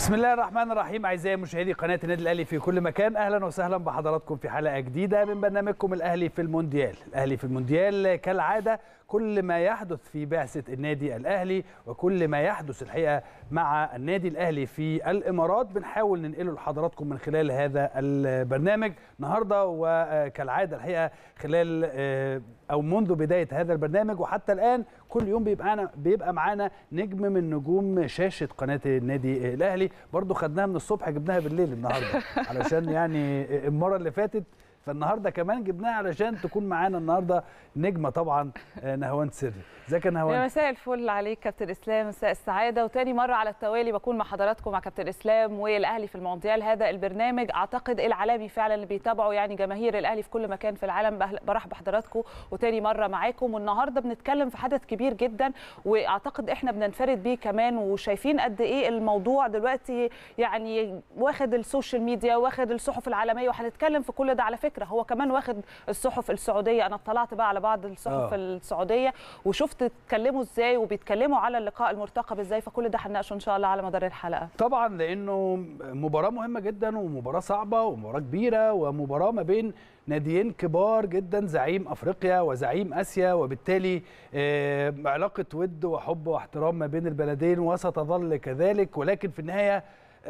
بسم الله الرحمن الرحيم اعزائي مشاهدي قناه النادي الاهلي في كل مكان اهلا وسهلا بحضراتكم في حلقه جديده من برنامجكم الاهلي في المونديال الاهلي في المونديال كالعاده كل ما يحدث في بعثه النادي الاهلي وكل ما يحدث الحقيقه مع النادي الاهلي في الامارات بنحاول ننقله لحضراتكم من خلال هذا البرنامج النهارده وكالعاده الحقيقه خلال او منذ بدايه هذا البرنامج وحتى الان كل يوم بيبقى معانا بيبقى معانا نجم من نجوم شاشه قناه النادي الاهلي برضو خدناها من الصبح جبناها بالليل النهارده علشان يعني المره اللي فاتت فالنهارده كمان جبناها علشان تكون معانا النهارده نجمه طبعا نهوان سري ازيك يا نهوان مساء الفل عليك كابتن اسلام مساء السعاده وتاني مره على التوالي بكون مع حضراتكم مع كابتن اسلام والاهلي في المونديال هذا البرنامج اعتقد العالمي فعلا اللي بيتابعوا يعني جماهير الاهلي في كل مكان في العالم برحب بحضراتكم وتاني مره معاكم والنهارده بنتكلم في حدث كبير جدا واعتقد احنا بننفرد بيه كمان وشايفين قد ايه الموضوع دلوقتي يعني واخد السوشيال ميديا واخد الصحف العالميه وهنتكلم في كل ده على فكره هو كمان واخد الصحف السعوديه انا اطلعت بقى على بعض الصحف أوه. السعوديه وشفت اتكلموا ازاي وبيتكلموا على اللقاء المرتقب ازاي فكل ده هنناقشه ان شاء الله على مدار الحلقه طبعا لانه مباراه مهمه جدا ومباراه صعبه ومباراه كبيره ومباراه ما بين ناديين كبار جدا زعيم افريقيا وزعيم اسيا وبالتالي علاقه ود وحب واحترام ما بين البلدين وستظل كذلك ولكن في النهايه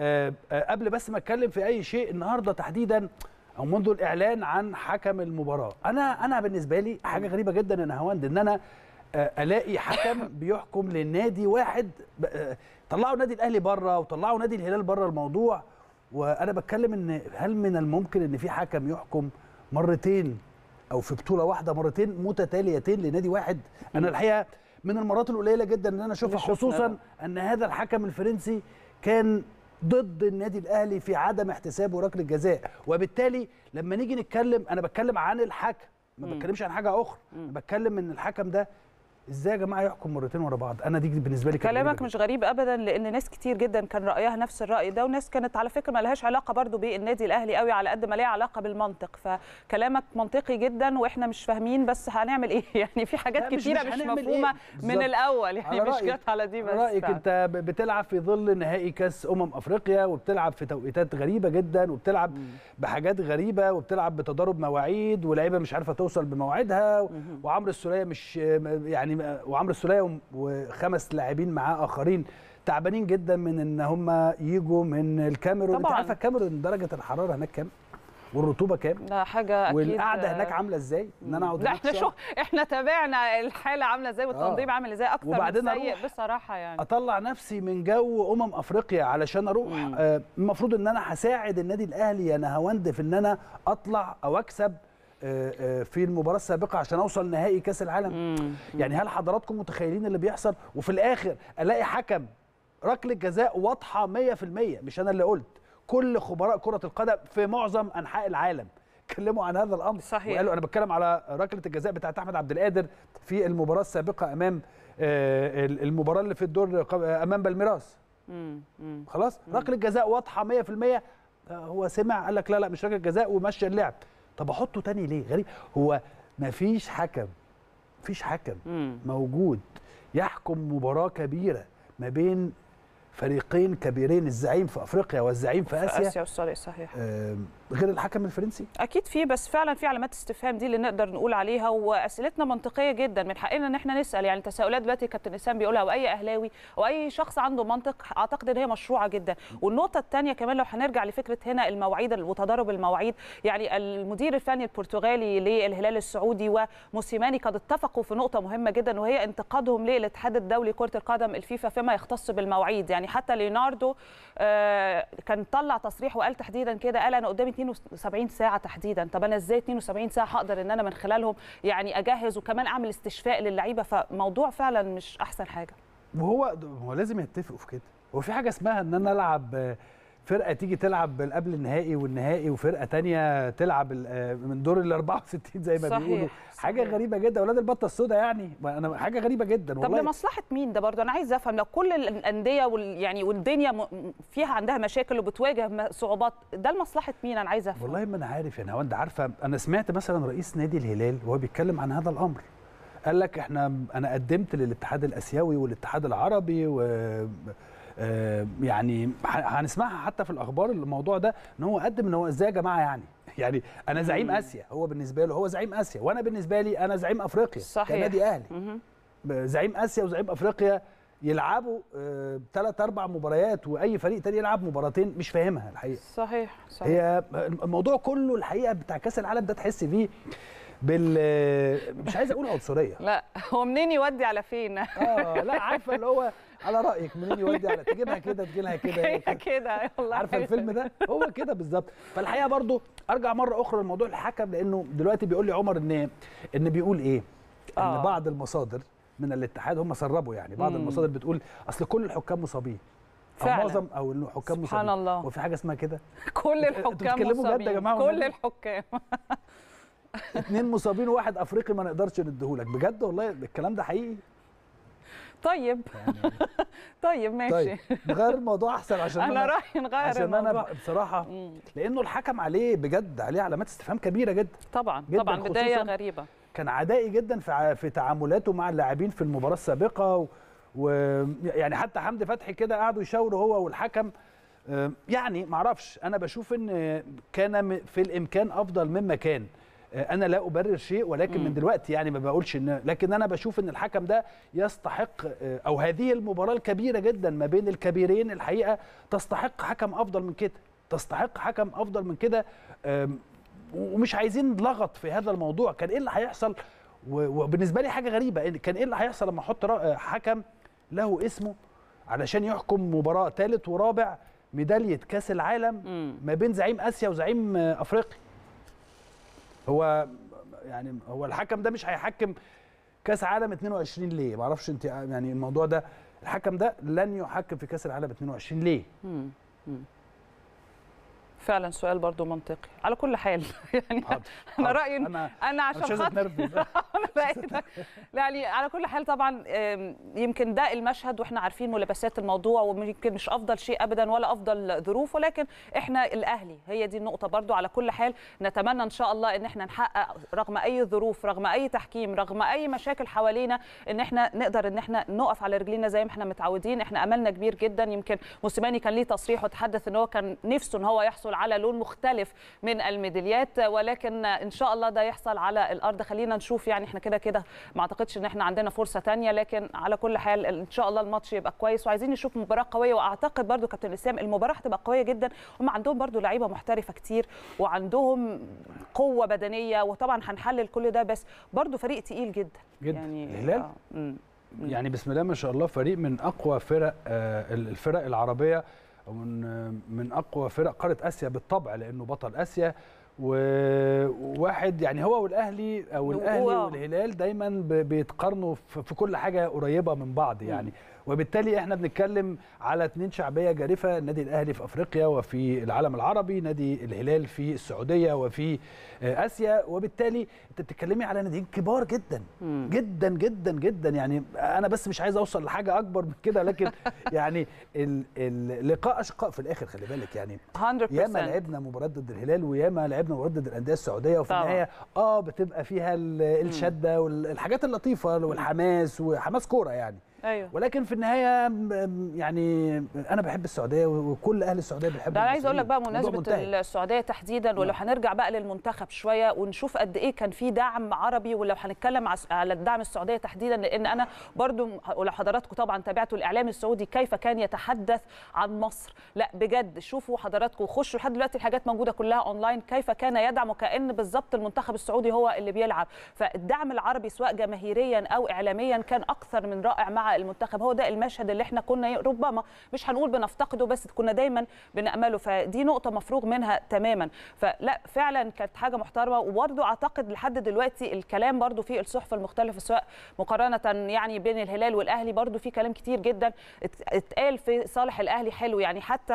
قبل بس ما اتكلم في اي شيء النهارده تحديدا او منذ الاعلان عن حكم المباراه انا انا بالنسبه لي حاجه غريبه جدا يا نهاوند ان انا الاقي حكم بيحكم للنادي واحد طلعوا النادي الاهلي بره وطلعوا نادي الهلال بره الموضوع وانا بتكلم ان هل من الممكن ان في حكم يحكم مرتين او في بطوله واحده مرتين متتاليتين لنادي واحد انا الحقيقه من المرات القليله جدا ان انا اشوفها خصوصا ان هذا الحكم الفرنسي كان ضد النادي الاهلي في عدم احتساب ركله الجزاء وبالتالي لما نيجي نتكلم انا بتكلم عن الحكم ما بتكلمش عن حاجه اخرى بتكلم ان الحكم ده ازاي يا جماعه يحكم مرتين ورا بعض انا دي بالنسبه لي كلامك مش غريب ابدا لان ناس كتير جدا كان رايها نفس الراي ده وناس كانت على فكره ما لهاش علاقه برضو بالنادي الاهلي قوي على قد ما ليها علاقه بالمنطق فكلامك منطقي جدا واحنا مش فاهمين بس هنعمل ايه يعني في حاجات كتيره مش, مش مفهومه إيه؟ من الاول يعني مش جت على دي بس رايك انت بتلعب في ظل نهائي كاس امم افريقيا وبتلعب في توقيتات غريبه جدا وبتلعب م. بحاجات غريبه وبتلعب بتضارب مواعيد ولاعيبه مش عارفه توصل بمواعيدها وعمرو السوليه مش يعني وعمرو السوليه وخمس لاعبين معاه اخرين تعبانين جدا من ان هم يجوا من الكاميرون انت عارفه الكاميرون درجه الحراره هناك كام والرطوبه كام ده حاجه اكيد والقعده هناك عامله ازاي ان انا اقعد لا احنا شو احنا تابعنا الحاله عامله ازاي والتنظيم آه. عامل ازاي اكتر وبعدين من سيء بصراحه يعني اطلع نفسي من جو امم افريقيا علشان اروح آه المفروض ان انا هساعد النادي الاهلي يا نهاوند في ان انا اطلع او اكسب في المباراه السابقه عشان اوصل نهائي كاس العالم مم. يعني هل حضراتكم متخيلين اللي بيحصل وفي الاخر الاقي حكم ركله جزاء واضحه 100% مش انا اللي قلت كل خبراء كره القدم في معظم انحاء العالم اتكلموا عن هذا الامر صحيح وقالوا انا بتكلم على ركله الجزاء بتاعت احمد عبد القادر في المباراه السابقه امام المباراه اللي في الدور امام بالميراس خلاص ركله جزاء واضحه 100% هو سمع قال لك لا لا مش ركله جزاء ومشى اللعب طب احطه تاني ليه غريب هو مفيش حكم مفيش حكم مم. موجود يحكم مباراه كبيره ما بين فريقين كبيرين الزعيم في افريقيا والزعيم في اسيا في اسيا والصالح صحيح آه غير الحكم الفرنسي اكيد في بس فعلا في علامات استفهام دي اللي نقدر نقول عليها واسئلتنا منطقيه جدا من حقنا ان احنا نسال يعني التساؤلات دلوقتي كابتن اسام بيقولها واي اهلاوي او اي شخص عنده منطق اعتقد ان هي مشروعه جدا والنقطه الثانيه كمان لو هنرجع لفكره هنا المواعيد وتضارب المواعيد يعني المدير الفني البرتغالي للهلال السعودي وموسيماني قد اتفقوا في نقطه مهمه جدا وهي انتقادهم للاتحاد الدولي كره القدم الفيفا فيما يختص بالمواعيد يعني حتى ليوناردو آه كان طلع تصريح وقال تحديدا كده قال انا قدامي 72 ساعه تحديدا طب انا ازاي 72 ساعه هقدر ان انا من خلالهم يعني اجهز وكمان اعمل استشفاء للعيبه فموضوع فعلا مش احسن حاجه وهو هو لازم يتفقوا في كده هو في حاجه اسمها ان انا العب فرقه تيجي تلعب قبل النهائي والنهائي وفرقه تانية تلعب من دور ال 64 زي ما صحيح بيقولوا حاجه صحيح. غريبه جدا اولاد البطه السوداء يعني انا حاجه غريبه جدا طب والله لمصلحه مين ده برضه انا عايز افهم لو كل الانديه وال يعني والدنيا م- فيها عندها مشاكل وبتواجه م- صعوبات ده لمصلحه مين انا عايز افهم والله ما انا عارف يعني هو انت عارفه انا سمعت مثلا رئيس نادي الهلال وهو بيتكلم عن هذا الامر قال لك احنا انا قدمت للاتحاد الاسيوي والاتحاد العربي و آه، يعني ه- هنسمعها حتى في الاخبار الموضوع ده ان هو قدم ان هو ازاي يا جماعه يعني يعني انا زعيم اسيا هو بالنسبه له هو زعيم اسيا وانا بالنسبه لي انا زعيم افريقيا صحيح. كنادي اهلي مهم. زعيم اسيا وزعيم افريقيا يلعبوا ثلاث اربع مباريات واي فريق تاني يلعب مباراتين مش فاهمها الحقيقه صحيح صحيح هي الموضوع كله الحقيقه بتاع كاس العالم ده تحس فيه بال مش عايز اقول عنصريه لا هو منين يودي على فين اه لا عارفه اللي هو على رايك منين يودي على تجيبها كده تجيلها كده هي كده يلا عارفه الفيلم ده هو كده بالظبط فالحقيقه برضو ارجع مره اخرى لموضوع الحكم لانه دلوقتي بيقول لي عمر ان ان بيقول ايه ان آه. بعض المصادر من الاتحاد هم سربوا يعني بعض مم. المصادر بتقول اصل كل الحكام مصابين او فعلا. معظم او انه حكام سبحان مصابين الله. وفي حاجه اسمها كده كل انتوا الحكام بتتكلموا جد يا مصابين جماعة كل والنبي؟ الحكام اتنين مصابين وواحد افريقي ما نقدرش نديهولك بجد والله الكلام ده حقيقي طيب يعني طيب ماشي طيب نغير الموضوع احسن عشان انا رايي نغير عشان انا الموضوع بصراحه مم. لانه الحكم عليه بجد عليه علامات استفهام كبيره جدا طبعا جداً، طبعا بدايه خصوصاً غريبه كان عدائي جدا في ع- في تعاملاته مع اللاعبين في المباراه السابقه ويعني حتى حمدي فتحي كده قعدوا يشاوروا هو والحكم آم، يعني معرفش انا بشوف ان كان م- في الامكان افضل مما كان آه، انا لا ابرر شيء ولكن مم. من دلوقتي يعني ما بقولش ان لكن انا بشوف ان الحكم ده يستحق آه، او هذه المباراه الكبيره جدا ما بين الكبيرين الحقيقه تستحق حكم افضل من كده تستحق حكم افضل من كده آم، ومش عايزين لغط في هذا الموضوع كان ايه اللي هيحصل و- وبالنسبه لي حاجه غريبه إن كان ايه اللي هيحصل لما احط را- حكم له اسمه علشان يحكم مباراه ثالث ورابع ميداليه كاس العالم مم. ما بين زعيم اسيا وزعيم آه، افريقيا هو يعني هو الحكم ده مش هيحكم كاس عالم 22 ليه ما اعرفش انت يعني الموضوع ده الحكم ده لن يحكم في كاس العالم 22 ليه مم. مم. فعلا سؤال برضو منطقي على كل حال يعني حاضر انا حاضر. رايي إن انا انا مش عشان عايز خاطر اتنرفز انا بقيت يعني على كل حال طبعا آم، يمكن ده المشهد واحنا عارفين ملابسات الموضوع ويمكن مش افضل شيء ابدا ولا افضل ظروف ولكن احنا الاهلي هي دي النقطه برضو على كل حال نتمنى ان شاء الله ان احنا نحقق رغم اي ظروف رغم اي تحكيم رغم اي مشاكل حوالينا ان احنا نقدر ان احنا نقف على رجلينا زي ما احنا متعودين احنا املنا كبير جدا يمكن موسيماني كان ليه تصريح وتحدث ان هو كان نفسه ان هو يحصل على لون مختلف من الميداليات ولكن ان شاء الله ده يحصل على الارض خلينا نشوف يعني احنا كده كده ما اعتقدش ان احنا عندنا فرصه تانية لكن على كل حال ان شاء الله الماتش يبقى كويس وعايزين نشوف مباراه قويه واعتقد برضو كابتن اسلام المباراه هتبقى قويه جدا هم عندهم برضو لعيبه محترفه كتير وعندهم قوه بدنيه وطبعا هنحلل كل ده بس برضو فريق تقيل جدا جدا. يعني الهلال؟ آه، مم. يعني بسم الله ما شاء الله فريق من اقوى فرق آه، الفرق العربيه او من آه، من اقوى فرق قاره اسيا بالطبع لانه بطل اسيا و- وواحد يعني هو والاهلي او الاهلي هو- والهلال دايما ب- بيتقارنوا في في كل حاجه قريبه من بعض يعني وبالتالي احنا بنتكلم على اتنين شعبيه جارفه النادي الاهلي في افريقيا وفي العالم العربي نادي الهلال في السعوديه وفي آه، اسيا وبالتالي انت بتتكلمي على ناديين كبار جدا مم. جدا جدا جدا يعني انا بس مش عايز اوصل لحاجه اكبر من كده لكن يعني ال- اللقاء اشقاء في الاخر خلي بالك يعني 100% ياما لعبنا مباراه ضد الهلال وياما لعبنا مباراه ضد الانديه السعوديه وفي طبعاً. النهايه اه بتبقى فيها ال- الشده والحاجات اللطيفه والحماس وحماس كوره يعني ايوه ولكن في النهايه م- م- يعني انا بحب السعوديه وكل اهل السعوديه بيحبوا ده انا عايز اقول لك بقى المصريين. الموضوع بمناسبه منتهي. السعوديه تحديدا ولو هنرجع بقى للمنتخب شويه ونشوف قد ايه كان في دعم عربي ولو هنتكلم عس- على الدعم السعوديه تحديدا لان انا برضو ولو حضراتكم طبعا تابعتوا الاعلام السعودي كيف كان يتحدث عن مصر لا بجد شوفوا حضراتكم خشوا لحد دلوقتي الحاجات موجوده كلها اونلاين كيف كان يدعم وكان بالظبط المنتخب السعودي هو اللي بيلعب فالدعم العربي سواء جماهيريا او اعلاميا كان اكثر من رائع مع المنتخب هو ده المشهد اللي احنا كنا ربما مش هنقول بنفتقده بس كنا دايما بنامله فدي نقطه مفروغ منها تماما فلا فعلا كانت حاجه محترمه وبرده اعتقد لحد دلوقتي الكلام برده في الصحف المختلفه سواء مقارنه يعني بين الهلال والاهلي برده في كلام كتير جدا ات- اتقال في صالح الاهلي حلو يعني حتى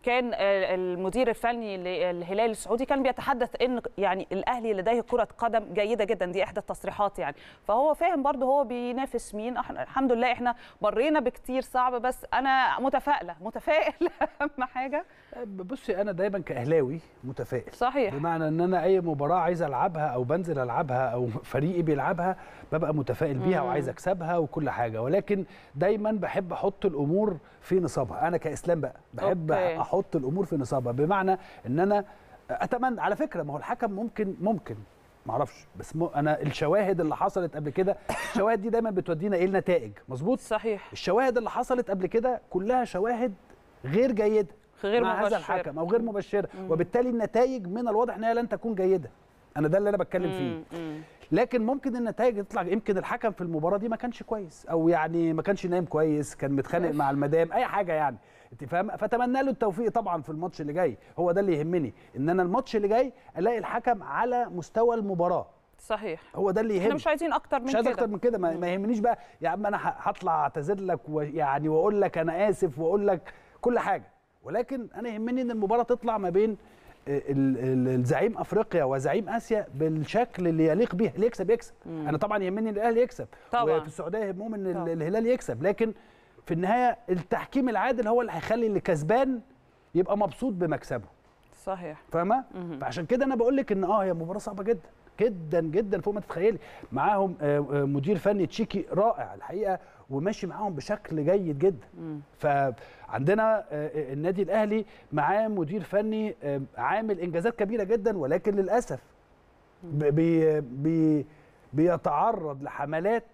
كان آه، المدير الفني للهلال السعودي كان بيتحدث ان يعني الاهلي لديه كره قدم جيده جدا دي احدى التصريحات يعني فهو فاهم برضه هو بينافس مين إحنا- الحمد لله احنا مرينا بكتير صعب بس انا متفائله متفائل اهم حاجه بصي انا دايما كاهلاوي متفائل صحيح بمعنى ان انا اي مباراه عايز العبها او بنزل العبها او فريقي بيلعبها ببقى متفائل بيها مم. وعايز اكسبها وكل حاجه ولكن دايما بحب احط الامور في نصابها انا كاسلام بقى بحب أوكي. احط الامور في نصابها بمعنى ان انا اتمنى على فكره ما هو الحكم ممكن ممكن معرفش بس م... انا الشواهد اللي حصلت قبل كده الشواهد دي دايما بتودينا ايه النتائج مظبوط صحيح الشواهد اللي حصلت قبل كده كلها شواهد غير جيده غير مع هذا مباشر. الحكم او غير مبشره وبالتالي النتائج من الواضح ان هي لن تكون جيده انا ده اللي انا بتكلم فيه مم، مم. لكن ممكن النتائج تطلع يمكن الحكم في المباراه دي ما كانش كويس او يعني ما كانش نايم كويس كان متخانق مع المدام اي حاجه يعني انت فاهم فتمنى له التوفيق طبعا في الماتش اللي جاي هو ده اللي يهمني ان انا الماتش اللي جاي الاقي الحكم على مستوى المباراه صحيح هو ده اللي احنا يهمني مش عايزين اكتر من مش عايز كده اكتر من كده ما, ما يهمنيش بقى يا عم انا ه- هطلع اعتذر لك ويعني واقول لك انا اسف واقول لك كل حاجه ولكن انا يهمني ان المباراه تطلع ما بين ال- ال- الزعيم افريقيا وزعيم اسيا بالشكل اللي يليق بيه اللي يكسب يكسب مم. انا طبعا يهمني ان الاهلي يكسب طبعاً. وفي السعوديه يهمهم ان ال- طبعاً. الهلال يكسب لكن في النهايه التحكيم العادل هو اللي هيخلي اللي كسبان يبقى مبسوط بمكسبه صحيح فاهمه مهم. فعشان كده انا بقول لك ان اه هي مباراه صعبه جدا جدا جدا فوق ما تتخيلي معاهم آه، آه، مدير فني تشيكي رائع الحقيقه وماشي معاهم بشكل جيد جدا مم. فعندنا آه، آه، النادي الاهلي معاه مدير فني آه، عامل انجازات كبيره جدا ولكن للاسف ب- بي بي بيتعرض لحملات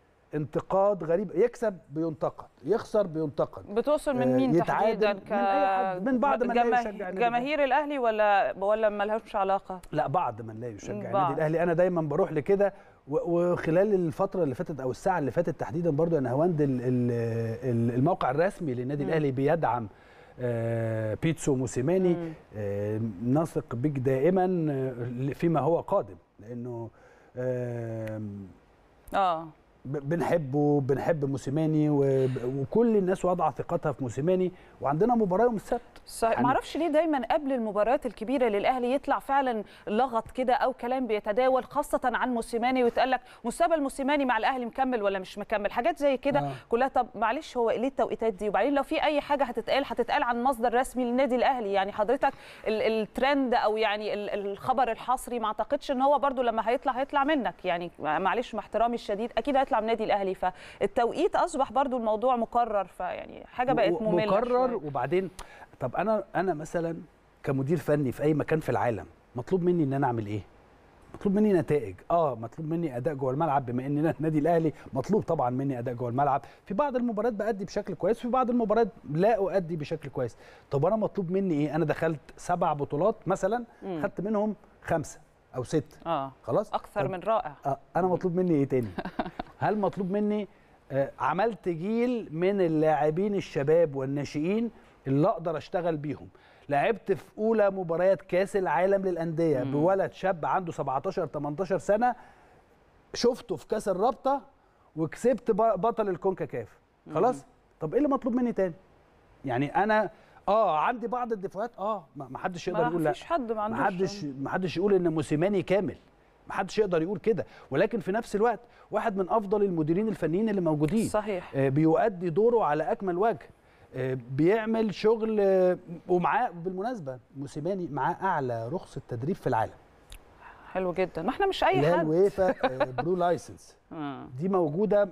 انتقاد غريب يكسب بينتقد يخسر بينتقد بتوصل من آه، مين يتعادل تحديدا من أي حد، من بعض من لا جماه- يشجع النادي جماهير الاهلي ولا ولا ما لهمش علاقه لا بعض من لا يشجع بعض. النادي الاهلي انا دايما بروح لكده و- وخلال الفتره اللي فاتت او الساعه اللي فاتت تحديدا برضو انا هوند ال- ال- ال- الموقع الرسمي للنادي مم. الاهلي بيدعم آه، بيتسو موسيماني مم. آه، نثق بك دائما آه، فيما هو قادم لانه آم، اه ب- بنحبه بنحب موسيماني وب- وكل الناس واضعه ثقتها في موسيماني وعندنا مباراه يوم السبت صحيح يعني- ما اعرفش ليه دايما قبل المباريات الكبيره للاهلي يطلع فعلا لغط كده او كلام بيتداول خاصه عن موسيماني ويتقال لك مستقبل موسيماني مع الاهلي مكمل ولا مش مكمل حاجات زي كده آه. كلها طب معلش هو ليه التوقيتات دي وبعدين لو في اي حاجه هتتقال هتتقال عن مصدر رسمي للنادي الاهلي يعني حضرتك ال- الترند او يعني ال- الخبر الحصري ما اعتقدش ان هو برضو لما هيطلع هيطلع منك يعني معلش مع احترامي الشديد اكيد هيطلع من النادي الاهلي فالتوقيت اصبح برضو الموضوع مكرر فيعني حاجه بقت و- ممله مكرر شوية. وبعدين طب انا انا مثلا كمدير فني في اي مكان في العالم مطلوب مني ان انا اعمل ايه مطلوب مني نتائج اه مطلوب مني اداء جوه الملعب بما ان أنا النادي الاهلي مطلوب طبعا مني اداء جوه الملعب في بعض المباريات بادي بشكل كويس في بعض المباريات لا اؤدي بشكل كويس طب انا مطلوب مني ايه انا دخلت سبع بطولات مثلا مم. خدت منهم خمسه او ست اه خلاص اكثر طب من رائع آه، انا مطلوب مني ايه تاني هل مطلوب مني آه، عملت جيل من اللاعبين الشباب والناشئين اللي اقدر اشتغل بيهم لعبت في اولى مباريات كاس العالم للانديه مم. بولد شاب عنده 17 18 سنه شفته في كاس الرابطه وكسبت ب- بطل الكونكاكاف خلاص طب ايه اللي مطلوب مني تاني يعني انا اه عندي بعض الدفاعات اه ما ما حدش يقدر يقول ما لا فيش حد ما عندوش ما حدش ما حدش يقول ان موسيماني كامل ما حدش يقدر يقول كده ولكن في نفس الوقت واحد من افضل المديرين الفنيين اللي موجودين صحيح آه، بيؤدي دوره على اكمل وجه آه، بيعمل شغل آه، ومعاه بالمناسبه موسيماني معاه اعلى رخصه تدريب في العالم حلو جدا ما احنا مش اي اللي هي حد الويفا آه، برو لايسنس آه. دي موجوده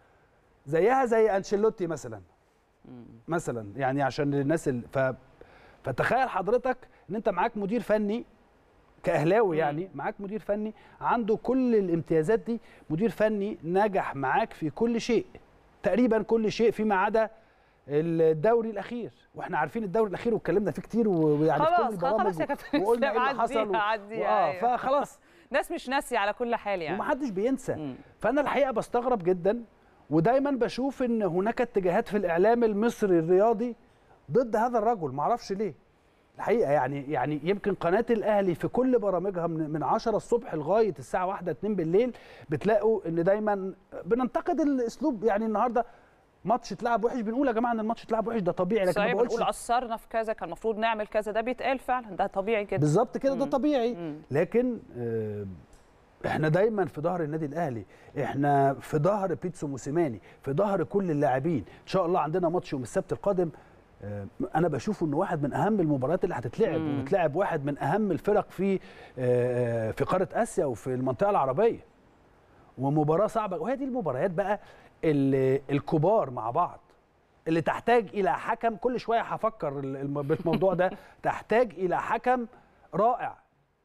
زيها زي انشيلوتي مثلا مم. مثلا يعني عشان الناس ال... ف... فتخيل حضرتك ان انت معاك مدير فني كاهلاوي مم. يعني معاك مدير فني عنده كل الامتيازات دي مدير فني نجح معاك في كل شيء تقريبا كل شيء فيما عدا الدوري الاخير واحنا عارفين الدوري الاخير واتكلمنا فيه كتير و- ويعني في كل خلاص البرامج خلاص يا كابتن وقلنا ايه اللي عديها- حصل و... عديها، اه أيوة. فخلاص ناس مش ناسيه على كل حال يعني ومحدش بينسى مم. فانا الحقيقه بستغرب جدا ودايما بشوف ان هناك اتجاهات في الاعلام المصري الرياضي ضد هذا الرجل معرفش ليه الحقيقه يعني يعني يمكن قناه الاهلي في كل برامجها من من 10 الصبح لغايه الساعه 1 2 بالليل بتلاقوا ان دايما بننتقد الاسلوب يعني النهارده ماتش اتلعب وحش بنقول يا جماعه ان الماتش اتلعب وحش ده طبيعي لكن ما صحيح بقولش بنقول قصرنا في كذا كان المفروض نعمل كذا ده بيتقال فعلا ده طبيعي جدا بالظبط كده ده مم. طبيعي مم. لكن آه، احنا دايما في ظهر النادي الاهلي احنا في ظهر بيتسو موسيماني في ظهر كل اللاعبين ان شاء الله عندنا ماتش يوم السبت القادم آه، انا بشوفه انه واحد من اهم المباريات اللي هتتلعب مم. وبتلعب واحد من اهم الفرق في آه، في قاره اسيا وفي المنطقه العربيه ومباراه صعبه وهي دي المباريات بقى اللي الكبار مع بعض اللي تحتاج الى حكم كل شويه هفكر الم- بالموضوع ده تحتاج الى حكم رائع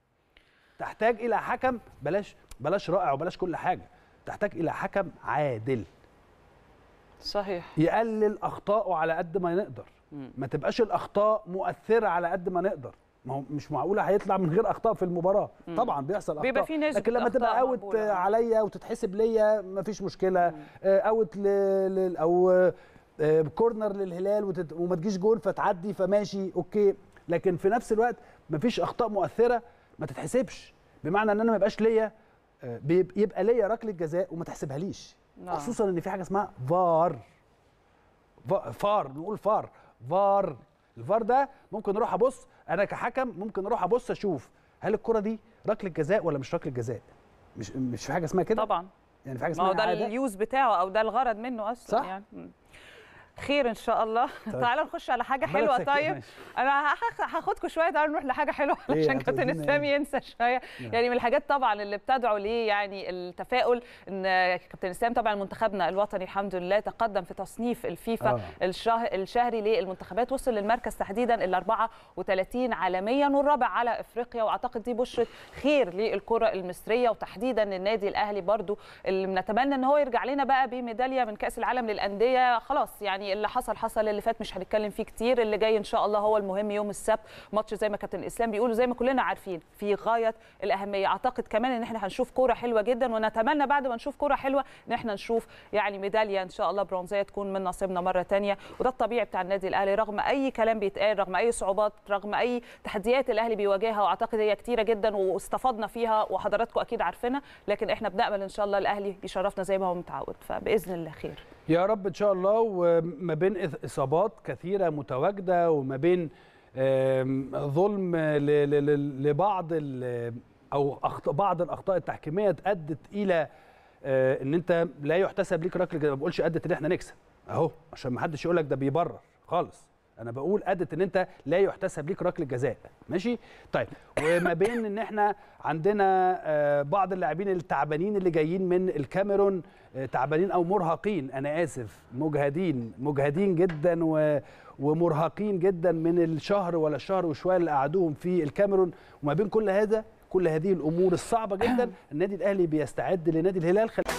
تحتاج الى حكم بلاش بلاش رائع وبلاش كل حاجه تحتاج الى حكم عادل صحيح يقلل اخطائه على قد ما نقدر مم. ما تبقاش الاخطاء مؤثره على قد ما نقدر ما هو مش معقوله هيطلع من غير اخطاء في المباراه مم. طبعا بيحصل اخطاء بيبقى في نسبة لكن لما تبقى أخطاء اوت مقبولة. عليا وتتحسب ليا مفيش مشكله آه، اوت ل... ل... او آه، كورنر للهلال وتت... وما تجيش جول فتعدي فماشي اوكي لكن في نفس الوقت مفيش اخطاء مؤثره ما تتحسبش بمعنى ان انا ما يبقاش ليا آه، بيب- يبقى ليا ركله جزاء وما تحسبها ليش نعم. خصوصا ان في حاجه اسمها فار فا- فار نقول فار فار الفار ده ممكن اروح ابص انا كحكم ممكن اروح ابص اشوف هل الكره دي ركله جزاء ولا مش ركله جزاء مش مش في حاجه اسمها كده طبعا يعني في حاجه ما هو اسمها ده عادة؟ اليوز بتاعه او ده الغرض منه اصلا صح. يعني مم. خير ان شاء الله طيب. تعالى نخش على حاجه عمالة حلوه تسكت، طيب ماشي. انا هاخ- هاخدكم شويه تعالوا نروح لحاجه حلوه إيه عشان كابتن هتودينا اسلام إيه؟ ينسى شويه نعم. يعني من الحاجات طبعا اللي بتدعو ليه يعني التفاؤل ان كابتن اسلام طبعا منتخبنا الوطني الحمد لله تقدم في تصنيف الفيفا آه. الشه... الشهري للمنتخبات وصل للمركز تحديدا ال 34 عالميا والرابع على افريقيا واعتقد دي بشره خير للكره المصريه وتحديدا النادي الاهلي برضو اللي بنتمنى ان هو يرجع لنا بقى بميداليه من كاس العالم للانديه خلاص يعني اللي حصل حصل اللي فات مش هنتكلم فيه كتير اللي جاي ان شاء الله هو المهم يوم السبت ماتش زي ما كابتن اسلام بيقول زي ما كلنا عارفين في غايه الاهميه اعتقد كمان ان احنا هنشوف كوره حلوه جدا ونتمنى بعد ما نشوف كوره حلوه ان احنا نشوف يعني ميداليه ان شاء الله برونزيه تكون من نصيبنا مره تانية وده الطبيعي بتاع النادي الاهلي رغم اي كلام بيتقال رغم اي صعوبات رغم اي تحديات الاهلي بيواجهها واعتقد هي كتيره جدا واستفدنا فيها وحضراتكم اكيد عارفينها لكن احنا بنامل ان شاء الله الاهلي يشرفنا زي ما هو متعود فباذن الله خير يا رب ان شاء الله وما بين إث- اصابات كثيره متواجده وما بين آم، ظلم ل- ل- ل- لبعض ال- او أخط- بعض الاخطاء التحكيميه ادت الى آه، ان انت لا يحتسب ليك ركله جزاء. ما بقولش ادت ان احنا نكسب اهو عشان ما حدش يقول لك ده بيبرر خالص انا بقول ادت ان انت لا يحتسب ليك ركله جزاء ماشي طيب وما بين ان احنا عندنا آه، بعض اللاعبين التعبانين اللي جايين من الكاميرون آه، تعبانين او مرهقين انا اسف مجهدين مجهدين جدا و ومرهقين جدا من الشهر ولا الشهر وشويه اللي قعدوهم في الكاميرون وما بين كل هذا كل هذه الامور الصعبه جدا النادي الاهلي بيستعد لنادي الهلال خل...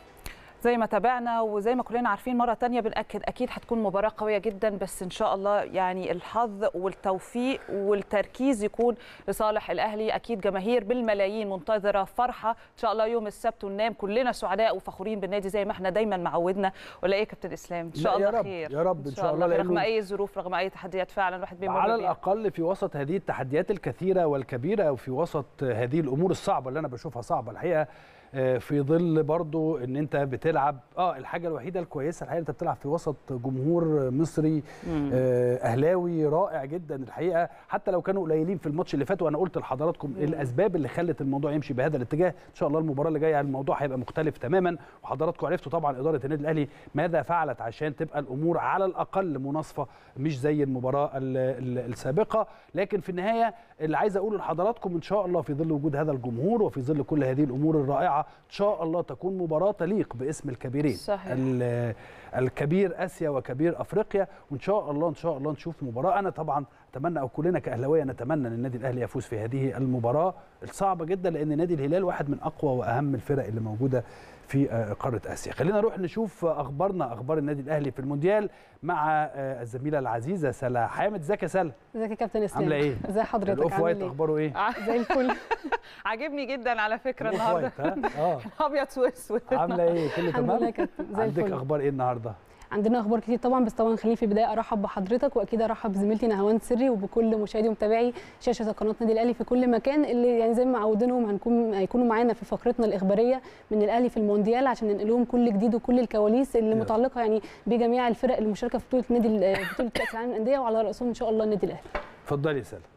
زي ما تابعنا وزي ما كلنا عارفين مره تانية بنأكد اكيد هتكون مباراه قويه جدا بس ان شاء الله يعني الحظ والتوفيق والتركيز يكون لصالح الاهلي اكيد جماهير بالملايين منتظره فرحه ان شاء الله يوم السبت وننام كلنا سعداء وفخورين بالنادي زي ما احنا دايما معودنا ولا ايه يا كابتن اسلام ان شاء لا، يا الله رب، خير يا رب إن شاء الله، رغم لأنه- اي ظروف رغم اي تحديات فعلا الواحد بيمر على بيها. الاقل في وسط هذه التحديات الكثيره والكبيره وفي وسط هذه الامور الصعبه اللي انا بشوفها صعبه الحقيقه آه، في ظل برضو ان انت بتلعب اه الحاجه الوحيده الكويسه الحقيقه انت بتلعب في وسط جمهور مصري مم. آه، اهلاوي رائع جدا الحقيقه حتى لو كانوا قليلين في الماتش اللي فات وانا قلت لحضراتكم الاسباب اللي خلت الموضوع يمشي بهذا الاتجاه ان شاء الله المباراه اللي جايه الموضوع هيبقى مختلف تماما وحضراتكم عرفتوا طبعا اداره النادي الاهلي ماذا فعلت عشان تبقى الامور على الاقل مناصفه مش زي المباراه ال- ال- السابقه لكن في النهايه اللي عايز اقوله لحضراتكم ان شاء الله في ظل وجود هذا الجمهور وفي ظل كل هذه الامور الرائعه ان شاء الله تكون مباراه تليق باسم الكبيرين صحيح. ال- الكبير اسيا وكبير افريقيا وان شاء الله ان شاء الله نشوف مباراه انا طبعا اتمنى او كلنا كاهلاويه نتمنى ان النادي الاهلي يفوز في هذه المباراه الصعبه جدا لان نادي الهلال واحد من اقوى واهم الفرق اللي موجوده في آه، قاره اسيا خلينا نروح نشوف اخبارنا اخبار النادي الاهلي في المونديال مع آه، الزميله العزيزه سلا حامد ازيك يا سلا ازيك يا كابتن اسلام عامله ايه ازي حضرتك الاوف وايت عامل ايه اخباره ايه زي الفل عاجبني جدا على فكره الأوف النهارده وايت، ها اه ابيض واسود عامله ايه كله الحمد لله تمام يا كابتن زي عندك الفل اخبار ايه النهارده عندنا اخبار كتير طبعا بس طبعا خليني في البدايه ارحب بحضرتك واكيد ارحب بزميلتي نهاوند سري وبكل مشاهدي ومتابعي شاشه قناه نادي الاهلي في كل مكان اللي يعني زي ما معودينهم هنكون هيكونوا معانا في فقرتنا الاخباريه من الاهلي في المونديال عشان ننقل لهم كل جديد وكل الكواليس اللي يلا. متعلقه يعني بجميع الفرق المشاركه في بطوله نادي ال- بطوله كاس العالم للانديه وعلى راسهم ان شاء الله النادي الاهلي اتفضلي يا سلام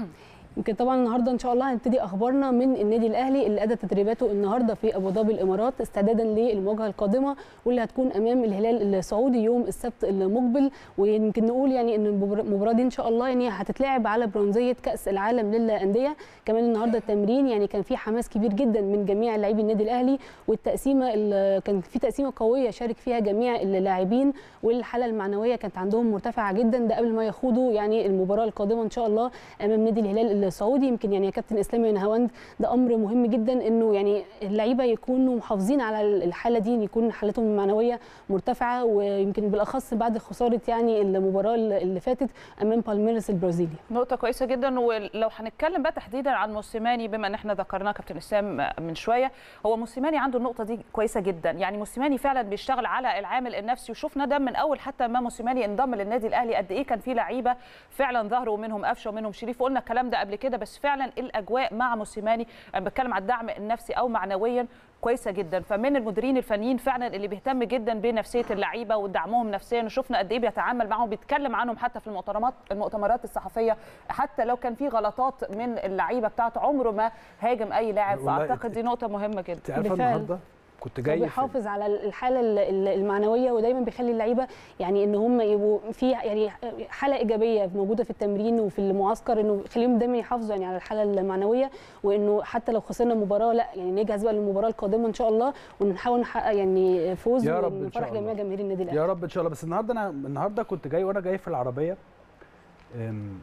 يمكن طبعا النهارده ان شاء الله هنبتدي اخبارنا من النادي الاهلي اللي ادى تدريباته النهارده في ابو ظبي الامارات استعدادا للمواجهه القادمه واللي هتكون امام الهلال السعودي يوم السبت المقبل ويمكن نقول يعني ان المبار- المباراه دي ان شاء الله يعني هتتلعب على برونزيه كاس العالم للانديه كمان النهارده التمرين يعني كان في حماس كبير جدا من جميع لاعبي النادي الاهلي والتقسيمه ال- كان في تقسيمه قويه شارك فيها جميع اللاعبين والحاله المعنويه كانت عندهم مرتفعه جدا ده قبل ما يخوضوا يعني المباراه القادمه ان شاء الله امام نادي الهلال السعودي يمكن يعني يا كابتن اسلام يا نهاوند ده امر مهم جدا انه يعني اللعيبه يكونوا محافظين على الحاله دي إن يكون حالتهم المعنويه مرتفعه ويمكن بالاخص بعد خساره يعني المباراه اللي فاتت امام بالميرس البرازيلي نقطة كويسة جدا ولو هنتكلم بقى تحديدا عن موسيماني بما ان احنا ذكرناه كابتن اسلام من شوية هو موسيماني عنده النقطة دي كويسة جدا يعني موسيماني فعلا بيشتغل على العامل النفسي وشفنا ده من اول حتى ما موسيماني انضم للنادي الاهلي قد ايه كان في لعيبة فعلا ظهروا منهم قفشه ومنهم شريف وقلنا الكلام ده قبل كده بس فعلا الاجواء مع موسيماني انا بتكلم على الدعم النفسي او معنويا كويسه جدا فمن المديرين الفنيين فعلا اللي بيهتم جدا بنفسيه اللعيبه ودعمهم نفسيا وشفنا قد ايه بيتعامل معاهم بيتكلم عنهم حتى في المؤتمرات المؤتمرات الصحفيه حتى لو كان في غلطات من اللعيبه بتاعته عمره ما هاجم اي لاعب والله فاعتقد دي نقطه مهمه جدا انت عارفه بالفعل. النهارده كنت جاي في- بيحافظ على الحاله ال- ال- المعنويه ودايما بيخلي اللعيبه يعني ان هم يبقوا في يعني حاله ايجابيه موجوده في التمرين وفي المعسكر انه يخليهم دايما يحافظوا يعني على الحاله المعنويه وانه حتى لو خسرنا مباراه لا يعني نجهز بقى للمباراه القادمه ان شاء الله ونحاول نحقق يعني فوز يا رب إن ونفرح شاء جميع الله. جماهير النادي الاهلي يا رب ان شاء الله بس النهارده انا النهارده كنت جاي وانا جاي في العربيه أم،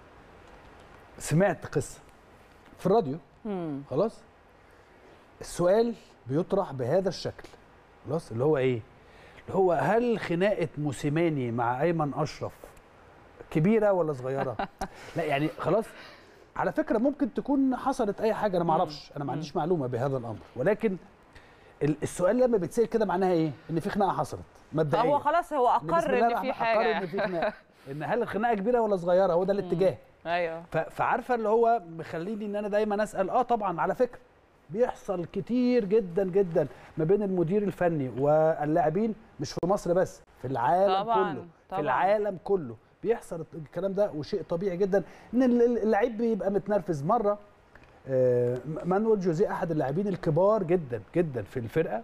سمعت قصه في الراديو مم. خلاص السؤال بيطرح بهذا الشكل خلاص اللي هو ايه اللي هو هل خناقه موسيماني مع ايمن اشرف كبيره ولا صغيره لا يعني خلاص على فكره ممكن تكون حصلت اي حاجه انا ما اعرفش انا ما عنديش معلومه بهذا الامر ولكن ال- السؤال لما بيتسال كده معناها ايه ان في خناقه حصلت مبدئيا هو خلاص هو إن بسم اقر الله ان الرحمن- في اقر حاجه ان في خناقه ان هل الخناقه كبيره ولا صغيره هو ده الاتجاه ايوه ف- فعارفه اللي هو مخليني ان انا دايما اسال اه طبعا على فكره بيحصل كتير جدا جدا ما بين المدير الفني واللاعبين مش في مصر بس في العالم طبعاً، كله طبعاً. في العالم كله بيحصل الكلام ده وشيء طبيعي جدا ان ال- اللعيب بيبقى متنرفز مره آه، مانويل جوزيه احد اللاعبين الكبار جدا جدا في الفرقه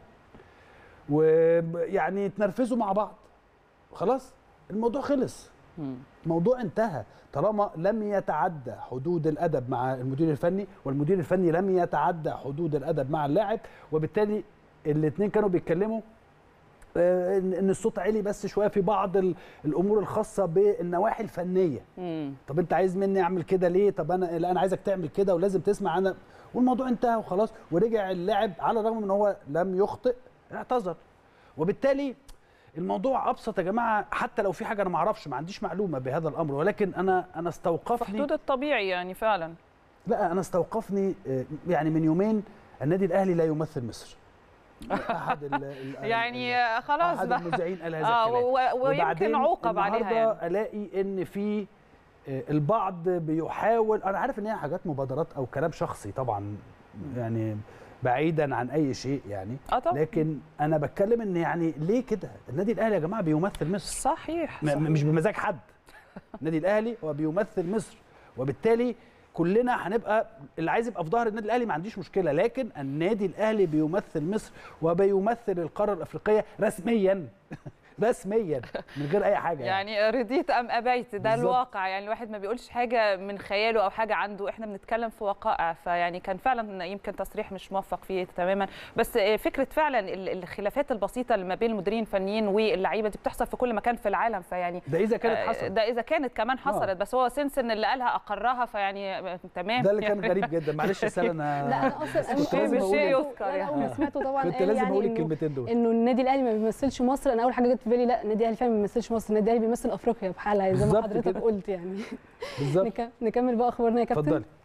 ويعني اتنرفزوا مع بعض خلاص الموضوع خلص مم. الموضوع انتهى طالما لم يتعدى حدود الادب مع المدير الفني والمدير الفني لم يتعدى حدود الادب مع اللاعب وبالتالي الاثنين كانوا بيتكلموا آه، ان إن الصوت عالي بس شويه في بعض ال- الامور الخاصه بالنواحي الفنيه مم. طب انت عايز مني اعمل كده ليه طب انا لا انا عايزك تعمل كده ولازم تسمع انا والموضوع انتهى وخلاص ورجع اللاعب على الرغم ان هو لم يخطئ اعتذر وبالتالي الموضوع ابسط يا جماعه حتى لو في حاجه انا ما اعرفش ما عنديش معلومه بهذا الامر ولكن انا انا في استوقفني حدود الطبيعي يعني فعلا لا انا استوقفني آه، يعني من يومين النادي الاهلي لا يمثل مصر احد ال ال يعني ال- خلاص احد بقى المذيعين قال هذا اه الكلام و- ويمكن وبعدين عوقب عليها النهارده يعني الاقي ان في آه، البعض بيحاول انا عارف ان هي حاجات مبادرات او كلام شخصي طبعا يعني بعيدا عن اي شيء يعني اه طبعا لكن انا بتكلم ان يعني ليه كده النادي الاهلي يا جماعه بيمثل مصر صحيح, م- صحيح. مش بمزاج حد النادي الاهلي هو بيمثل مصر وبالتالي كلنا هنبقى اللي عايز يبقى في ظهر النادي الاهلي ما عنديش مشكله لكن النادي الاهلي بيمثل مصر وبيمثل القاره الافريقيه رسميا رسميا من غير اي حاجه يعني رضيت ام ابيت ده بالظبط. الواقع يعني الواحد ما بيقولش حاجه من خياله او حاجه عنده احنا بنتكلم في وقائع فيعني كان فعلا يمكن تصريح مش موفق فيه تماما بس فكره فعلا ال- الخلافات البسيطه اللي ما بين المديرين الفنيين واللعيبه دي بتحصل في كل مكان في العالم فيعني ده اذا كانت آه، حصلت ده اذا كانت كمان حصلت آه. بس هو سنسن اللي قالها اقرها فيعني آه، تمام ده اللي كان غريب جدا معلش يا ساره انا لا انا اصلا كنت أنا لازم أول أقول ما شيء سمعته- يذكر لا، لا، يعني. اول ما سمعته طبعا كنت قال لازم يعني اقول إنه- الكلمتين دول انه النادي الاهلي ما بيمثلش مصر انا اول حاجه جت في بالي لا النادي الاهلي فعلا ما بيمثلش مصر النادي الاهلي بيمثل افريقيا بحالها زي ما بالظبط حضرتك كده. قلت يعني بالظبط نك- نكمل بقى اخبارنا يا كابتن اتفضلي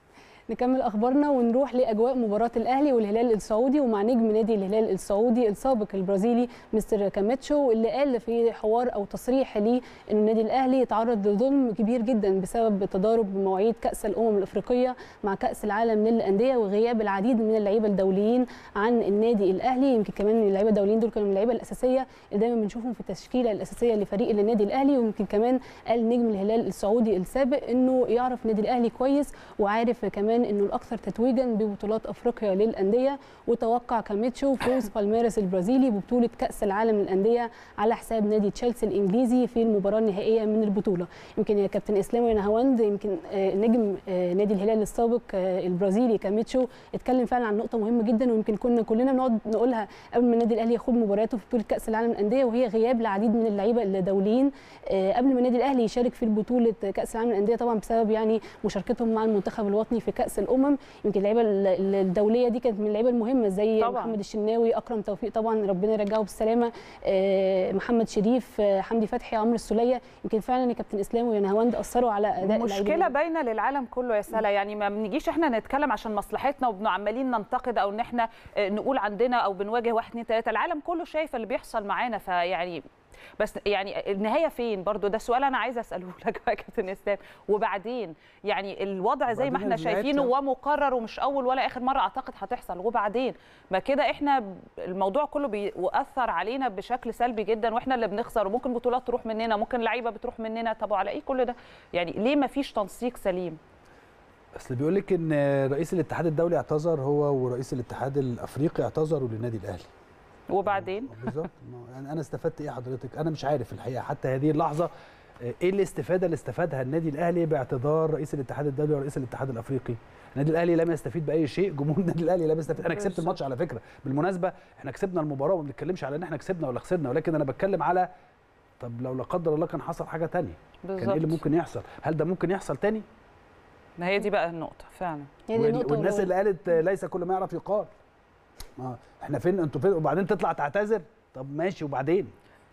نكمل اخبارنا ونروح لاجواء مباراه الاهلي والهلال السعودي ومع نجم نادي الهلال السعودي السابق البرازيلي مستر كاميتشو اللي قال في حوار او تصريح ليه ان النادي الاهلي تعرض لظلم كبير جدا بسبب تضارب مواعيد كاس الامم الافريقيه مع كاس العالم للانديه وغياب العديد من اللعيبه الدوليين عن النادي الاهلي يمكن كمان اللعيبه الدوليين دول كانوا من اللعيبه الاساسيه اللي دايما بنشوفهم في التشكيله الاساسيه لفريق النادي الاهلي ويمكن كمان قال نجم الهلال السعودي السابق انه يعرف النادي الاهلي كويس وعارف كمان انه الاكثر تتويجا ببطولات افريقيا للانديه وتوقع كاميتشو فوز بالميراس البرازيلي ببطوله كاس العالم للانديه على حساب نادي تشيلسي الانجليزي في المباراه النهائيه من البطوله يمكن يا كابتن اسلام ونهاوند يمكن آه، نجم آه، نادي الهلال السابق آه، البرازيلي كاميتشو اتكلم فعلا عن نقطه مهمه جدا ويمكن كنا كلنا بنقعد نقولها قبل ما النادي الاهلي يخوض مبارياته في بطوله كاس العالم للانديه وهي غياب العديد من اللعيبه الدوليين آه، قبل ما النادي الاهلي يشارك في بطوله كاس العالم للانديه طبعا بسبب يعني مشاركتهم مع المنتخب الوطني في كاس الامم يمكن اللعيبه ال- ال- الدوليه دي كانت من اللعيبه المهمه زي طبعاً. محمد الشناوي اكرم توفيق طبعا ربنا يرجعه بالسلامه آه، محمد شريف آه، حمدي فتحي عمرو السوليه يمكن فعلا يا كابتن اسلام وينهاوند اثروا على اداء اللعيبة مشكله دي. باينه للعالم كله يا سلا يعني ما بنجيش احنا نتكلم عشان مصلحتنا وعمالين ننتقد او ان احنا آه، نقول عندنا او بنواجه واحد اتنين تلاته العالم كله شايف اللي بيحصل معانا فيعني بس يعني النهايه فين برضو ده سؤال انا عايزه اساله لك بقى يا كابتن اسلام وبعدين يعني الوضع زي ما وبعدين احنا النهاية شايفينه بتاع- ومقرر ومش اول ولا اخر مره اعتقد هتحصل وبعدين ما كده احنا الموضوع كله بيؤثر علينا بشكل سلبي جدا واحنا اللي بنخسر وممكن بطولات تروح مننا ممكن لعيبه بتروح مننا طب وعلى ايه كل ده يعني ليه ما فيش تنسيق سليم اصل بيقول لك ان رئيس الاتحاد الدولي اعتذر هو ورئيس الاتحاد الافريقي اعتذروا للنادي الاهلي وبعدين بالظبط ما- يعني انا استفدت ايه حضرتك انا مش عارف الحقيقه حتى هذه اللحظه آه، ايه الاستفاده اللي استفادها النادي الاهلي باعتذار رئيس الاتحاد الدولي ورئيس الاتحاد الافريقي النادي الاهلي لم يستفيد باي شيء جمهور النادي الاهلي لم يستفيد انا كسبت بالظبط. الماتش على فكره بالمناسبه احنا كسبنا المباراه وما بنتكلمش على ان احنا كسبنا ولا خسرنا ولكن انا بتكلم على طب لو لا قدر الله كان حصل حاجه تانية كان ايه اللي بالظبط ممكن يحصل هل ده ممكن يحصل تاني ما هي دي بقى النقطه فعلا هي دي وال- النقطة والناس والأول. اللي قالت آه، ليس كل ما يعرف يقال ما احنا فين انتوا فين وبعدين تطلع تعتذر طب ماشي وبعدين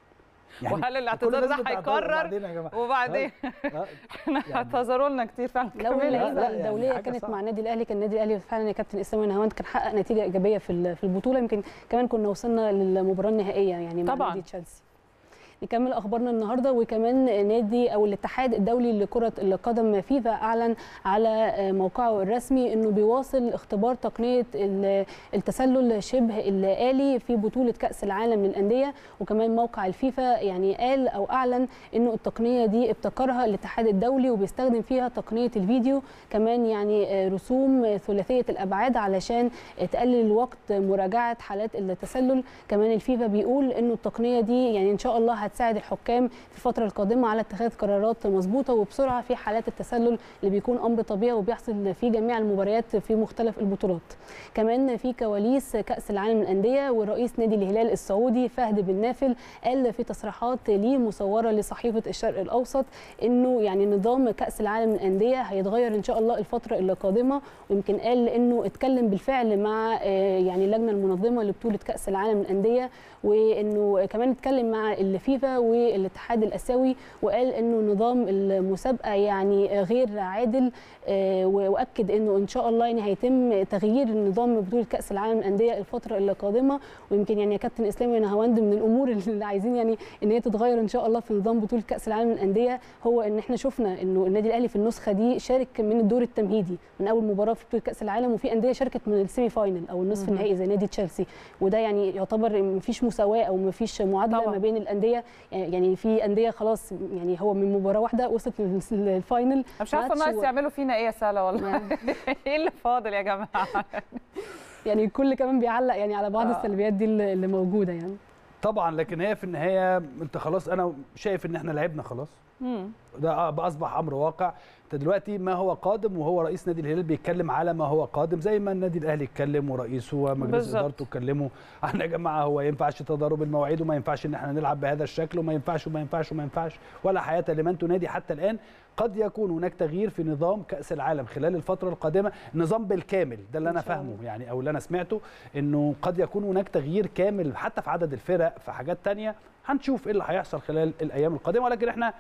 وهل كل الاعتذار الناس ده بتعتذر هيكرر وبعدين يا جماعه وبعدين آه، احنا يعني- اعتذروا لنا كتير فعلا لو كملي. لا، اللعيبه يعني الدوليه حاجة كانت صعبة. مع النادي الاهلي كان النادي الاهلي فعلا يا كابتن اسلام ونهاوند كان حقق نتيجه ايجابيه في ال- في البطوله يمكن كمان كنا وصلنا للمباراه النهائيه يعني مع طبعاً. نادي تشيلسي نكمل اخبارنا النهارده وكمان نادي او الاتحاد الدولي لكره القدم فيفا اعلن على موقعه الرسمي انه بيواصل اختبار تقنيه ال- التسلل شبه الالي في بطوله كاس العالم للانديه وكمان موقع الفيفا يعني قال او اعلن انه التقنيه دي ابتكرها الاتحاد الدولي وبيستخدم فيها تقنيه الفيديو كمان يعني رسوم ثلاثيه الابعاد علشان تقلل وقت مراجعه حالات التسلل كمان الفيفا بيقول انه التقنيه دي يعني ان شاء الله هتساعد الحكام في الفتره القادمه على اتخاذ قرارات مظبوطه وبسرعه في حالات التسلل اللي بيكون امر طبيعي وبيحصل في جميع المباريات في مختلف البطولات كمان في كواليس كاس العالم للانديه ورئيس نادي الهلال السعودي فهد بن نافل قال في تصريحات ليه مصوره لصحيفه الشرق الاوسط انه يعني نظام كاس العالم للانديه هيتغير ان شاء الله الفتره القادمه ويمكن قال انه اتكلم بالفعل مع آه، يعني اللجنه المنظمه لبطوله كاس العالم للانديه وانه كمان اتكلم مع الفيفا والاتحاد الاسيوي وقال انه نظام المسابقه يعني غير عادل آه، واكد انه ان شاء الله يعني هيتم تغيير نظام بطوله كاس العالم للانديه الفتره القادمه ويمكن يعني يا كابتن اسلام ونهاوند من الامور اللي عايزين يعني ان هي تتغير ان شاء الله في نظام بطوله كاس العالم للانديه هو ان احنا شفنا انه النادي الاهلي في النسخه دي شارك من الدور التمهيدي من اول مباراه في بطوله كاس العالم وفي انديه شاركت من السيمي فاينل او النصف النهائي زي نادي تشيلسي وده يعني يعتبر مفيش مساواه او مفيش معادله طبعاً. ما بين الانديه يعني في انديه خلاص يعني هو من مباراه واحده وصلت للس- للفاينل أنا مش عارفه ماتش ناقص و- يعملوا فينا ايه يا سلا والله يعني- ايه اللي فاضل يا جماعه يعني الكل كمان بيعلق يعني على بعض آه. السلبيات دي اللي اللي موجوده يعني طبعا لكن هي في النهايه انت خلاص انا شايف ان احنا لعبنا خلاص مم. ده بقى اصبح امر واقع انت دلوقتي ما هو قادم وهو رئيس نادي الهلال بيتكلم على ما هو قادم زي ما النادي الاهلي اتكلم ورئيسه ومجلس بالظبط. ادارته اتكلموا عن يا جماعه هو ينفعش تضارب المواعيد وما ينفعش ان احنا نلعب بهذا الشكل وما ينفعش وما ينفعش وما ينفعش ولا حياه لمن تنادي حتى الان قد يكون هناك تغيير في نظام كاس العالم خلال الفتره القادمه نظام بالكامل ده اللي إن انا شاء الله. فاهمه يعني او اللي انا سمعته انه قد يكون هناك تغيير كامل حتى في عدد الفرق في حاجات تانية هنشوف ايه اللي هيحصل خلال الايام القادمه ولكن احنا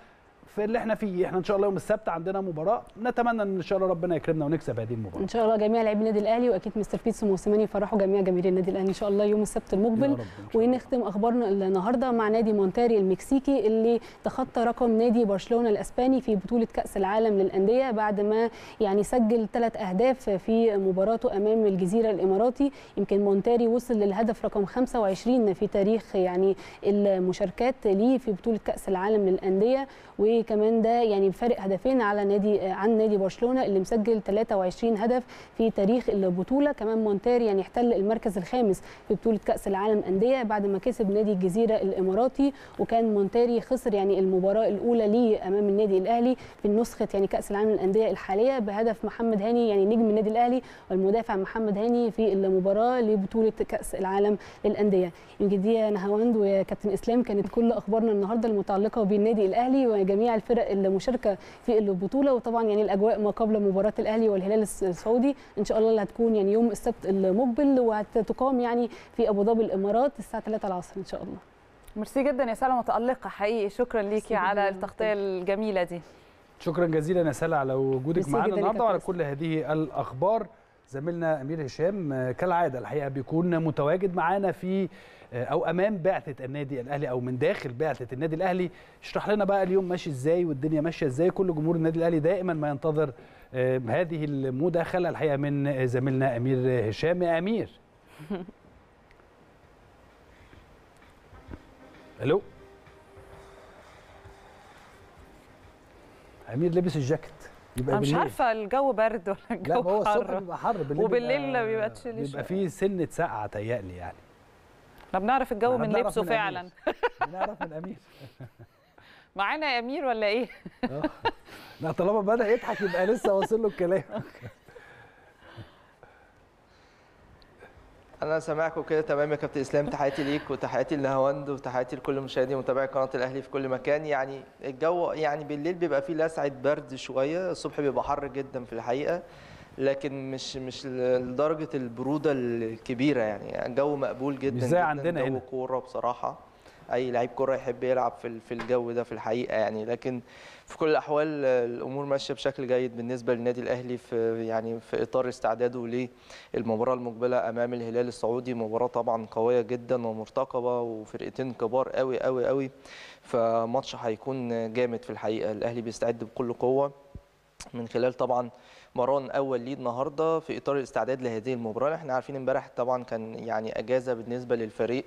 في اللي احنا فيه احنا ان شاء الله يوم السبت عندنا مباراه نتمنى ان شاء الله ربنا يكرمنا ونكسب هذه المباراه ان شاء الله جميع لاعبي النادي الاهلي واكيد مستر بيتسو موسيماني يفرحوا جميع جماهير النادي الاهلي ان شاء الله يوم السبت يا المقبل رب إن شاء الله. ونختم اخبارنا النهارده مع نادي مونتاري المكسيكي اللي تخطى رقم نادي برشلونه الاسباني في بطوله كاس العالم للانديه بعد ما يعني سجل ثلاث اهداف في مباراته امام الجزيره الاماراتي يمكن مونتاري وصل للهدف رقم 25 في تاريخ يعني المشاركات ليه في بطوله كاس العالم للانديه وكمان ده يعني بفارق هدفين على نادي عن نادي برشلونه اللي مسجل 23 هدف في تاريخ البطوله كمان مونتاري يعني احتل المركز الخامس في بطوله كاس العالم انديه بعد ما كسب نادي الجزيره الاماراتي وكان مونتاري خسر يعني المباراه الاولى ليه امام النادي الاهلي في نسخه يعني كاس العالم للانديه الحاليه بهدف محمد هاني يعني نجم النادي الاهلي والمدافع محمد هاني في المباراه لبطوله كاس العالم للانديه يمكن دي يا نهاوند وكابتن اسلام كانت كل اخبارنا النهارده المتعلقه بالنادي الاهلي وجميع الفرق المشاركه في البطوله وطبعا يعني الاجواء ما قبل مباراه الاهلي والهلال السعودي ان شاء الله اللي هتكون يعني يوم السبت المقبل وهتقام يعني في ابو ظبي الامارات الساعه 3 العصر ان شاء الله ميرسي جدا يا سلمى متالقه حقيقي شكرا ليكي ميرسي على جداً. التغطيه الجميله دي شكرا جزيلا يا سلا على وجودك ميرسي معانا جداً يا النهارده كابتن وعلى أسلام. كل هذه الاخبار زميلنا امير هشام آه، كالعاده الحقيقه بيكون متواجد معانا في آه، او امام بعثه النادي الاهلي او من داخل بعثه النادي الاهلي يشرح لنا بقى اليوم ماشي ازاي والدنيا ماشيه ازاي كل جمهور النادي الاهلي دائما ما ينتظر آه، هذه المداخله الحقيقه من آه، زميلنا امير هشام يا امير الو امير لبس الجاكيت يبقى انا مش بالليل. عارفه الجو برد ولا لا الجو ما هو الصبح حر بيبقى حر بالليل وبالليل بيبقى- بيبقى تشيل بيبقى شوية. فيه سنه سقعه تهيألي يعني احنا بنعرف الجو إحنا من بنعرف لبسه من أمير. فعلا بنعرف من امير معانا يا امير ولا ايه آه. لا طالما بدا يضحك يبقى لسه واصل له الكلام انا سامعكم كده تمام يا كابتن اسلام تحياتي ليك وتحياتي لهواند وتحياتي لكل مشاهدي ومتابعي قناه الاهلي في كل مكان يعني الجو يعني بالليل بيبقى فيه لسعه برد شويه الصبح بيبقى حر جدا في الحقيقه لكن مش مش لدرجه البروده الكبيره يعني الجو مقبول جدا مش زي جداً، عندنا جو هنا. كوره بصراحه اي لعيب كوره يحب يلعب في ال- في الجو ده في الحقيقه يعني لكن في كل الاحوال آه، الامور ماشيه بشكل جيد بالنسبه للنادي الاهلي في يعني في اطار استعداده للمباراه المقبله امام الهلال السعودي مباراه طبعا قويه جدا ومرتقبه وفرقتين كبار قوي قوي قوي فماتش هيكون جامد في الحقيقه الاهلي بيستعد بكل قوه من خلال طبعا مران اول ليه النهارده في اطار الاستعداد لهذه المباراه احنا عارفين امبارح طبعا كان يعني اجازه بالنسبه للفريق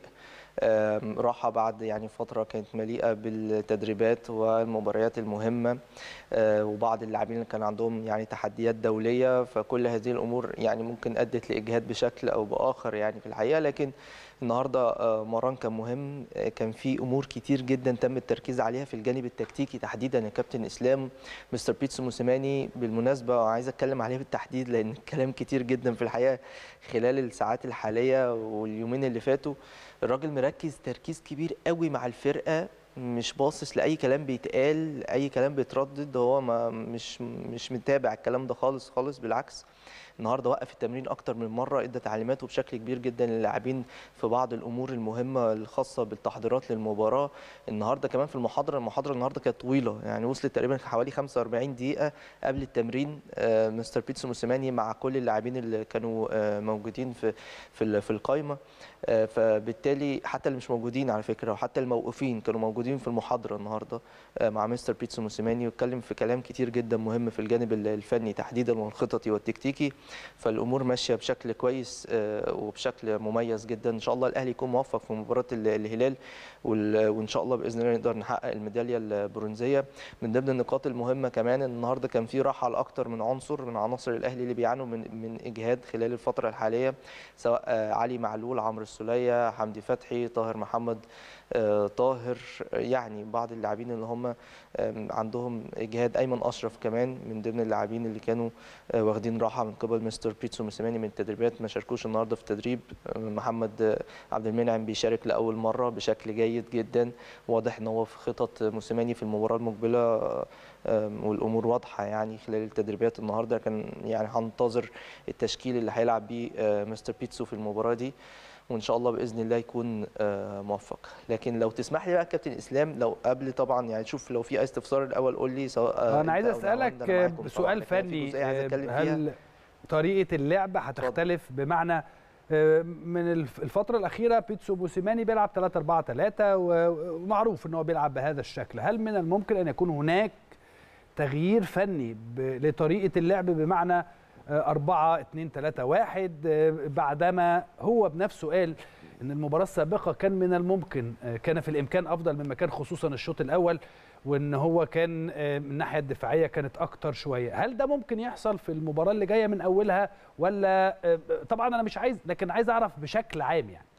آم، راحه بعد يعني فتره كانت مليئه بالتدريبات والمباريات المهمه آه، وبعض اللاعبين اللي كان عندهم يعني تحديات دوليه فكل هذه الامور يعني ممكن ادت لاجهاد بشكل او باخر يعني في الحقيقه لكن النهارده آه، مران كان مهم آه، كان في امور كتير جدا تم التركيز عليها في الجانب التكتيكي تحديدا يا كابتن اسلام مستر بيتسو موسيماني بالمناسبه عايز اتكلم عليه بالتحديد لان الكلام كتير جدا في الحقيقه خلال الساعات الحاليه واليومين اللي فاتوا الراجل مركز تركيز كبير قوي مع الفرقه مش باصص لاي كلام بيتقال اي كلام بيتردد هو ما مش مش متابع الكلام ده خالص خالص بالعكس النهارده وقف التمرين اكتر من مره ادى تعليماته بشكل كبير جدا للاعبين في بعض الامور المهمه الخاصه بالتحضيرات للمباراه النهارده كمان في المحاضره المحاضره النهارده كانت طويله يعني وصلت تقريبا حوالي 45 دقيقه قبل التمرين آه، مستر بيتسو موسيماني مع كل اللاعبين اللي كانوا آه، موجودين في في ال- في القائمه آه، فبالتالي حتى اللي مش موجودين على فكره وحتى الموقوفين كانوا موجودين في المحاضره النهارده آه، مع مستر بيتسو موسيماني واتكلم في كلام كتير جدا مهم في الجانب ال- الفني تحديدا والخططي والتكتيكي فالامور ماشيه بشكل كويس آه، وبشكل مميز جدا ان شاء الله الاهلي يكون موفق في مباراه ال- الهلال وال- وان شاء الله باذن الله نقدر نحقق الميداليه البرونزيه من ضمن النقاط المهمه كمان إن النهارده كان في راحه لاكثر من عنصر من عناصر الاهلي اللي بيعانوا من من اجهاد خلال الفتره الحاليه سواء آه، علي معلول عمرو السوليه حمدي فتحي طاهر محمد آه، طاهر آه، يعني بعض اللاعبين اللي هم آم، عندهم اجهاد ايمن اشرف كمان من ضمن اللاعبين اللي كانوا آه، واخدين راحه من قبل مستر بيتسو موسيماني من التدريبات ما شاركوش النهارده في التدريب آه، محمد آه، عبد المنعم بيشارك لاول مره بشكل جيد جدا واضح ان هو في خطط موسيماني في المباراه المقبله آه، آم، والامور واضحه يعني خلال التدريبات النهارده كان يعني هننتظر التشكيل اللي هيلعب بيه آه، مستر بيتسو في المباراه دي وان شاء الله باذن الله يكون آه، موفق لكن لو تسمح لي بقى كابتن اسلام لو قبل طبعا يعني شوف لو في اي استفسار الاول قول لي سواء آه، انا عايز أنت أو نهاوند، اسالك أنا معاكم طبعاً، سؤال لكن في فني جزئية عايز أتكلم فيها. هل طريقه اللعب هتختلف بمعنى آه، من الف- الفترة الأخيرة بيتسو بوسيماني بيلعب 3 4 3 ومعروف إن هو بيلعب بهذا الشكل، هل من الممكن أن يكون هناك تغيير فني ب- لطريقة اللعب بمعنى 4 2 3 1 بعدما هو بنفسه قال ان المباراه السابقه كان من الممكن آه، كان في الامكان افضل مما كان خصوصا الشوط الاول وان هو كان آه، من الناحيه الدفاعيه كانت اكتر شويه هل ده ممكن يحصل في المباراه اللي جايه من اولها ولا آه، طبعا انا مش عايز لكن عايز اعرف بشكل عام يعني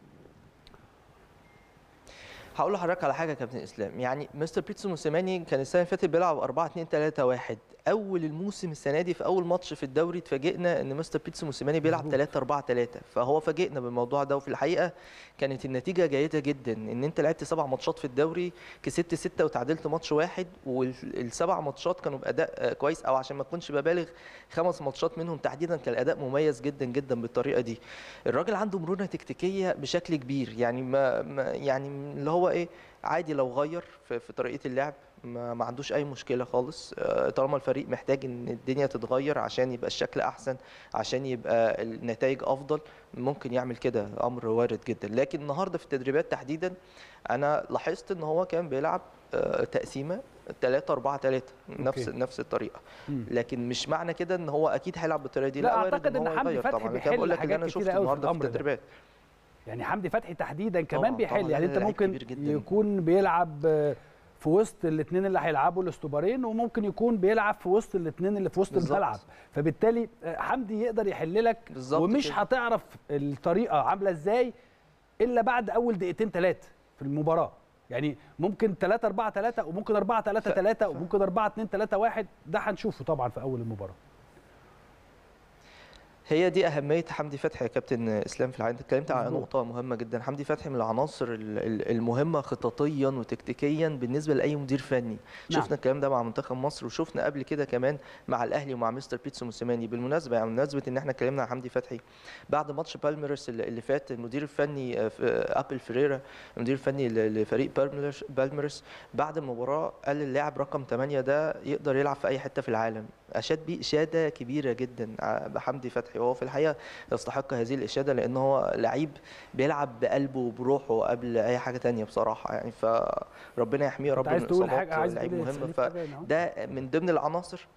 هقول لحضرتك على حاجه يا كابتن اسلام يعني مستر بيتسو موسيماني كان السنه اللي فاتت بيلعب 4 2 3 1 اول الموسم السنه دي في اول ماتش في الدوري اتفاجئنا ان مستر بيتسو موسيماني بيلعب مظبوط. 3 4 3 فهو فاجئنا بالموضوع ده وفي الحقيقه كانت النتيجه جيده جدا ان انت لعبت سبع ماتشات في الدوري كسبت سته وتعادلت ماتش واحد والسبع ماتشات كانوا باداء آه، كويس او عشان ما اكونش ببالغ خمس ماتشات منهم تحديدا كان الاداء مميز جدا جدا بالطريقه دي الراجل عنده مرونه تكتيكيه بشكل كبير يعني ما, ما يعني اللي هو ايه عادي لو غير في, في طريقه اللعب ما, ما عندوش اي مشكله خالص آه، طالما الفريق محتاج ان الدنيا تتغير عشان يبقى الشكل احسن عشان يبقى النتائج افضل ممكن يعمل كده امر وارد جدا لكن النهارده في التدريبات تحديدا انا لاحظت ان هو كان بيلعب آه، تقسيمه 3 4 3 نفس أوكي. نفس الطريقه مم. لكن مش معنى كده ان هو اكيد هيلعب بالطريقه دي لا، وارد أعتقد إن هو حمدي يغير فتحي طبعا بيحل لكن بقول لك اللي حاجات انا كتيرة شفته أوي في النهارده في الأمر ده. التدريبات يعني حمدي فتحي تحديدا كمان طبعاً، بيحل طبعاً، يعني لا، انت لا، لعيب ممكن كبير جداً. يكون بيلعب آه، في وسط الاثنين اللي هيلعبوا الاستوبارين وممكن يكون بيلعب في وسط الاثنين اللي في وسط بالظبط. الملعب فبالتالي آه، حمدي يقدر يحل لك بالظبط ومش كده. هتعرف الطريقه عامله ازاي الا بعد اول دقيقتين ثلاثه في المباراه يعني ممكن 3 4 3 وممكن 4 3 3 وممكن 4 2 3 1 ده هنشوفه طبعا في اول المباراه هي دي اهميه حمدي فتحي يا كابتن اسلام في الحقيقه انت اتكلمت على مظبوط. نقطه مهمه جدا حمدي فتحي من العناصر ال- ال- المهمه خططيا وتكتيكيا بالنسبه لاي مدير فني نعم. شفنا الكلام ده مع منتخب مصر وشفنا قبل كده كمان مع الاهلي ومع مستر بيتسو موسيماني بالمناسبه يعني بمناسبه ان احنا اتكلمنا عن حمدي فتحي بعد ماتش بالميرس اللي اللي فات المدير الفني آه، في- آه، ابل فريرا المدير الفني ل- لفريق بالميرس بالميرس بعد المباراه قال اللاعب رقم 8 ده يقدر يلعب في اي حته في العالم اشاد بيه اشاده كبيره جدا ع- بحمدي فتحي وهو في الحقيقه يستحق هذه الاشاده لان هو لعيب بيلعب بقلبه وبروحه قبل اي حاجه تانية بصراحه يعني فربنا يحميه يا انت رب عايز من تقول الإصابات، حاجه عايز لعيب تقول مهم تسألني ف حاجة هنا أهو. ده من ضمن العناصر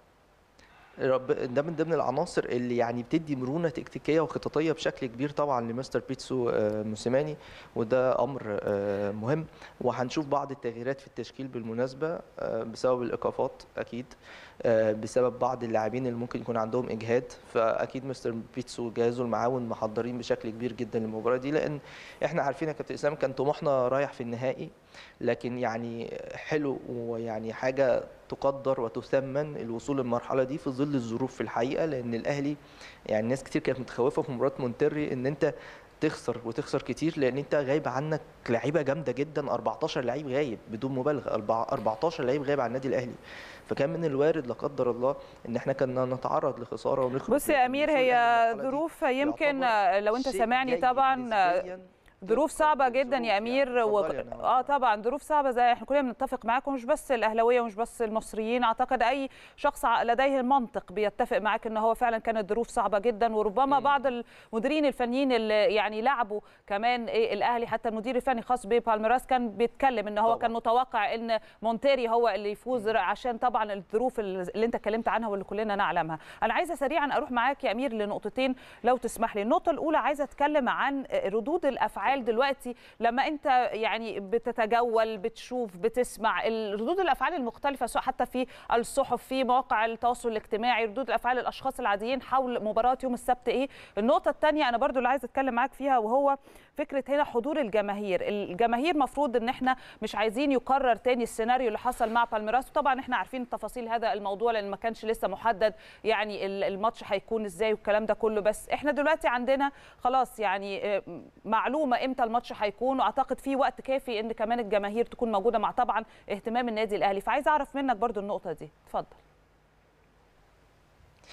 رب ده من ضمن العناصر اللي يعني بتدي مرونه تكتيكيه وخططيه بشكل كبير طبعا لمستر بيتسو آه، موسيماني وده امر آه، مهم وهنشوف بعض التغييرات في التشكيل بالمناسبه آه، بسبب الايقافات اكيد آه، بسبب بعض اللاعبين اللي ممكن يكون عندهم اجهاد فاكيد مستر بيتسو جهازه المعاون محضرين بشكل كبير جدا للمباراه دي لان احنا عارفين يا كابتن اسلام كان طموحنا رايح في النهائي لكن يعني حلو ويعني حاجه تقدر وتثمن الوصول للمرحله دي في ظل الظروف في الحقيقه لان الاهلي يعني ناس كتير كانت متخوفه في مباراه مونتري ان انت تخسر وتخسر كتير لان انت غايب عنك لعيبه جامده جدا 14 لعيب غايب بدون مبالغه أربعة- 14 لعيب غايب عن النادي الاهلي فكان من الوارد لا قدر الله ان احنا كنا نتعرض لخساره ونخرج بص يا امير الوصول هي للمرحلة دي ظروف يمكن يعتبر لو انت شيء سامعني جيد طبعا نسبياً ظروف صعبة طبقاً جدا للظروف يا أمير و... اتفضلي يا نهار. اه طبعا ظروف صعبة زي احنا كلنا بنتفق معاكم مش بس الأهلاوية ومش بس المصريين أعتقد أي شخص ع- لديه المنطق بيتفق معاك إن هو فعلا كانت ظروف صعبة جدا وربما مم. بعض المديرين الفنيين اللي يعني لعبوا كمان إيه الأهلي حتى المدير الفني خاص ببالميراس كان بيتكلم إن هو طبعاً. كان متوقع إن مونتيري هو اللي يفوز عشان طبعا الظروف اللي أنت اتكلمت عنها واللي كلنا نعلمها أنا عايزة سريعا أروح معاك يا أمير لنقطتين لو تسمح لي النقطة الأولى عايزة أتكلم عن ردود الأفعال دلوقتي لما انت يعني بتتجول بتشوف بتسمع ردود الافعال المختلفه سواء حتى في الصحف في مواقع التواصل الاجتماعي ردود الافعال الاشخاص العاديين حول مباراه يوم السبت ايه النقطه الثانيه انا برضو اللي عايزه اتكلم معاك فيها وهو فكره هنا حضور الجماهير الجماهير مفروض ان احنا مش عايزين يكرر تاني السيناريو اللي حصل مع بالميراس وطبعا احنا عارفين تفاصيل هذا الموضوع لان ما كانش لسه محدد يعني ال- الماتش هيكون ازاي والكلام ده كله بس احنا دلوقتي عندنا خلاص يعني آه، معلومه امتى الماتش هيكون واعتقد في وقت كافي ان كمان الجماهير تكون موجوده مع طبعا اهتمام النادي الاهلي فعايزه اعرف منك برضو النقطه دي اتفضل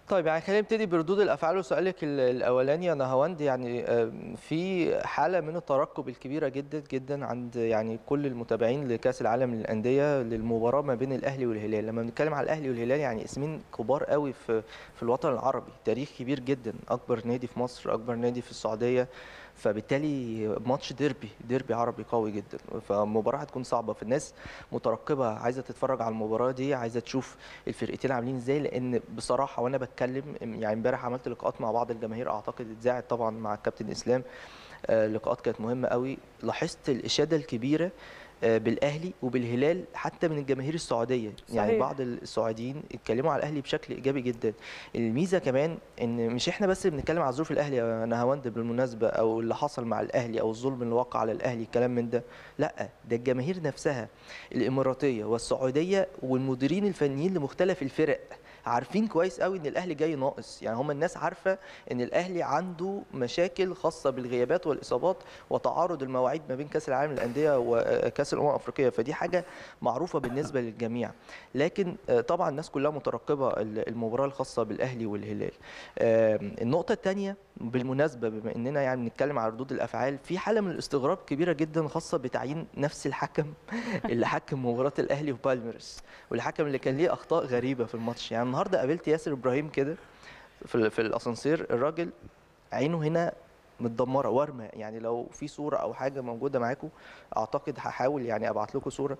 طيب يعني خلينا نبتدي بردود الافعال وسؤالك ال- الاولاني يا نهاوند يعني آم، في حاله من الترقب الكبيره جدا جدا عند يعني كل المتابعين لكاس العالم للانديه للمباراه ما بين الاهلي والهلال لما بنتكلم على الاهلي والهلال يعني اسمين كبار قوي في في الوطن العربي تاريخ كبير جدا اكبر نادي في مصر اكبر نادي في السعوديه فبالتالي ماتش ديربي ديربي عربي قوي جدا فمباراه هتكون صعبه فالناس مترقبه عايزه تتفرج على المباراه دي عايزه تشوف الفرقتين عاملين ازاي لان بصراحه وانا بتكلم يعني امبارح عملت لقاءات مع بعض الجماهير اعتقد اتذاعت طبعا مع الكابتن اسلام آه، لقاءات كانت مهمه قوي لاحظت الاشاده الكبيره آه، بالاهلي وبالهلال حتى من الجماهير السعوديه يعني صحيح. بعض السعوديين اتكلموا على الاهلي بشكل ايجابي جدا الميزه كمان ان مش احنا بس اللي بنتكلم على ظروف الاهلي يا نهاوند بالمناسبه او اللي حصل مع الاهلي او الظلم اللي وقع على الاهلي الكلام من ده لا ده الجماهير نفسها الاماراتيه والسعوديه والمديرين الفنيين لمختلف الفرق عارفين كويس قوي ان الاهلي جاي ناقص يعني هم الناس عارفه ان الاهلي عنده مشاكل خاصه بالغيابات والاصابات وتعارض المواعيد ما بين كاس العالم للانديه وكاس الامم الافريقيه فدي حاجه معروفه بالنسبه للجميع لكن آه، طبعا الناس كلها مترقبه ال- المباراه الخاصه بالاهلي والهلال آم، النقطه الثانيه بالمناسبه بما اننا يعني بنتكلم على ردود الافعال في حاله من الاستغراب كبيره جدا خاصه بتعيين نفس الحكم اللي حكم مباراه الاهلي وبالميرس والحكم اللي كان ليه اخطاء غريبه في الماتش يعني النهارده قابلت ياسر ابراهيم كده في ال- في الاسانسير الراجل عينه هنا متدمره ورمه يعني لو في صوره او حاجه موجوده معاكم اعتقد هحاول يعني ابعت لكم صوره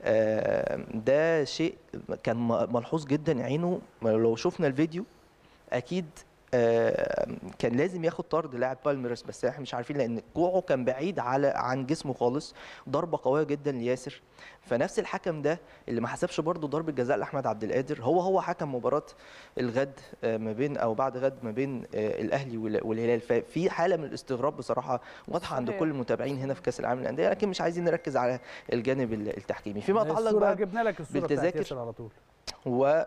آه، ده شيء كان م- ملحوظ جدا عينه لو شفنا الفيديو اكيد آه، كان لازم ياخد طرد لاعب بالميرس بس احنا مش عارفين لان كوعه كان بعيد على عن جسمه خالص ضربه قويه جدا لياسر فنفس الحكم ده اللي ما حسبش برضه ضربه جزاء لاحمد عبد القادر هو هو حكم مباراه الغد آه، ما بين او بعد غد ما بين آه، الاهلي وال- والهلال ففي حاله من الاستغراب بصراحه واضحه عند صحيح. كل المتابعين هنا في كاس العالم للانديه لكن مش عايزين نركز على الجانب ال- التحكيمي فيما يتعلق الصورة بقى جبنا لك الصوره بتاعت بالتذاكر. ياسر على طول و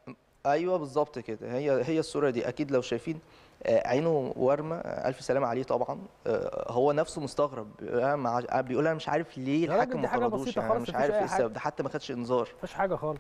ايوه بالظبط كده هي هي الصوره دي اكيد لو شايفين آه، عينه ورمه آه، الف سلامه عليه طبعا آه، هو نفسه مستغرب آه، مع- آه، بيقول انا مش عارف ليه يا راجل الحكم دي ما حاجة طردوش بسيطة يعني أنا خالص، مش مفيش عارف أي ايه حاجة. السبب ده حتى ما خدش انذار مفيش حاجه خالص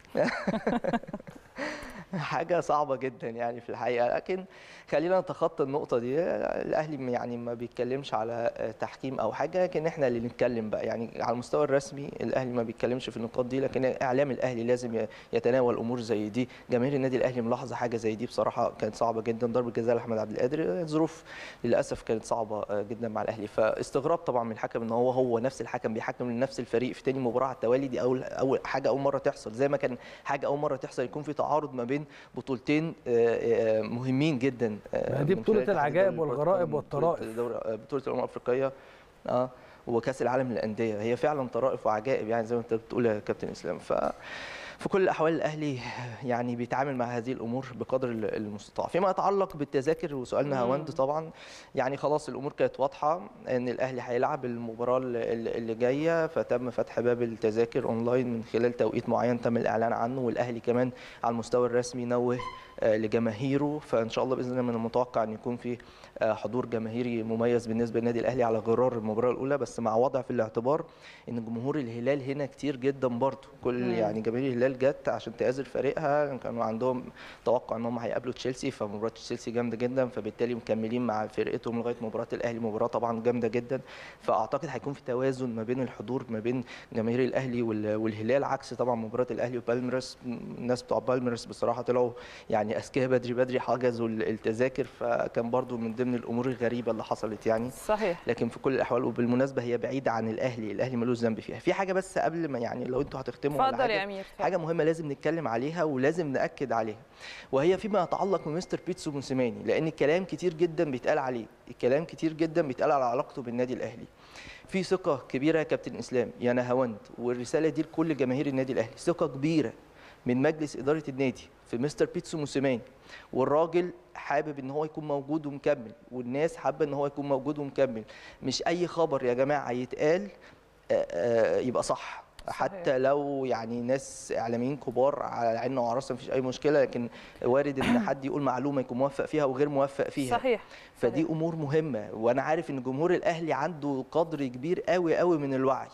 حاجه صعبه جدا يعني في الحقيقه لكن خلينا نتخطى النقطه دي الاهلي يعني ما بيتكلمش على آه، تحكيم او حاجه لكن احنا اللي نتكلم بقى يعني على المستوى الرسمي الاهلي ما بيتكلمش في النقاط دي لكن اعلام الاهلي لازم ي- يتناول امور زي دي جماهير النادي الاهلي ملاحظه حاجه زي دي بصراحه كانت صعبه جدا ضربه جزاء لاحمد عبد القادر الظروف للاسف كانت صعبه آه، جدا مع الاهلي فاستغراب طبعا من الحكم ان هو هو نفس الحكم بيحكم لنفس الفريق في تاني مباراه على التوالي دي اول اول حاجه اول مره تحصل زي ما كان حاجه اول مره تحصل يكون في تعارض ما بين بطولتين آه، آه، مهمين جدا آه، ما دي من بطولة خلال اتحاد العجائب الدولي لكرة والغرائب القدم، والطرائف. بطولة دوري- آه، بطوله الامم الافريقيه اه وكاس العالم للانديه هي فعلا طرائف وعجائب يعني زي ما انت بتقول يا كابتن اسلام ف في كل الاحوال الاهلي يعني بيتعامل مع هذه الامور بقدر ال- المستطاع فيما يتعلق بالتذاكر وسؤالنا مم. هوند طبعا يعني خلاص الامور كانت واضحه ان الاهلي هيلعب المباراه ال- ال- اللي جايه فتم فتح باب التذاكر اونلاين من خلال توقيت معين تم الاعلان عنه والاهلي كمان على المستوى الرسمي نوه آه، لجماهيره فان شاء الله باذن الله من المتوقع ان يكون في آه، حضور جماهيري مميز بالنسبه للنادي الاهلي على غرار المباراه الاولى بس مع وضع في الاعتبار ان جمهور الهلال هنا كتير جدا برضه كل مم. يعني جماهير الهلال جت عشان تآزر فريقها كانوا عندهم توقع ان هم هيقابلوا تشيلسي فمباراه تشيلسي جامده جدا فبالتالي مكملين مع فرقتهم لغايه مباراه الاهلي مباراه طبعا جامده جدا فاعتقد هيكون في توازن ما بين الحضور ما بين جماهير الاهلي وال- والهلال عكس طبعا مباراه الاهلي وبالميرس الناس بتوع بالميرس بصراحه طلعوا يعني اذكياء بدري بدري حجزوا التذاكر فكان برضو من ضمن الامور الغريبه اللي حصلت يعني صحيح لكن في كل الاحوال وبالمناسبه هي بعيده عن الاهلي الاهلي ملوش ذنب فيها في حاجه بس قبل ما يعني لو انتوا هتختموا ولا اتفضل حاجة، يا امير اتفضل. حاجه مهمه لازم نتكلم عليها ولازم ناكد عليها وهي فيما يتعلق بمستر بيتسو موسيماني لان الكلام كتير جدا بيتقال عليه الكلام كتير جدا بيتقال على علاقته بالنادي الاهلي في ثقه كبيره يا كابتن اسلام يا نهاوند والرساله دي لكل جماهير النادي الاهلي ثقه كبيره من مجلس اداره النادي في مستر بيتسو موسيماني والراجل حابب ان هو يكون موجود ومكمل والناس حابه ان هو يكون موجود ومكمل مش اي خبر يا جماعه يتقال آه، آه، يبقى صح صحيح. حتى لو يعني ناس اعلاميين كبار على عيننا وعراسنا مفيش اي مشكله لكن وارد ان حد يقول معلومه يكون موفق فيها وغير موفق فيها صحيح فدي صحيح. امور مهمه وانا عارف ان جمهور الاهلي عنده قدر كبير قوي قوي من الوعي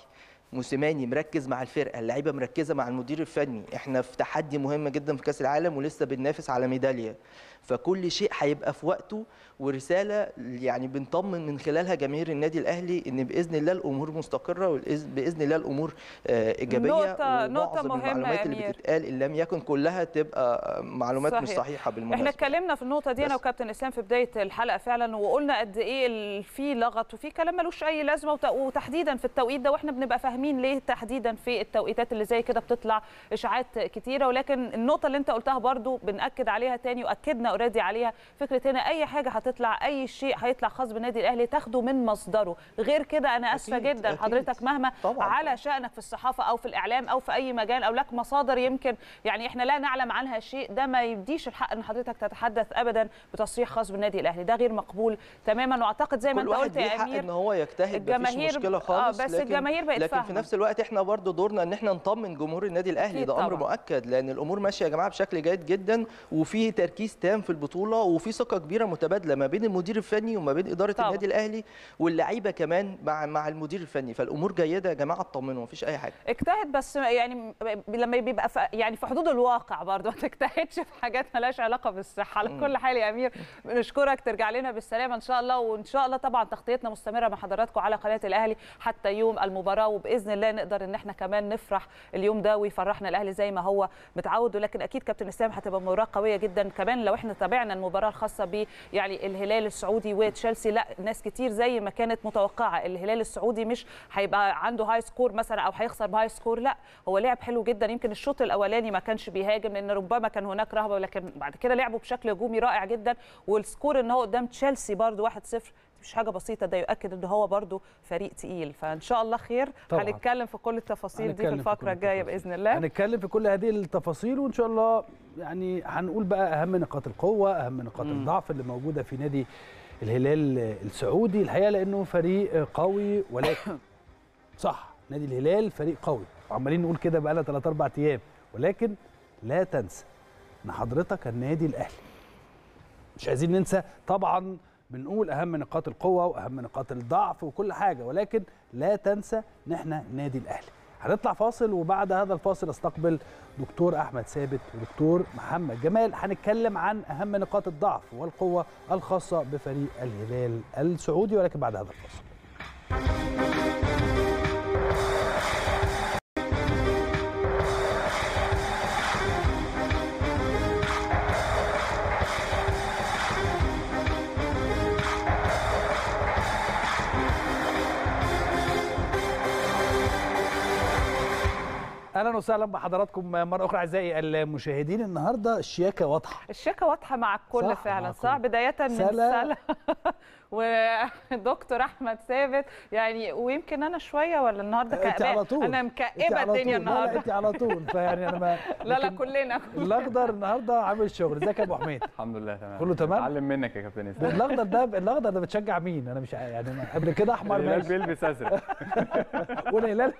موسيماني مركز مع الفرقه اللعيبه مركزه مع المدير الفني احنا في تحدي مهم جدا في كاس العالم ولسه بننافس على ميداليه فكل شيء هيبقى في وقته ورساله يعني بنطمن من خلالها جماهير النادي الاهلي ان باذن الله الامور مستقره وباذن الله الامور آه، ايجابيه نقطة- نقطة ومعظم مهمة يا المعلومات اللي أمير. بتتقال ان لم يكن كلها تبقى معلومات مش صحيح. صحيحه احنا بالمناسبه اتكلمنا في النقطه دي انا بس. وكابتن اسلام في بدايه الحلقه فعلا وقلنا قد ايه ال- في لغط وفي كلام ملوش اي لازمه وت- وتحديدا في التوقيت ده واحنا بنبقى فاهمين ليه تحديدا في التوقيتات اللي زي كده بتطلع اشاعات كتيره ولكن النقطه اللي انت قلتها برضو بناكد عليها تاني واكدنا اوريدي عليها فكره هنا اي حاجه هتطلع اي شيء هيطلع خاص بالنادي الاهلي تاخده من مصدره غير كده انا اسفه أكيد، جدا أكيد. حضرتك مهما طبعاً. على شأنك في الصحافة أو في الإعلام أو في أي مجال أو لك مصادر يمكن يعني إحنا لا نعلم عنها شيء ده ما يديش الحق إن حضرتك تتحدث أبدا بتصريح خاص بالنادي الأهلي ده غير مقبول تماما وأعتقد زي ما كل أنت واحد قلت ليه يا حق أمير ان هو يجتهد مفيش الجماهير- مشكله آه، خالص بس لكن الجماهير بقت لكن في فاهمة. نفس الوقت احنا برضو دورنا ان احنا نطمن جمهور النادي الاهلي أكيد ده امر طبعاً. مؤكد لان الامور ماشيه يا جماعه بشكل جيد جدا وفي تركيز تام في البطوله وفي ثقه كبيره متبادله ما بين المدير الفني وما بين اداره طبعاً. النادي الاهلي واللعيبه كمان مع مع المدير الفني فالامور جيده يا جماعه اطمنوا مفيش اي حاجه اجتهد بس يعني لما بيبقى في يعني في حدود الواقع برضه ما تجتهدش في حاجات مالهاش علاقه بالصحه على كل حال يا امير بنشكرك ترجع لنا بالسلامه ان شاء الله وان شاء الله طبعا تغطيتنا مستمره مع حضراتكم على قناه الاهلي حتى يوم المباراه وباذن الله نقدر ان احنا كمان نفرح اليوم ده ويفرحنا الاهلي زي ما هو متعود ولكن اكيد كابتن اسلام هتبقى مباراه قويه جدا كمان لو احنا تابعنا المباراه الخاصه ب يعني الهلال السعودي وتشيلسي لا ناس كتير زي ما كانت متوقعه الهلال السعودي مش هيبقى عنده هاي سكور مثلا او هيخسر بهاي سكور لا هو لعب حلو جدا يمكن الشوط الاولاني ما كانش بيهاجم لان ربما كان هناك رهبه ولكن بعد كده لعبوا بشكل هجومي رائع جدا والسكور ان هو قدام تشيلسي برده 1-0 مش حاجه بسيطه ده يؤكد ان هو برده فريق تقيل فان شاء الله خير طبعاً. هنتكلم في كل التفاصيل دي في هنتكلم في كل الفقره الجايه التفاصيل. باذن الله هنتكلم في كل هذه التفاصيل وان شاء الله يعني هنقول بقى اهم نقاط القوه اهم نقاط مم. الضعف اللي موجوده في نادي الهلال السعودي الحقيقه لانه فريق قوي ولكن صح نادي الهلال فريق قوي وعمالين نقول كده بقى لنا 3 4 ايام ولكن لا تنسى ان حضرتك النادي الاهلي مش عايزين ننسى طبعا بنقول اهم نقاط القوه واهم نقاط الضعف وكل حاجه ولكن لا تنسى ان احنا نادي الاهلي هنطلع فاصل وبعد هذا الفاصل استقبل دكتور احمد ثابت ودكتور محمد جمال هنتكلم عن اهم نقاط الضعف والقوه الخاصه بفريق الهلال السعودي ولكن بعد هذا الفاصل اهلا وسهلا بحضراتكم مره اخرى اعزائي المشاهدين النهارده الشياكه واضحه الشياكه واضحه مع الكل صح، مع فعلا الكل. صح بدايه من سلا. سلا ودكتور احمد ثابت يعني ويمكن انا شويه ولا النهارده انت كئبة على طول انا انت مكئبه على الدنيا طول. لا لا النهارده انت على طول فيعني انا ما لا لا لكن كلنا الاخضر النهارده عامل شغل ازيك يا ابو حميد الحمد لله تمام كله تمام؟ اتعلم منك يا كابتن اسلام الاخضر ده الاخضر ده بتشجع مين انا مش عارف يعني أنا قبل كده احمر الهلال ماشي بيلبس ازرق والهلال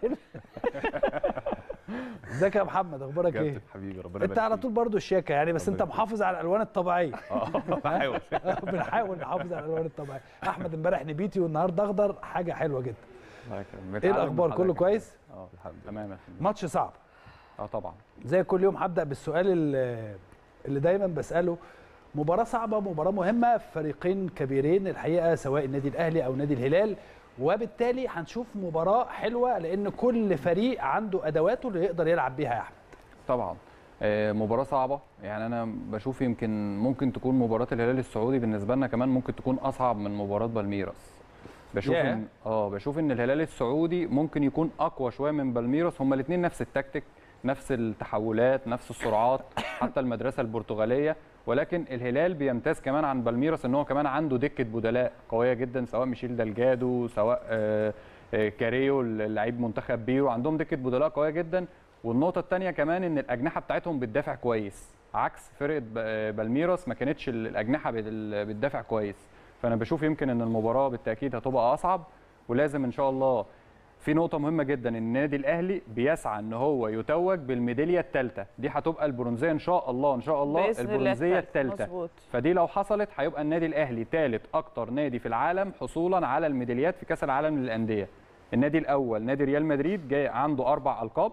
ازيك يا محمد اخبارك ايه كابتن حبيبي ربنا انت يبارك على فيك. طول برضو الشياكه يعني بس ربنا انت يبارك محافظ على الالوان الطبيعيه اه بحاول بنحاول نحافظ على الالوان الطبيعيه احمد امبارح نبيتي والنهارده اخضر حاجه حلوه جدا الله يكرمك. ايه بتعلم الاخبار من كله حضرتك. كويس اه الحمد لله تمام يا فندم. ماتش صعب اه طبعا زي كل يوم هبدا بالسؤال اللي, اللي دايما بساله مباراه صعبه مباراه مهمه فريقين كبيرين الحقيقه سواء النادي الاهلي او نادي الهلال وبالتالي هنشوف مباراه حلوه لان كل فريق عنده ادواته اللي يقدر يلعب بيها يا احمد طبعا آه، مباراة صعبة يعني أنا بشوف يمكن ممكن تكون مباراة الهلال السعودي بالنسبة لنا كمان ممكن تكون أصعب من مباراة بالميراس بشوف ياه. إن اه بشوف إن الهلال السعودي ممكن يكون أقوى شوية من بالميراس هما الاتنين نفس التكتيك نفس التحولات نفس السرعات حتى المدرسة البرتغالية ولكن الهلال بيمتاز كمان عن بالميراس ان هو كمان عنده دكه بدلاء قويه جدا سواء ميشيل دالجادو سواء آه، آه، كاريو لعيب منتخب بيرو عندهم دكه بدلاء قويه جدا والنقطه الثانيه كمان ان الاجنحه بتاعتهم بتدافع كويس عكس فرقه ب- آه، بالميراس ما كانتش ال- الاجنحه بال- بتدافع كويس فانا بشوف يمكن ان المباراه بالتاكيد هتبقى اصعب ولازم ان شاء الله في نقطة مهمة جدا النادي الأهلي بيسعى إن هو يتوج بالميدالية الثالثة، دي هتبقى البرونزية إن شاء الله إن شاء الله بإذن الله البرونزية التالتة. الثالثة مظبوط فدي لو حصلت هيبقى النادي الاهلي ثالث اكتر نادي في العالم حصولا على الميداليات في كاس العالم للانديه النادي الاول نادي ريال مدريد جاي عنده اربع القاب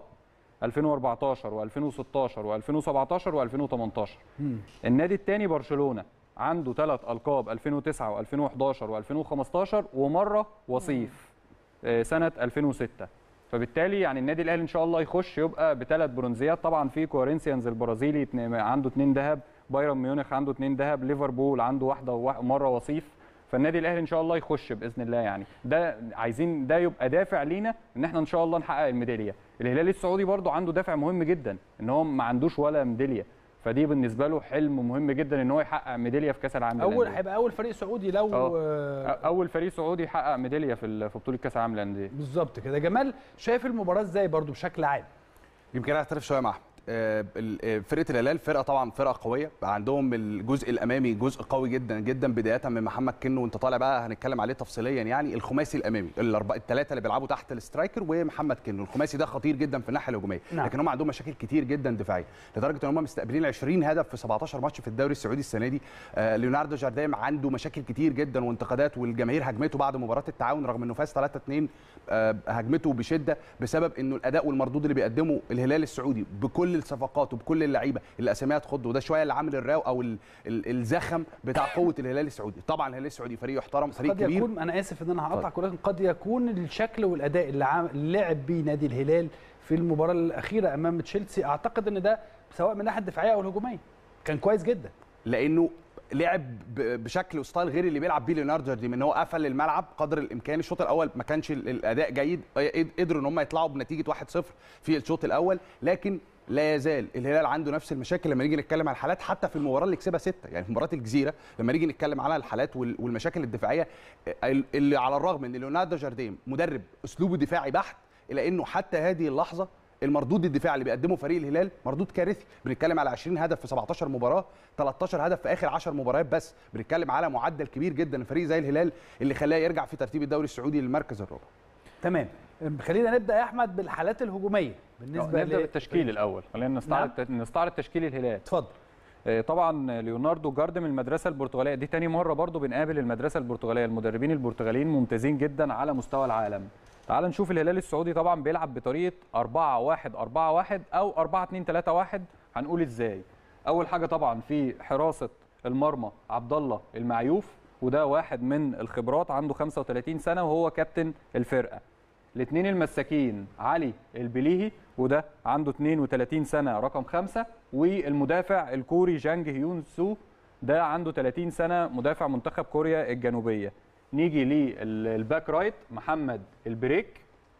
2014 و2016 و2017 و2018 النادي الثاني برشلونه عنده ثلاث القاب 2009 و2011 و2015 ومره وصيف آه، سنه 2006 فبالتالي يعني النادي الاهلي ان شاء الله يخش يبقى بثلاث برونزيات طبعا في كورينثيانز البرازيلي اتنين- عنده اثنين ذهب بايرن ميونخ عنده اثنين ذهب ليفربول عنده واحده ومره وصيف فالنادي الاهلي ان شاء الله يخش باذن الله يعني ده عايزين ده يبقى دافع لينا ان احنا ان شاء الله نحقق الميداليه الهلال السعودي برضو عنده دافع مهم جدا ان هو ما عندوش ولا ميداليه فدي بالنسبه له حلم مهم جدا ان هو يحقق ميداليه في كاس العالم اول للأندية. هيبقى اول فريق سعودي لو آه. آه، اول فريق سعودي يحقق ميداليه في ال- في بطوله كاس العالم للانديه بالظبط كده جمال شايف المباراه ازاي برضو بشكل عام يمكن انا اختلف شويه مع احمد آه، ال- آه، فرقه الهلال فرقه طبعا فرقه قويه بقى عندهم الجزء الامامي جزء قوي جدا جدا بدايه من محمد كنو وانت طالع بقى هنتكلم عليه تفصيليا يعني الخماسي الامامي الاربعه الثلاثه اللي بيلعبوا تحت السترايكر ومحمد كنو الخماسي ده خطير جدا في الناحيه الهجوميه نعم. لكن هم عندهم مشاكل كتير جدا دفاعيه لدرجه ان هم مستقبلين 20 هدف في 17 ماتش في الدوري السعودي السنه دي آه، ليوناردو جارديم عنده مشاكل كتير جدا وانتقادات والجماهير هجمته بعد مباراه التعاون رغم انه فاز 3 2 هجمته بشده بسبب انه الاداء والمردود اللي بيقدمه الهلال السعودي بكل الصفقات وبكل اللعيبه اللي اساميها تخض وده شويه اللي عامل الراو او ال- ال- الزخم بتاع قوه الهلال السعودي طبعا الهلال السعودي فريق يحترم فريق قد كبير يكون انا اسف ان انا هقطعك ولكن قد يكون الشكل والاداء اللي عام- اللي لعب بيه نادي الهلال في المباراه الاخيره امام تشيلسي اعتقد ان ده سواء من الناحيه الدفاعيه او الهجوميه كان كويس جدا لانه لعب ب- بشكل وستايل غير اللي بيلعب بيه ليوناردو جارديم ان هو قفل الملعب قدر الامكان الشوط الاول ما كانش ال- الاداء جيد قدروا ان هم يطلعوا بنتيجه 1-0 في الشوط الاول لكن لا يزال الهلال عنده نفس المشاكل لما نيجي نتكلم على الحالات حتى في المباراه اللي كسبها سته يعني في مباراه الجزيره لما نيجي نتكلم على الحالات وال- والمشاكل الدفاعيه اللي على الرغم ان ليوناردو جارديم مدرب اسلوبه دفاعي بحت الا انه حتى هذه اللحظه المردود الدفاعي اللي بيقدمه فريق الهلال مردود كارثي بنتكلم على 20 هدف في 17 مباراه 13 هدف في اخر 10 مباريات بس بنتكلم على معدل كبير جدا لفريق زي الهلال اللي خلاه يرجع في ترتيب الدوري السعودي للمركز الرابع تمام خلينا نبدا يا احمد بالحالات الهجوميه بالنسبه نبدا بالتشكيل الاول خلينا نستعرض نستعرض تشكيل الهلال اتفضل آه، طبعا ليوناردو جارد من المدرسه البرتغاليه دي تاني مره برضو بنقابل المدرسه البرتغاليه المدربين البرتغاليين ممتازين جدا على مستوى العالم تعال نشوف الهلال السعودي طبعا بيلعب بطريقه 4 1 4 1 او 4 2 3 1 هنقول ازاي اول حاجه طبعا في حراسه المرمى عبد الله المعيوف وده واحد من الخبرات عنده 35 سنه وهو كابتن الفرقه الاثنين المساكين علي البليهي وده عنده 32 سنه رقم خمسة والمدافع الكوري جانج هيون سو ده عنده 30 سنه مدافع منتخب كوريا الجنوبيه نيجي للباك رايت محمد البريك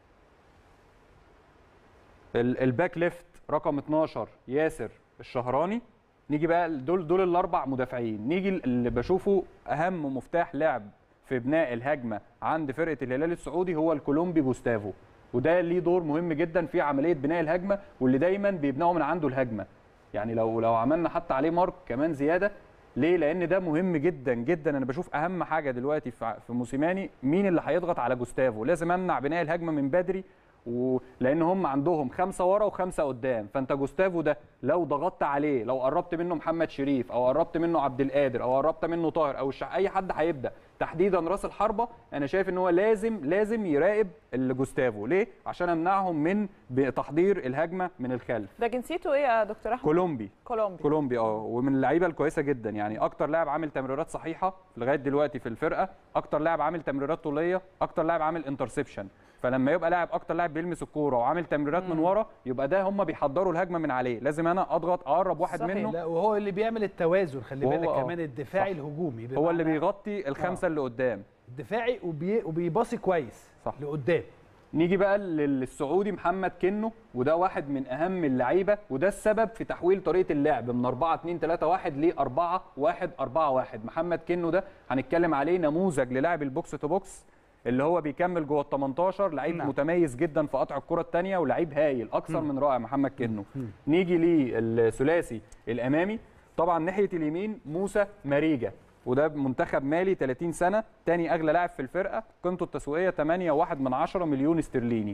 ال- الباك ليفت رقم 12 ياسر الشهراني نيجي بقى دول دول الاربع مدافعين نيجي اللي بشوفه اهم مفتاح لعب في بناء الهجمه عند فرقه الهلال السعودي هو الكولومبي جوستافو وده ليه دور مهم جدا في عمليه بناء الهجمه واللي دايما بيبنوا من عنده الهجمه يعني لو لو عملنا حتى عليه مارك كمان زياده ليه لان ده مهم جدا جدا انا بشوف اهم حاجه دلوقتي في في موسيماني مين اللي هيضغط على جوستافو لازم امنع بناء الهجمه من بدري ولان هم عندهم خمسه ورا وخمسه قدام فانت جوستافو ده لو ضغطت عليه لو قربت منه محمد شريف او قربت منه عبد القادر او قربت منه طاهر او الشع... اي حد هيبدا تحديدا راس الحربه انا شايف ان هو لازم لازم يراقب الجوستافو ليه عشان امنعهم من تحضير الهجمه من الخلف ده جنسيته ايه يا دكتور احمد كولومبي كولومبي كولومبي اه ومن اللعيبه الكويسه جدا يعني اكتر لاعب عامل تمريرات صحيحه لغايه دلوقتي في الفرقه اكتر لاعب عامل تمريرات طوليه اكتر لاعب عامل انترسبشن فلما يبقى لاعب اكتر لاعب بيلمس الكوره وعامل تمريرات من ورا يبقى ده هم بيحضروا الهجمه من عليه لازم انا اضغط اقرب واحد صحيح. منه لا وهو اللي بيعمل التوازن خلي وهو بالك آه. كمان الدفاعي صح. الهجومي هو اللي بمعنى بيغطي الخمسه اللي قدام الدفاعي وبي... وبيباصي كويس صح. لقدام نيجي بقى للسعودي محمد كنو وده واحد من اهم اللعيبه وده السبب في تحويل طريقه اللعب من 4 2 3 1 ل 4 1 4 1 محمد كنو ده هنتكلم عليه نموذج للاعب البوكس تو بوكس اللي هو بيكمل جوه ال 18 لعيب نعم. نعم. متميز جدا في قطع الكره الثانيه ولعيب هايل اكثر من رائع محمد كنو نيجي للثلاثي الامامي طبعا ناحيه اليمين موسى ماريجا وده منتخب مالي 30 سنه تاني اغلى لاعب في الفرقه قيمته التسويقيه 8.1 من 10 مليون استرليني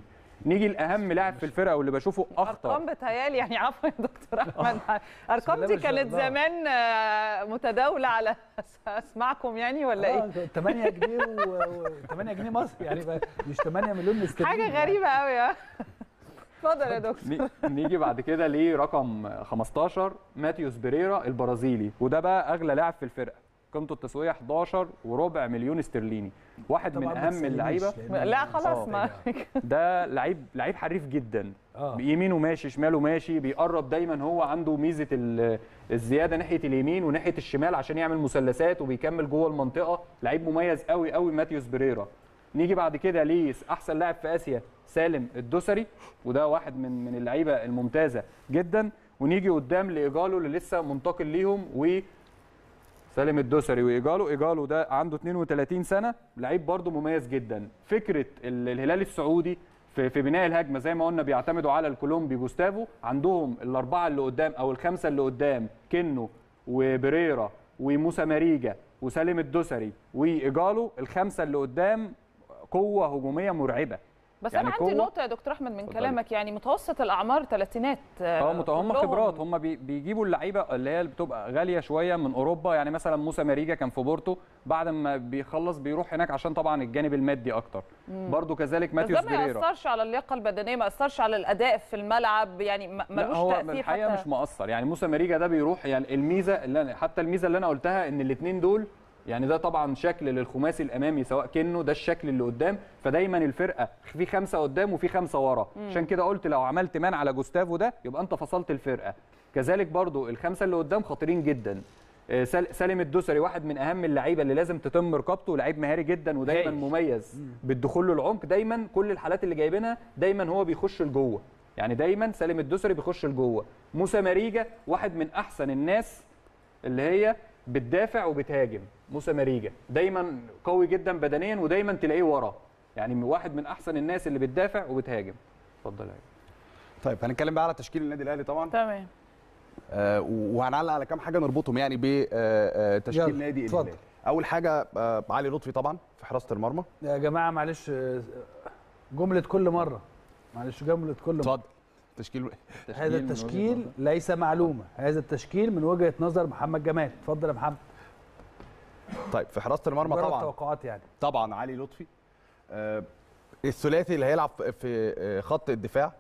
نيجي لاهم لاعب في الفرقه واللي بشوفه اخطر ارقام بتهيالي يعني عفوا يا دكتور احمد ارقام الله دي ما شاء كانت الله. زمان آه، متداوله على اسمعكم يعني ولا ايه؟ 8 جنيه و 8 جنيه مصري يعني بقى مش 8 مليون استرليني حاجه غريبه قوي ها اتفضل يا دكتور ني- نيجي بعد كده لرقم 15 ماتيوس بيريرا البرازيلي وده بقى اغلى لاعب في الفرقه قيمته التسويقيه 11 وربع مليون استرليني واحد من طبعاً ما اهم تسألنيش، اللعيبه لأن لا خلاص آه. ما ده لعيب لعيب حريف جدا اه يمينه ماشي شماله ماشي بيقرب دايما هو عنده ميزه ال- الزياده ناحيه اليمين وناحيه الشمال عشان يعمل مثلثات وبيكمل جوه المنطقه لعيب مميز قوي قوي ماتيوس بريرا نيجي بعد كده ليه احسن لاعب في اسيا سالم الدوسري وده واحد من من اللعيبه الممتازه جدا ونيجي قدام لايجالو اللي لسه منتقل ليهم و سالم الدوسري وايجالو ايجالو ده عنده 32 سنه لعيب برده مميز جدا فكره ال- الهلال السعودي في في بناء الهجمه زي ما قلنا بيعتمدوا على الكولومبي جوستافو عندهم الاربعه اللي قدام او الخمسه اللي قدام كنو وبريرا وموسى ماريجا وسالم الدوسري وايجالو الخمسه اللي قدام قوه هجوميه مرعبه بس يعني انا عندي قوة- نقطه يا دكتور احمد من اتفضلي. كلامك يعني متوسط الاعمار ثلاثينات اه مت- هم خبرات هم بي- بيجيبوا اللعيبه اللي هي بتبقى غاليه شويه من اوروبا يعني مثلا موسى ماريجا كان في بورتو بعد ما بيخلص بيروح هناك عشان طبعا الجانب المادي اكتر برضو كذلك بس ماتيوس ده ما بريرا ياثرش على اللياقه البدنيه ما ياثرش على الاداء في الملعب يعني ما- لا ملوش هو تاثير الحقيقه حتى مش مؤثر يعني موسى ماريجا ده بيروح يعني الميزه اللي أنا حتى الميزه اللي انا قلتها ان الاثنين دول يعني ده طبعا شكل للخماسي الامامي سواء كنه ده الشكل اللي قدام فدايما الفرقه في خمسه قدام وفي خمسه ورا عشان كده قلت لو عملت مان على جوستافو ده يبقى انت فصلت الفرقه كذلك برضو الخمسه اللي قدام خطيرين جدا آه، سال- سالم الدوسري واحد من اهم اللعيبه اللي لازم تتم رقابته لعيب مهاري جدا ودايما هايل. مميز بالدخول للعمق دايما كل الحالات اللي جايبينها دايما هو بيخش لجوه يعني دايما سالم الدوسري بيخش لجوه موسى ماريجا واحد من احسن الناس اللي هي بتدافع وبتهاجم موسى ماريجا دايما قوي جدا بدنيا ودايما تلاقيه ورا يعني واحد من احسن الناس اللي بتدافع وبتهاجم اتفضل يا طيب هنتكلم بقى على تشكيل النادي الاهلي طبعا تمام آه وهنعلق على كام حاجه نربطهم يعني بتشكيل يلا، نادي اتفضل. الهلال اول حاجه آه علي لطفي طبعا في حراسه المرمى يا جماعه معلش آه، جمله كل مره معلش جمله كل مره اتفضل تشكيل هذا من وجهة التشكيل نظرك. ليس معلومه هذا التشكيل من وجهه نظر محمد جمال اتفضل يا محمد طيب في حراسه المرمى مجرد طبعا توقعات يعني طبعا علي لطفي آه الثلاثي اللي هيلعب في آه، خط الدفاع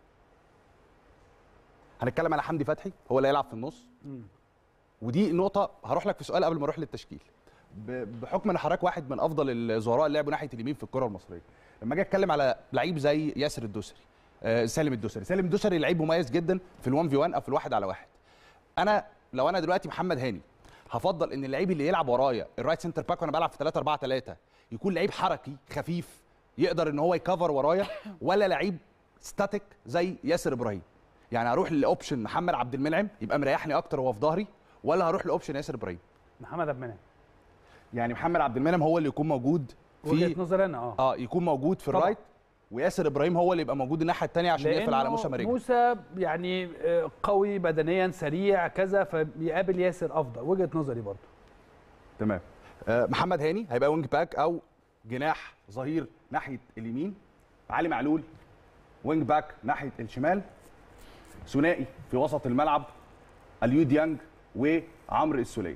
هنتكلم على حمدي فتحي هو اللي هيلعب في النص ودي نقطه هروح لك في سؤال قبل ما اروح للتشكيل ب- بحكم ان حضرتك واحد من افضل الزهراء اللي لعبوا ناحيه اليمين في الكره المصريه لما اجي اتكلم على لعيب زي ياسر الدوسري آه سالم الدوسري سالم الدوسري لعيب مميز جدا في ال1 في 1 او في الواحد على واحد انا لو انا دلوقتي محمد هاني هفضل ان اللعيب اللي يلعب ورايا الرايت سنتر باك وانا بلعب في 3 4 3 يكون لعيب حركي خفيف يقدر ان هو يكفر ورايا ولا لعيب ستاتيك زي ياسر ابراهيم يعني هروح لاوبشن محمد عبد المنعم يبقى مريحني اكتر وهو في ظهري ولا هروح لاوبشن ياسر ابراهيم محمد عبد المنعم يعني محمد عبد المنعم هو اللي يكون موجود وجهه في نظري انا اه اه يكون موجود في طبعا. الرايت وياسر ابراهيم هو اللي يبقى موجود الناحيه الثانيه عشان يقفل على لأنه موسى مريجا موسى يعني آه، قوي بدنيا سريع كذا فبيقابل ياسر افضل وجهه نظري برضه تمام آه محمد هاني هيبقى وينج باك او جناح ظهير ناحيه اليمين علي معلول وينج باك ناحيه الشمال ثنائي في وسط الملعب اليو ديانج وعمرو السوليه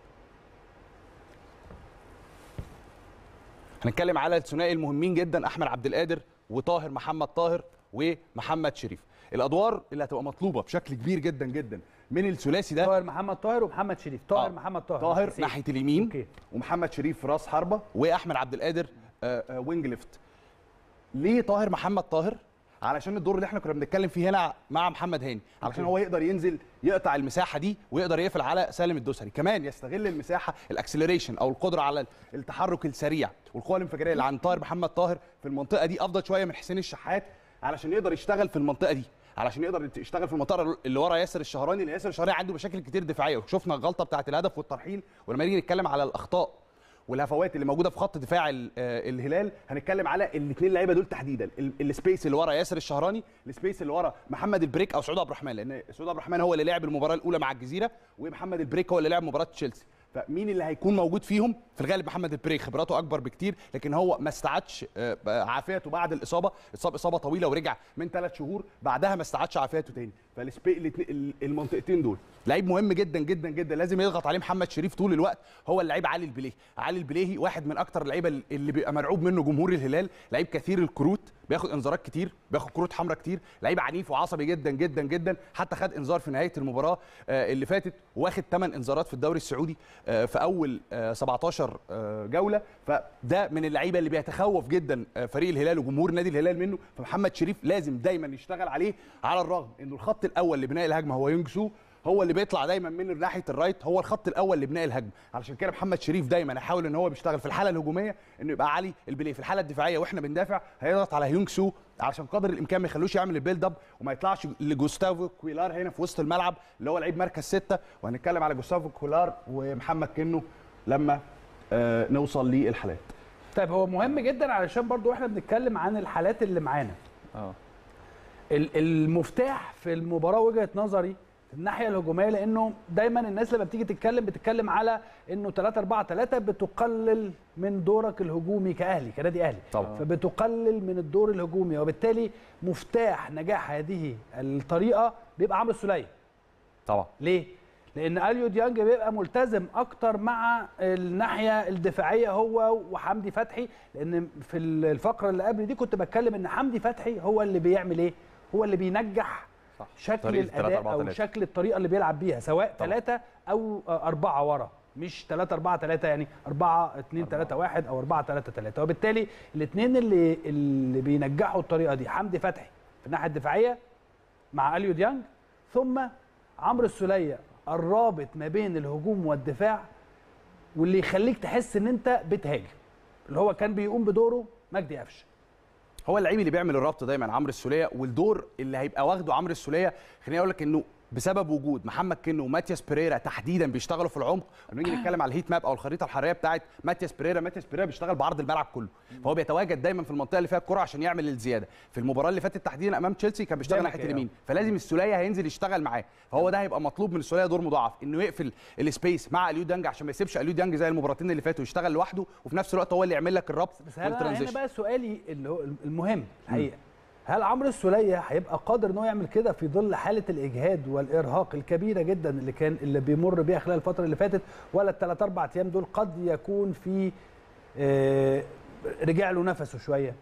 هنتكلم على الثنائي المهمين جدا احمد عبد القادر وطاهر محمد طاهر ومحمد شريف الادوار اللي هتبقى مطلوبه بشكل كبير جدا جدا من الثلاثي ده طاهر محمد طاهر ومحمد شريف طاهر آه. محمد طاهر طاهر نسيت. ناحيه اليمين أوكي. ومحمد شريف راس حربه واحمد عبد القادر آه، آه، وينج ليفت ليه طاهر محمد طاهر علشان الدور اللي احنا كنا بنتكلم فيه هنا مع محمد هاني علشان هو يقدر ينزل يقطع المساحه دي ويقدر يقفل على سالم الدوسري كمان يستغل المساحه الاكسلريشن او القدره على التحرك السريع والقوه الانفجاريه اللي عند طاهر محمد طاهر في المنطقه دي افضل شويه من حسين الشحات علشان يقدر يشتغل في المنطقه دي علشان يقدر يشتغل في المنطقه اللي ورا ياسر الشهراني لان ياسر الشهراني عنده مشاكل كتير دفاعيه وشفنا الغلطه بتاعه الهدف والترحيل ولما نيجي نتكلم على الاخطاء والهفوات اللي موجوده في خط دفاع ال- آه، الهلال هنتكلم على الاثنين لعيبه دول تحديدا ال- السبيس اللي ورا ياسر الشهراني السبيس اللي ورا محمد البريك او سعود عبد الرحمن لان سعود عبد الرحمن هو اللي لعب المباراه الاولى مع الجزيره ومحمد البريك هو اللي لعب مباراه تشيلسي فمين اللي هيكون موجود فيهم في الغالب محمد البري خبراته اكبر بكتير لكن هو ما استعادش آه، عافيته بعد الاصابه اتصاب اصابه طويله ورجع من ثلاث شهور بعدها ما استعادش عافيته تاني فالسبي الاتنين- ال- المنطقتين دول لعيب مهم جدا جدا جدا لازم يضغط عليه محمد شريف طول الوقت هو اللعيب علي البليهي علي البليهي واحد من اكتر اللعيبه اللي بيبقى مرعوب منه جمهور الهلال لعيب كثير الكروت بياخد انذارات كتير بياخد كروت حمراء كتير لعيب عنيف وعصبي جدا جدا جدا حتى خد انذار في نهايه المباراه آه، اللي فاتت واخد 8 انذارات في الدوري السعودي آه، في اول آه، 17 آه، جوله فده من اللعيبه اللي بيتخوف جدا آه، فريق الهلال وجمهور نادي الهلال منه فمحمد شريف لازم دايما يشتغل عليه على الرغم انه الخط الاول لبناء الهجمه هو يونج سو هو اللي بيطلع دايما من ناحيه الرايت هو الخط الاول لبناء الهجمه علشان كده محمد شريف دايما يحاول ان هو بيشتغل في الحاله الهجوميه انه يبقى علي البليه في الحاله الدفاعيه واحنا بندافع هيضغط على هيونج سو علشان قدر الامكان ما يخلوش يعمل البيلد اب وما يطلعش لجوستافو كويلار هنا في وسط الملعب اللي هو لعيب مركز ستة وهنتكلم على جوستافو كويلار ومحمد كنو لما آه نوصل للحالات طيب هو مهم جدا علشان برضو احنا بنتكلم عن الحالات اللي معانا اه ال- المفتاح في المباراه وجهه نظري في الناحيه الهجوميه لانه دايما الناس لما بتيجي تتكلم بتتكلم على انه 3 4 3 بتقلل من دورك الهجومي كاهلي كنادي اهلي طبعا. فبتقلل من الدور الهجومي وبالتالي مفتاح نجاح هذه الطريقه بيبقى عمرو السوليه طبعا ليه؟ لان اليو ديانج بيبقى ملتزم اكتر مع الناحيه الدفاعيه هو وحمدي فتحي لان في الفقره اللي قبل دي كنت بتكلم ان حمدي فتحي هو اللي بيعمل ايه؟ هو اللي بينجح صح. شكل طريقة 3 الاداء 4 او 3. شكل الطريقه اللي بيلعب بيها سواء طبعا. ثلاثه او اربعه ورا مش 3 4 3 يعني 4 2 3 1 او 4 3 3 وبالتالي الاثنين اللي اللي بينجحوا الطريقه دي حمدي فتحي في الناحيه الدفاعيه مع اليو ديانج ثم عمرو السوليه الرابط ما بين الهجوم والدفاع واللي يخليك تحس ان انت بتهاجم اللي هو كان بيقوم بدوره مجدي قفشه هو اللعيب اللي بيعمل الربط دايما عمرو السوليه والدور اللي هيبقى واخده عمرو السوليه خليني اقول لك انه بسبب وجود محمد كنو وماتياس بيريرا تحديدا بيشتغلوا في العمق لما نيجي نتكلم على الهيت ماب او الخريطه الحراريه بتاعت ماتياس بيريرا ماتياس بيريرا بيشتغل بعرض الملعب كله فهو بيتواجد دايما في المنطقه اللي فيها الكره عشان يعمل الزياده في المباراه اللي فاتت تحديدا امام تشيلسي كان بيشتغل دايما ناحيه كده. اليمين فلازم السوليه هينزل يشتغل معاه فهو ده هيبقى مطلوب من السوليه دور مضاعف انه يقفل السبيس مع اليو دانج عشان ما يسيبش اليو دانج زي المباراتين اللي فاتوا يشتغل لوحده وفي نفس الوقت هو اللي يعمل لك الربط بس هل أنا هنا والترانزيشن بقى سؤالي اللي هو المهم الحقيقه هل عمرو السوليه هيبقى قادر ان هو يعمل كده في ظل حاله الاجهاد والارهاق الكبيره جدا اللي كان اللي بيمر بيها خلال الفتره اللي فاتت ولا الثلاث اربع ايام دول قد يكون في آه، رجع له نفسه شويه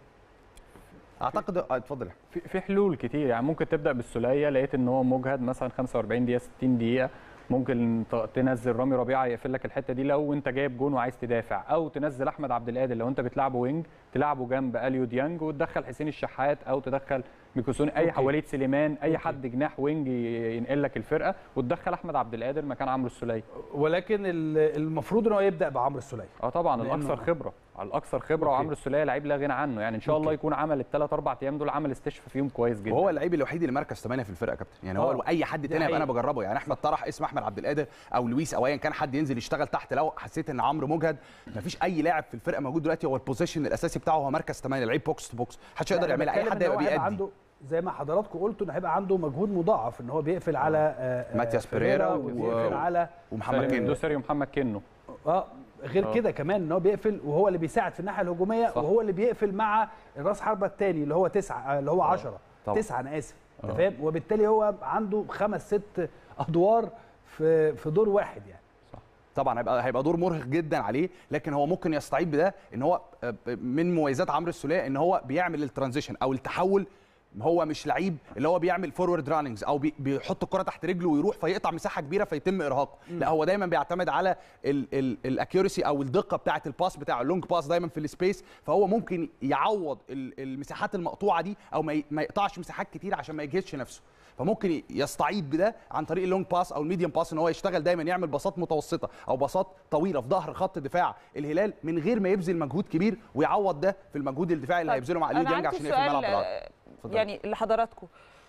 اعتقد آه، اتفضل في في حلول كتير يعني ممكن تبدا بالسوليه لقيت ان هو مجهد مثلا 45 دقيقه 60 دقيقه ممكن ت- تنزل رامي ربيعه يقفل لك الحته دي لو انت جايب جون وعايز تدافع او تنزل احمد عبد القادر لو انت بتلعبه وينج تلعبه جنب اليو ديانج وتدخل حسين الشحات او تدخل ميكوسوني اي أوكي. وليد سليمان اي أوكي. حد جناح وينج ي- ينقل لك الفرقه وتدخل احمد عبد القادر مكان عمرو السوليه ولكن ال- المفروض ان هو يبدا بعمرو السوليه اه طبعا لأنه- الاكثر خبره على الاكثر خبره أوكي. وعمرو السوليه لعيب لا غنى عنه يعني ان شاء الله أوكي. يكون عمل الثلاث اربع ايام دول عمل استشفاء فيهم كويس جدا وهو اللعيب الوحيد اللي مركز 8 في الفرقه يا كابتن يعني هو آه. اي حد دي تاني ابقى انا حقيقة. بجربه يعني احمد طرح اسم احمد عبد القادر او لويس او ايا كان حد ينزل يشتغل تحت لو حسيت ان عمرو مجهد مفيش اي لاعب في الفرقه موجود دلوقتي هو البوزيشن الاساسي بتاعه هو مركز 8 لعيب بوكس تو بوكس محدش يقدر لا، أنا يعملها اي بتكلم حد إن هو هيبقى هيبقى بيأدي عنده زي ما حضراتكم قلتوا ان هيبقى عنده مجهود مضاعف ان هو بيقفل على آه، آه، ماتياس بيريرا و- وبيقفل على ومحمد كنو دوسري ومحمد كنو اه غير آه. كده كمان ان هو بيقفل وهو اللي بيساعد في الناحيه الهجوميه صح. وهو اللي بيقفل مع الراس حربه الثاني اللي هو تسعه آه، اللي هو 10 طبعا. تسعه انا اسف انت آه. فاهم وبالتالي هو عنده خمس ست ادوار في في دور واحد يعني طبعا هيبقى هيبقى دور مرهق جدا عليه لكن هو ممكن يستعيد بده ان هو آه، من مميزات عمرو السوليه ان هو بيعمل الترانزيشن او التحول هو مش لعيب اللي هو بيعمل فورورد راننجز او بي- بيحط الكره تحت رجله ويروح فيقطع مساحه كبيره فيتم ارهاقه لا هو دايما بيعتمد على الاكيورسي او الدقه بتاعه الباس بتاعه اللونج باس دايما في السبيس فهو ممكن يعوض ال- المساحات المقطوعه دي او ما ي- ما يقطعش مساحات كتير عشان ما يجهدش نفسه فممكن يستعيد بده عن طريق اللونج باس او الميديوم باس ان هو يشتغل دايما يعمل باصات متوسطه او باصات طويله في ظهر خط دفاع الهلال من غير ما يبذل مجهود كبير ويعوض ده في المجهود الدفاعي اللي طيب، هيبذله مع اليو أنا ديانج عندي عشان يقفل الملعب سؤال، بالعرض آه، اتفضل. يعني لحضراتكم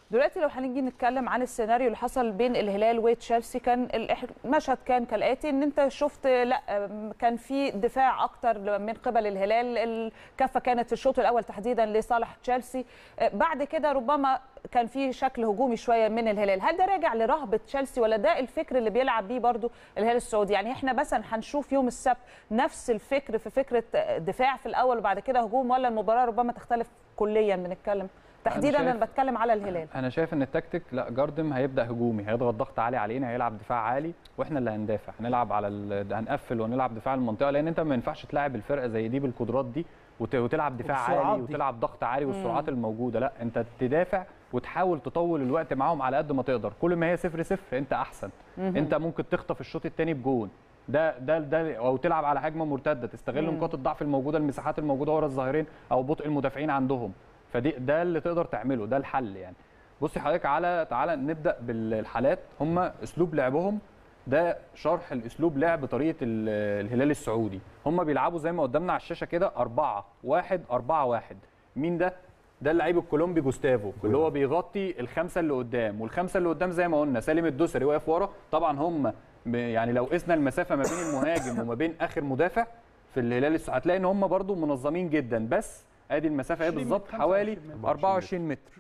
دلوقتي لو هنيجي نتكلم عن السيناريو اللي حصل بين الهلال وتشيلسي كان الإح- المشهد كان كالاتي ان انت شفت لا أم، كان في دفاع اكتر من قبل الهلال الكفه كانت في الشوط الاول تحديدا لصالح تشيلسي أه، بعد كده ربما كان في شكل هجومي شويه من الهلال هل ده راجع لرهبه تشيلسي ولا ده الفكر اللي بيلعب بيه برضو الهلال السعودي يعني احنا مثلا هنشوف يوم السبت نفس الفكر في فكره دفاع في الاول وبعد كده هجوم ولا المباراه ربما تختلف كليا بنتكلم تحديدا شايف- انا بتكلم على الهلال انا شايف ان التكتيك لا جاردم هيبدا هجومي هيضغط ضغط عالي علينا هيلعب دفاع عالي واحنا اللي هندافع هنلعب على ال... هنقفل ونلعب دفاع المنطقه لان انت ما ينفعش تلاعب الفرقه زي دي بالقدرات دي وت... وتلعب دفاع والسرعات عالي دي. وتلعب ضغط عالي والسرعات الموجوده لا انت تدافع وتحاول تطول الوقت معاهم على قد ما تقدر كل ما هي صفر صفر انت احسن انت ممكن تخطف الشوط الثاني بجون ده ده ده او تلعب على هجمه مرتده تستغل نقاط الضعف الموجوده المساحات الموجوده ورا الظاهرين او بطء المدافعين عندهم فدي ده اللي تقدر تعمله ده الحل يعني بصي حضرتك على تعالى نبدا بالحالات هم اسلوب لعبهم ده شرح الاسلوب لعب طريقه ال- الهلال السعودي هم بيلعبوا زي ما قدامنا على الشاشه كده 4 1 4 1 مين ده ده اللعيب الكولومبي جوستافو اللي هو بيغطي الخمسه اللي قدام والخمسه اللي قدام زي ما قلنا سالم الدوسري واقف ورا طبعا هم ب- يعني لو قسنا المسافه ما بين المهاجم وما بين اخر مدافع في الهلال السعودي هتلاقي ان هم برضو منظمين جدا بس ادي المسافه اهي 20 بالظبط متر، حوالي 25 متر. 24 متر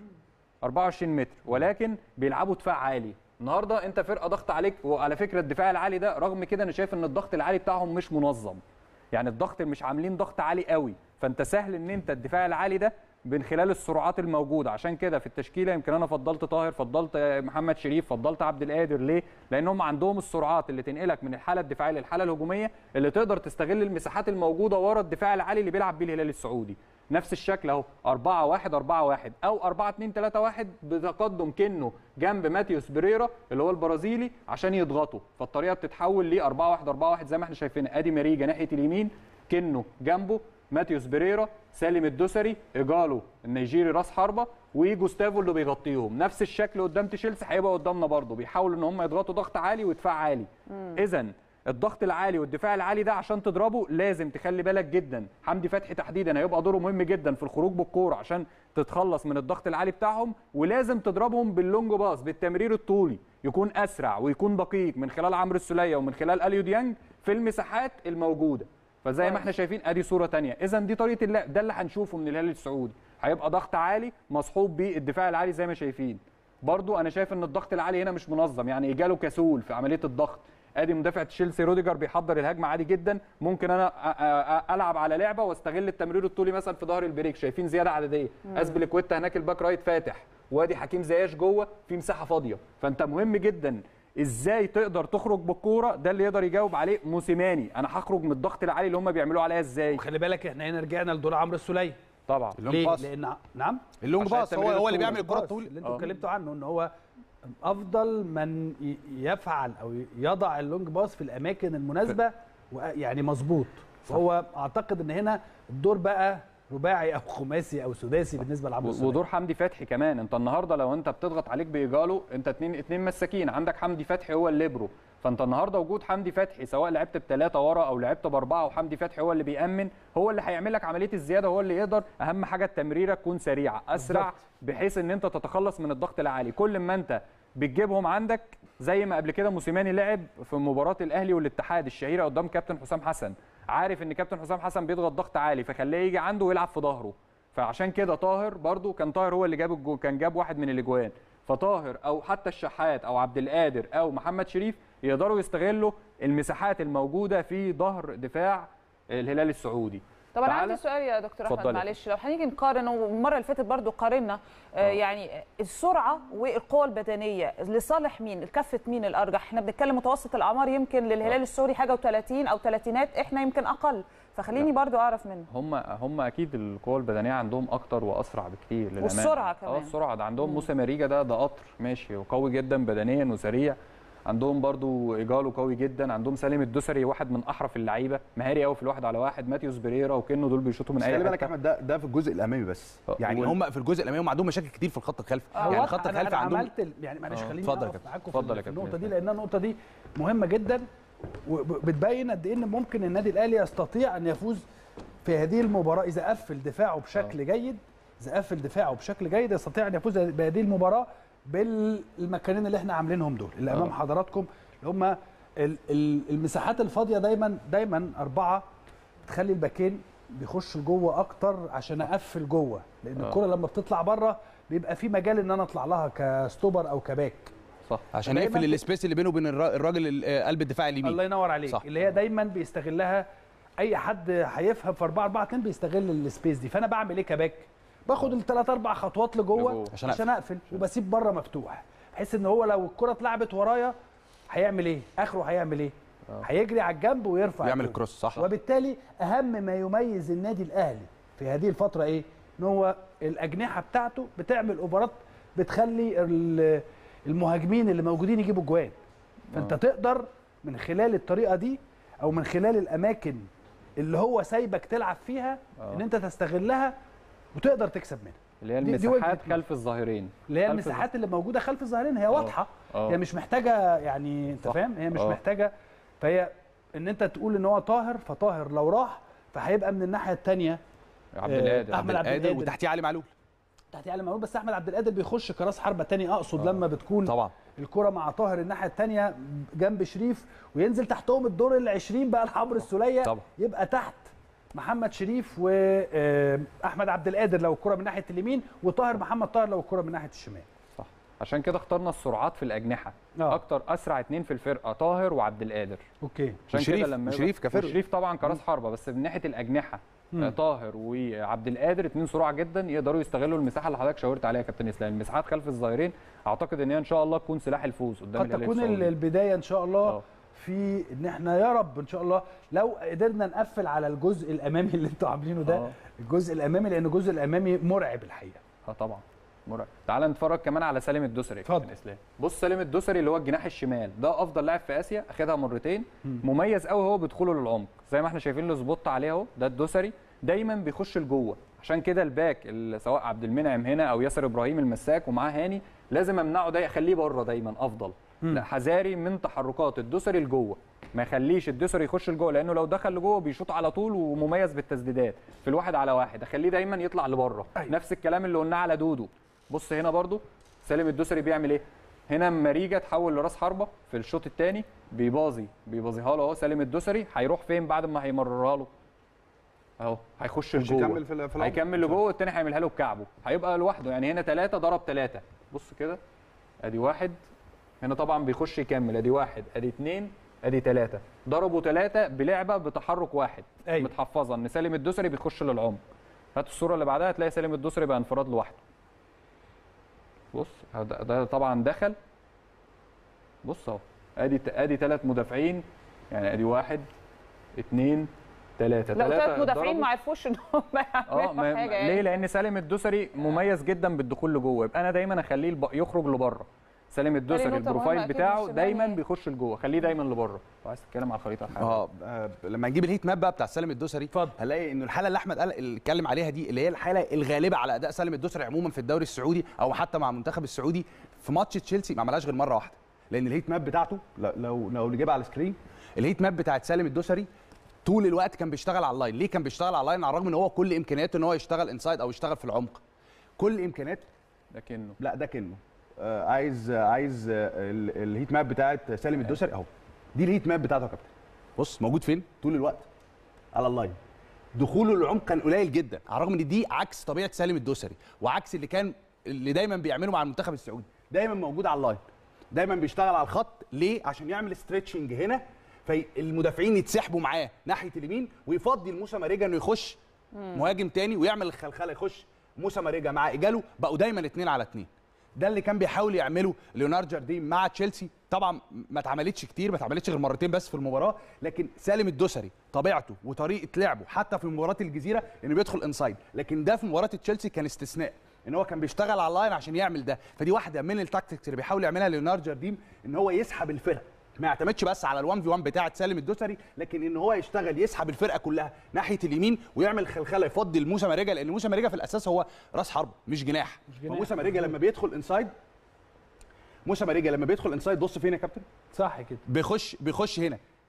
24 متر ولكن بيلعبوا دفاع عالي النهارده انت فرقه ضغط عليك وعلى فكره الدفاع العالي ده رغم كده انا شايف ان الضغط العالي بتاعهم مش منظم يعني الضغط مش عاملين ضغط عالي قوي فانت سهل ان انت الدفاع العالي ده من خلال السرعات الموجوده عشان كده في التشكيله يمكن انا فضلت طاهر فضلت محمد شريف فضلت عبد القادر ليه لان هم عندهم السرعات اللي تنقلك من الحاله الدفاعيه للحاله الهجوميه اللي تقدر تستغل المساحات الموجوده ورا الدفاع العالي اللي بيلعب بيه الهلال السعودي نفس الشكل اهو 4 1 4 1 او 4 2 3 1 بتقدم كنه جنب ماتيوس بريرا اللي هو البرازيلي عشان يضغطوا فالطريقه بتتحول ل 4 1 4 1 زي ما احنا شايفين ادي ماريجا ناحيه اليمين كنه جنبه ماتيوس بريرا سالم الدوسري ايجالو النيجيري راس حربه وجوستافو اللي بيغطيهم نفس الشكل قدام تشيلسي هيبقى قدامنا برضه بيحاولوا ان هم يضغطوا ضغط عالي ودفاع عالي اذا الضغط العالي والدفاع العالي ده عشان تضربه لازم تخلي بالك جدا حمدي فتحي تحديدا هيبقى دوره مهم جدا في الخروج بالكوره عشان تتخلص من الضغط العالي بتاعهم ولازم تضربهم باللونج باص بالتمرير الطولي يكون اسرع ويكون دقيق من خلال عمرو السوليه ومن خلال اليو ديانج في المساحات الموجوده فزي ما احنا شايفين ادي صوره تانية اذا دي طريقه اللعب ده اللي هنشوفه من الهلال السعودي هيبقى ضغط عالي مصحوب بالدفاع العالي زي ما شايفين برضو انا شايف ان الضغط العالي هنا مش منظم يعني اجاله كسول في عمليه الضغط ادي مدافع تشيلسي روديجر بيحضر الهجمه عادي جدا ممكن انا أ- أ- العب على لعبه واستغل التمرير الطولي مثلا في ظهر البريك شايفين زياده عدديه اسبليكويتا هناك الباك رايت فاتح وادي حكيم زياش جوه في مساحه فاضيه فانت مهم جدا ازاي تقدر تخرج بالكوره ده اللي يقدر يجاوب عليه موسيماني انا هخرج من الضغط العالي اللي هم بيعملوا عليا ازاي وخلي بالك احنا هنا رجعنا لدور عمرو السوليه طبعا اللونج ليه؟ باص لان نعم اللونج عشان باص هو التمرير هو اللي الطولي. بيعمل الكره باص الطويله اللي انتوا آه. اتكلمتوا عنه ان هو افضل من ي- يفعل او يضع اللونج باص في الاماكن المناسبه يعني مظبوط فهو اعتقد ان هنا الدور بقى رباعي او خماسي او سداسي بالنسبه لعمرو السولية. ودور حمدي فتحي كمان انت النهارده لو انت بتضغط عليك بايجالو انت اتنين اتنين مساكين عندك حمدي فتحي هو الليبرو فانت النهارده وجود حمدي فتحي سواء لعبت بثلاثه ورا او لعبت باربعه وحمدي فتحي هو اللي بيامن هو اللي هيعمل لك عمليه الزياده هو اللي يقدر اهم حاجه التمريره تكون سريعه اسرع بالظبط. بحيث ان انت تتخلص من الضغط العالي كل ما انت بتجيبهم عندك زي ما قبل كده موسيماني لعب في مباراه الاهلي والاتحاد الشهيره قدام كابتن حسام حسن عارف ان كابتن حسام حسن بيضغط ضغط عالي فخليه يجي عنده ويلعب في ظهره فعشان كده طاهر برضو كان طاهر هو اللي جاب الجو كان جاب واحد من الاجوان فطاهر او حتى الشحات او عبد القادر او محمد شريف يقدروا يستغلوا المساحات الموجوده في ظهر دفاع الهلال السعودي طب انا تعالى. عندي سؤال يا دكتور احمد اتفضلي. معلش لو هنيجي نقارن والمره اللي فاتت برضو قارنا آه يعني السرعه والقوه البدنيه لصالح مين الكفه مين الارجح احنا بنتكلم متوسط الاعمار يمكن للهلال السوري حاجه و30 او ثلاثينات احنا يمكن اقل فخليني برضو اعرف منه هم هم اكيد القوه البدنيه عندهم اكتر واسرع بكتير للامانه والسرعة كمان. اه السرعه ده عندهم موسى ماريجا ده ده قطر ماشي وقوي جدا بدنيا وسريع عندهم برضو ايجالو قوي جدا عندهم سالم الدوسري واحد من احرف اللعيبه مهاري قوي في الواحد على واحد ماتيوس بريرا وكنه دول بيشوطوا من بس اي خلي بالك حته يا احمد ده ده في الجزء الامامي بس آه، يعني وال- هم في الجزء الامامي هم عندهم مشاكل كتير في الخط الخلفي يعني واضح. الخط أنا- الخلفي أنا عندهم عملت ال- يعني معلش آه. خليني اتفضل يا أقف كابتن. معاكم اتفضل في يا كابتن النقطه دي ياسر. لان النقطه دي مهمه جدا وبتبين قد ايه ان ممكن النادي الاهلي يستطيع ان يفوز في هذه المباراه اذا قفل دفاعه بشكل جيد اذا قفل دفاعه بشكل جيد يستطيع ان يفوز بهذه المباراه بالمكانين اللي احنا عاملينهم دول اللي امام آه. حضراتكم اللي هم ال- ال- المساحات الفاضيه دايما دايما اربعه بتخلي الباكين بيخشوا لجوه اكتر عشان اقفل جوه لان آه. الكره لما بتطلع بره بيبقى في مجال ان انا اطلع لها كستوبر او كباك صح عشان دايماً يقفل بت- السبيس اللي بينه وبين الر- الراجل ال- آه، قلب الدفاع اليمين الله ينور عليك صح. اللي هي دايما بيستغلها اي حد هيفهم في 4 4 2 بيستغل السبيس دي فانا بعمل ايه كباك باخد الثلاث اربع خطوات لجوه لجوه. عشان عشان اقفل وبسيب بره مفتوح بحيث ان هو لو الكره اتلعبت ورايا هيعمل ايه اخره هيعمل ايه هيجري على الجنب ويرفع يعمل الجول. الكروس صح وبالتالي اهم ما يميز النادي الاهلي في هذه الفتره ايه ان هو الاجنحه بتاعته بتعمل اوفرات بتخلي ال- المهاجمين اللي موجودين يجيبوا جوان فانت آه. تقدر من خلال الطريقه دي او من خلال الاماكن اللي هو سايبك تلعب فيها آه. ان انت تستغلها وتقدر تكسب منها اللي هي دي- دي وجهة المساحات نظر. خلف الظاهرين اللي هي خلف المساحات اللي موجوده خلف الظاهرين هي واضحه آه. هي مش محتاجه يعني انت صح. فاهم هي مش آه. محتاجه فهي ان انت تقول ان هو طاهر فطاهر لو راح فهيبقى من الناحيه الثانيه عبد آه، القادر أحمد عبد قادر القادر. وتحتيه علي معلول تحت علي معلول بس احمد عبد القادر بيخش كراس حربه تاني اقصد لما بتكون طبعا الكره مع طاهر الناحيه الثانيه جنب شريف وينزل تحتهم الدور ال 20 بقى الحبر السوليه طبعا. يبقى تحت محمد شريف واحمد عبد القادر لو الكره من ناحيه اليمين وطاهر محمد طاهر لو الكره من ناحيه الشمال صح عشان كده اخترنا السرعات في الاجنحه آه. اكتر اسرع اتنين في الفرقه طاهر وعبد القادر اوكي عشان وشريف- كده لما وشريف يبقى- كفرق. وشريف طبعا كراس حربه بس من ناحيه الاجنحه مم. آه، طاهر وعبد القادر اتنين سرعه جدا يقدروا يستغلوا المساحه اللي حضرتك شاورت عليها يا كابتن اسلام المساحات خلف الظاهرين اعتقد ان هي ان شاء الله تكون سلاح الفوز قدام قد الهلال تكون ال- السعودي. البدايه ان شاء الله آه. في ان احنا يا رب ان شاء الله لو قدرنا نقفل على الجزء الامامي اللي انتوا عاملينه ده آه. الجزء الامامي لان الجزء الامامي مرعب الحقيقه اه طبعا مرعب تعال نتفرج كمان على سالم الدوسري يا اتفضل. كابتن اسلام بص سالم الدوسري اللي هو الجناح الشمال ده افضل لاعب في اسيا اخدها مرتين مميز قوي هو بدخوله للعمق زي ما احنا شايفين له سبوت عليه اهو ده الدوسري دايما بيخش لجوه عشان كده الباك ال- سواء عبد المنعم هنا او ياسر ابراهيم المساك ومعاه هاني لازم امنعه ده اخليه بره دايما افضل لا حذاري من تحركات الدوسري لجوه ما يخليش الدوسري يخش لجوه لانه لو دخل لجوه بيشوط على طول ومميز بالتسديدات في الواحد على واحد اخليه دايما يطلع لبره أيوة. نفس الكلام اللي قلناه على دودو بص هنا برضو سالم الدوسري بيعمل ايه هنا ماريجا تحول لراس حربه في الشوط الثاني بيباظي بيباظيها له اهو سالم الدوسري هيروح فين بعد ما هيمررها له اهو هيخش مش لجوه هيكمل في ال- في العمق. هيكمل لجوه والتاني هيعملها له بكعبه هيبقى لوحده يعني هنا ثلاثة ضرب ثلاثة بص كده ادي واحد هنا طبعا بيخش يكمل ادي واحد ادي اثنين ادي ثلاثة ضربوا ثلاثة بلعبة بتحرك واحد أيوة. متحفظة ان سالم الدوسري بيخش للعمق هات الصورة اللي بعدها هتلاقي سالم الدوسري بقى انفراد لوحده بص ده, ده طبعا دخل بص اهو ادي ادي ثلاث مدافعين يعني ادي واحد اثنين ثلاثة لو ثلاث مدافعين ما عرفوش ان هم اه يعملوا ما حاجه ليه يعني لان سالم الدوسري مميز جدا بالدخول لجوه يبقى انا دايما اخليه الب... يخرج لبره سالم الدوسري نقطة مهمة البروفايل أكيد بتاعه موسيماني- دايما بيخش لجوه خليه دايما لبره لو عايز تتكلم على الخريطه الحاليه اه آه، لما نجيب الهيت ماب بقى بتاع سالم الدوسري اتفضل. هنلاقي انه الحاله اللي احمد قال اللي اتكلم عليها دي اللي هي الحاله الغالبه على اداء سالم الدوسري عموما في الدوري السعودي او حتى مع المنتخب السعودي في ماتش تشيلسي ما عملهاش غير مره واحده لان الهيت ماب بتاعته ل- لو لو نجيبها على السكرين الهيت ماب بتاعت سالم الدوسري طول الوقت كان بيشتغل على اللاين ليه كان بيشتغل على اللاين على الرغم ان هو كل امكانياته ان هو يشتغل انسايد او يشتغل في العمق كل امكانيات لكنه لا ده كنه آه عايز آه عايز آه ال- الهيت ماب بتاعت سالم الدوسري اهو دي الهيت ماب بتاعته يا كابتن بص موجود فين طول الوقت على اللاين دخوله للعمق كان قليل جدا على الرغم ان دي عكس طبيعه سالم الدوسري وعكس اللي كان اللي دايما بيعمله مع المنتخب السعودي دايما موجود على اللاين دايما بيشتغل على الخط ليه عشان يعمل ستريتشنج هنا فالمدافعين يتسحبوا معاه ناحيه اليمين ويفضي لموسى ماريجا انه يخش مهاجم تاني ويعمل الخلخله يخش موسى ماريجا مع ايجالو بقوا دايما اتنين على اتنين ده اللي كان بيحاول يعمله ليوناردو جارديم مع تشيلسي طبعا ما اتعملتش كتير ما اتعملتش غير مرتين بس في المباراه لكن سالم الدوسري طبيعته وطريقه لعبه حتى في مباراه الجزيره انه بيدخل انسايد لكن ده في مباراه تشيلسي كان استثناء ان هو كان بيشتغل على اللاين عشان يعمل ده فدي واحده من التاكتكس اللي بيحاول يعملها ليوناردو جارديم ان هو يسحب الفرقه ما يعتمدش بس على ال1 في 1 بتاعه سالم الدوسري لكن ان هو يشتغل يسحب الفرقه كلها ناحيه اليمين ويعمل خلخله يفضي لموسى ماريجا لان موسى ماريجا في الاساس هو راس حرب مش جناح مش جناح. موسى ماريجا لما بيدخل انسايد موسى ماريجا لما بيدخل انسايد بص فين يا كابتن صح كده بيخش بيخش هنا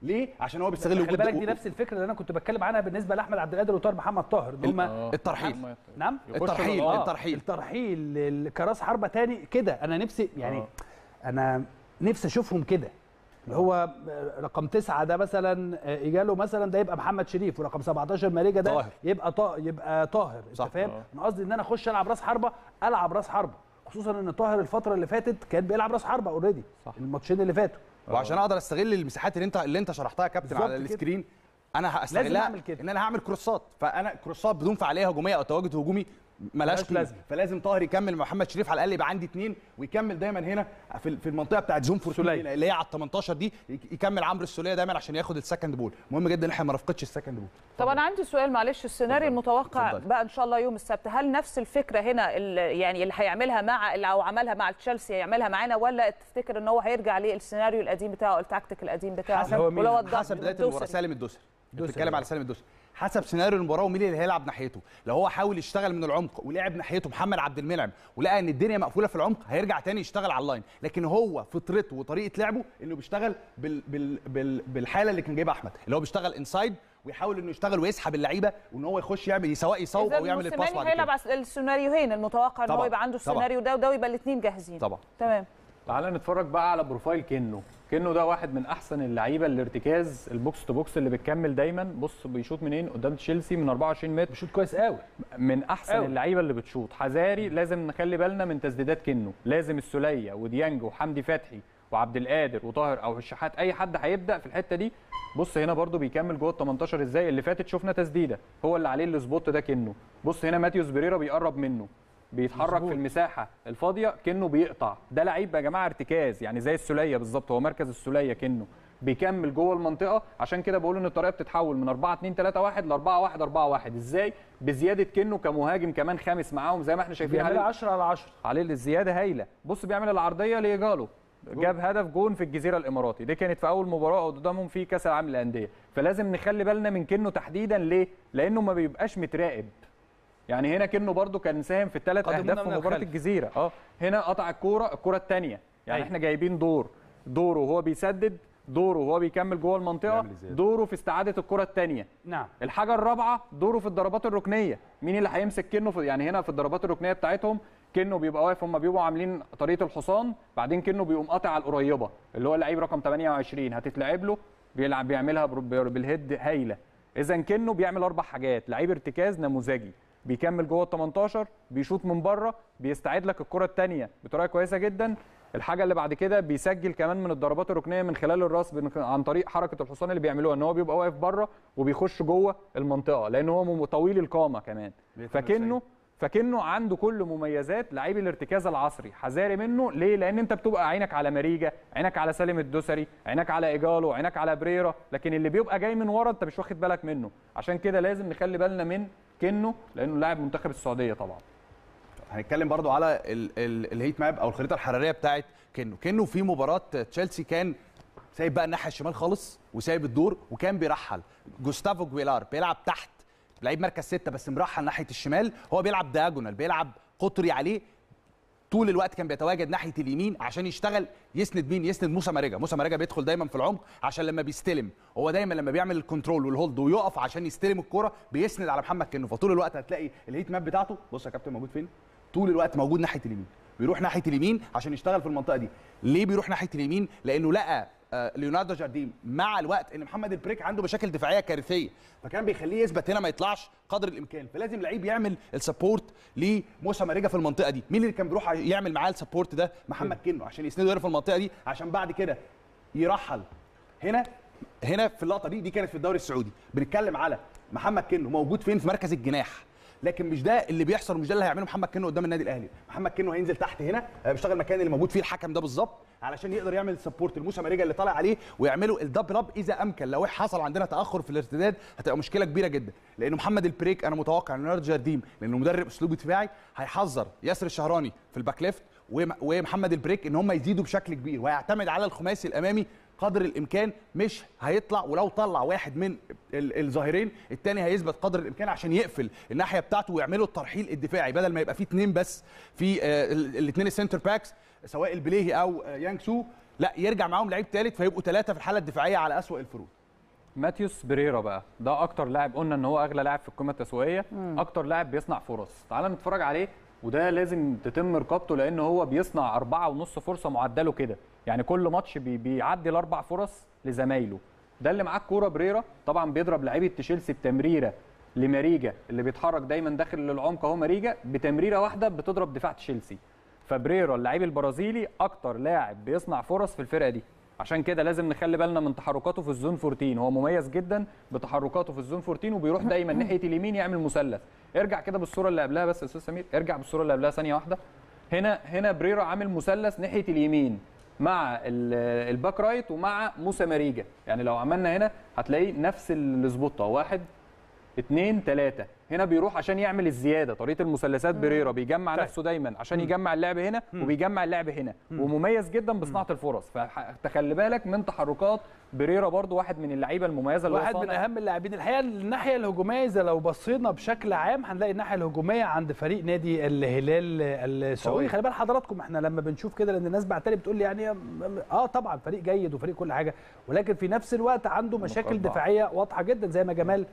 ليه عشان هو بيستغل خلي وجود بالك دي نفس الفكره اللي انا كنت بتكلم عنها بالنسبه لاحمد عبد القادر وطاهر محمد طاهر ان هم آه. الترحيل. هم- نعم يخشوا الترحيل آه. الترحيل الترحيل ل- كراس حربه تاني كده انا نفسي يعني آه. انا نفسي اشوفهم كده اللي هو رقم تسعة ده مثلا اجاله مثلا ده يبقى محمد شريف ورقم 17 ماريجا ده طاهر. يبقى طا يبقى طاهر صح. انت فاهم آه. انا قصدي ان انا اخش العب راس حربه العب راس حربه خصوصا ان طاهر الفتره اللي فاتت كان بيلعب راس حربه اوريدي صح. الماتشين اللي فاتوا وعشان اقدر استغل المساحات اللي انت اللي انت شرحتها يا كابتن بالظبط على كده. السكرين انا لازم هستغلها أعمل كده. ان انا هعمل كروسات فانا كروسات بدون فعاليه هجوميه او تواجد هجومي ملهاش ملهاش قيمه لازمة. فلازم طاهر يكمل مع محمد شريف على الاقل يبقى عندي اثنين ويكمل دايما هنا في في المنطقه بتاعت زون فور سولية. اللي هي على ال 18 دي يكمل عمرو السوليه دايما عشان ياخد السكند بول مهم جدا ان احنا ما نفقدش السكند بول طب انا عندي سؤال معلش السيناريو المتوقع اتفضلي. بقى ان شاء الله يوم السبت هل نفس الفكره هنا ال- يعني اللي هيعملها مع اللي او عملها مع تشيلسي هيعملها معانا ولا تفتكر ان هو هيرجع للسيناريو القديم بتاعه التكتيك القديم بتاعه حسب هو مين؟ ولو الضغط حسب بدايه الدوسري. المباراه سالم الدوسري دوسري. بتتكلم على سالم الدوسري حسب سيناريو المباراه ومين اللي هيلعب ناحيته لو هو حاول يشتغل من العمق ولعب ناحيته محمد عبد المنعم ولقى ان الدنيا مقفوله في العمق هيرجع تاني يشتغل على اللاين لكن هو فطرته وطريقه لعبه انه بيشتغل بال بال بال بالحاله اللي كان جايبها احمد اللي هو بيشتغل انسايد ويحاول انه يشتغل ويسحب اللعيبه وان هو يخش يعمل سواء يصوب إذا او يعمل الباس موسيماني بعد هيلعب كده على السيناريوهين المتوقع ان هو طبعاً. يبقى عنده طبعاً. السيناريو ده وده ويبقى الاثنين جاهزين طبعا تمام تعال نتفرج بقى على بروفايل كنو كنو ده واحد من احسن اللعيبه الارتكاز البوكس تو بوكس اللي بتكمل دايما بص بيشوط منين قدام تشيلسي من 24 متر بيشوط كويس قوي من احسن أوي. اللعيبه اللي بتشوط حذاري لازم نخلي بالنا من تسديدات كنو لازم السوليه وديانج وحمدي فتحي وعبد القادر وطاهر او الشحات اي حد هيبدا في الحته دي بص هنا برده بيكمل جوه ال 18 ازاي اللي فاتت شفنا تسديده هو اللي عليه السبوت ده كنو بص هنا ماتيوس بريرا بيقرب منه بيتحرك مظبوط. في المساحه الفاضيه كنه بيقطع ده لعيب يا جماعه ارتكاز يعني زي السوليه بالظبط هو مركز السوليه كنه بيكمل جوه المنطقه عشان كده بقول ان الطريقه بتتحول من 4 2 3 1 ل 4 1 4 1 ازاي بزياده كنه كمهاجم كمان خامس معاهم زي ما احنا شايفين بيعملها عليه 10 على 10 عليه الزياده هايله بص بيعمل العرضيه ليجالو جاب هدف جون في الجزيره الاماراتي دي كانت في اول مباراه قدامهم في كاس العالم للانديه فلازم نخلي بالنا من كنه تحديدا ليه لانه ما بيبقاش متراقب يعني هنا كنه برده كان ساهم في الثلاث قدمونا اهداف في من مباراه الخلف. الجزيره اه هنا قطع الكوره الكوره الثانيه يعني أيوة. احنا جايبين دور دوره وهو بيسدد دوره وهو بيكمل جوه المنطقه بيعمل إزاي؟ دوره في استعاده الكره الثانيه نعم الحاجه الرابعه دوره في الضربات الركنيه مين اللي هيمسك كنه في يعني هنا في الضربات الركنيه بتاعتهم كنه بيبقى واقف هم بيبقوا عاملين طريقه الحصان بعدين كنه بيقوم قاطع على القريبه اللي هو اللعيب رقم 28 هتتلعب له بيلعب بيعملها بر- بر- بالهيد هايله اذا كنه بيعمل اربع حاجات لعيب ارتكاز نموذجي بيكمل جوه ال 18 بيشوط من بره بيستعيد لك الكره الثانيه بطريقه كويسه جدا الحاجه اللي بعد كده بيسجل كمان من الضربات الركنيه من خلال الراس بن- عن طريق حركه الحصان اللي بيعملوها ان هو بيبقى واقف بره وبيخش جوه المنطقه لان هو مم- طويل القامه كمان فكنه فكنه عنده كل مميزات لعيب الارتكاز العصري حذاري منه ليه لان انت بتبقى عينك على ماريجا عينك على سالم الدوسري عينك على ايجالو عينك على بريرا لكن اللي بيبقى جاي من ورا انت مش واخد بالك منه عشان كده لازم نخلي بالنا من كنه لانه لاعب منتخب السعوديه طبعا هنتكلم برضو على ال ال الهيت ماب او الخريطه الحراريه بتاعت كنو كنو في مباراه تشيلسي كان سايب بقى الناحيه الشمال خالص وسايب الدور وكان بيرحل جوستافو جويلار بيلعب تحت لعيب مركز ستة بس مرحل ناحيه الشمال هو بيلعب دياجونال بيلعب قطري عليه طول الوقت كان بيتواجد ناحيه اليمين عشان يشتغل يسند مين يسند موسى ماريجا موسى ماريجا بيدخل دايما في العمق عشان لما بيستلم هو دايما لما بيعمل الكنترول والهولد ويقف عشان يستلم الكرة بيسند على محمد كنو فطول الوقت هتلاقي الهيت ماب بتاعته بص يا كابتن موجود فين طول الوقت موجود ناحيه اليمين بيروح ناحيه اليمين عشان يشتغل في المنطقه دي ليه بيروح ناحيه اليمين لانه لقى آه، ليوناردو جارديم مع الوقت ان محمد البريك عنده مشاكل دفاعيه كارثيه فكان بيخليه يثبت هنا ما يطلعش قدر الامكان فلازم لعيب يعمل السبورت لموسى ماريجا في المنطقه دي مين اللي كان بيروح يعمل معاه السبورت ده محمد كنو عشان يسنده هنا في المنطقه دي عشان بعد كده يرحل هنا هنا في اللقطه دي دي كانت في الدوري السعودي بنتكلم على محمد كنو موجود فين في مركز الجناح لكن مش ده اللي بيحصل ومش ده اللي هيعمله محمد كنو قدام النادي الاهلي محمد كنو هينزل تحت هنا آه، بيشتغل المكان اللي موجود فيه الحكم ده بالظبط علشان يقدر يعمل سبورت لموسى ماريجا اللي طالع عليه ويعملوا الدبل اب اذا امكن لو حصل عندنا تاخر في الارتداد هتبقى مشكله كبيره جدا لان محمد البريك انا متوقع ان ليوناردو جارديم لانه مدرب اسلوب دفاعي هيحذر ياسر الشهراني في الباك ليفت وم- ومحمد البريك ان هم يزيدوا بشكل كبير ويعتمد على الخماسي الامامي قدر الامكان مش هيطلع ولو طلع واحد من ال- الظاهرين الثاني هيثبت قدر الامكان عشان يقفل الناحيه بتاعته ويعملوا الترحيل الدفاعي بدل ما يبقى فيه اثنين بس في الاثنين السنتر باكس سواء البليهي او آه، يانج سو لا يرجع معاهم لعيب ثالث فيبقوا ثلاثه في الحاله الدفاعيه على اسوأ الفروض ماتيوس بريرا بقى ده اكتر لاعب قلنا ان هو اغلى لاعب في القمه التسويقيه اكتر لاعب بيصنع فرص تعال نتفرج عليه وده لازم تتم رقابته لان هو بيصنع أربعة ونص فرصه معدله كده يعني كل ماتش بي بيعدي الاربع فرص لزمايله ده اللي معاه الكوره بريرا طبعا بيضرب لعيبه تشيلسي بتمريره لماريجا اللي بيتحرك دايما داخل للعمق اهو ماريجا بتمريره واحده بتضرب دفاع تشيلسي فبريرا اللعيب البرازيلي اكتر لاعب بيصنع فرص في الفرقه دي عشان كده لازم نخلي بالنا من تحركاته في الزون 14 هو مميز جدا بتحركاته في الزون 14 وبيروح دايما ناحيه اليمين يعمل مثلث ارجع كده بالصوره اللي قبلها بس يا استاذ سمير ارجع بالصوره اللي قبلها ثانيه واحده هنا هنا بريرا عامل مثلث ناحيه اليمين مع ال- الباك رايت ومع موسى ماريجا يعني لو عملنا هنا هتلاقي نفس الظبطه واحد اتنين تلاتة هنا بيروح عشان يعمل الزياده طريقه المثلثات بريرا بيجمع طيب. نفسه دايما عشان يجمع اللعب هنا وبيجمع اللعب هنا ومميز جدا بصناعه الفرص فتخلي بالك من تحركات بريرا برضو واحد من اللعيبه المميزه اللي هو واحد من صانع. اهم اللاعبين الحقيقه الناحيه الهجوميه اذا لو بصينا بشكل عام هنلاقي الناحيه الهجوميه عند فريق نادي الهلال السعودي قوي. خلي بال حضراتكم احنا لما بنشوف كده لان الناس بعتلي بتقول لي يعني اه طبعا فريق جيد وفريق كل حاجه ولكن في نفس الوقت عنده مشاكل نقاط ضعف. دفاعيه واضحه جدا زي ما جمال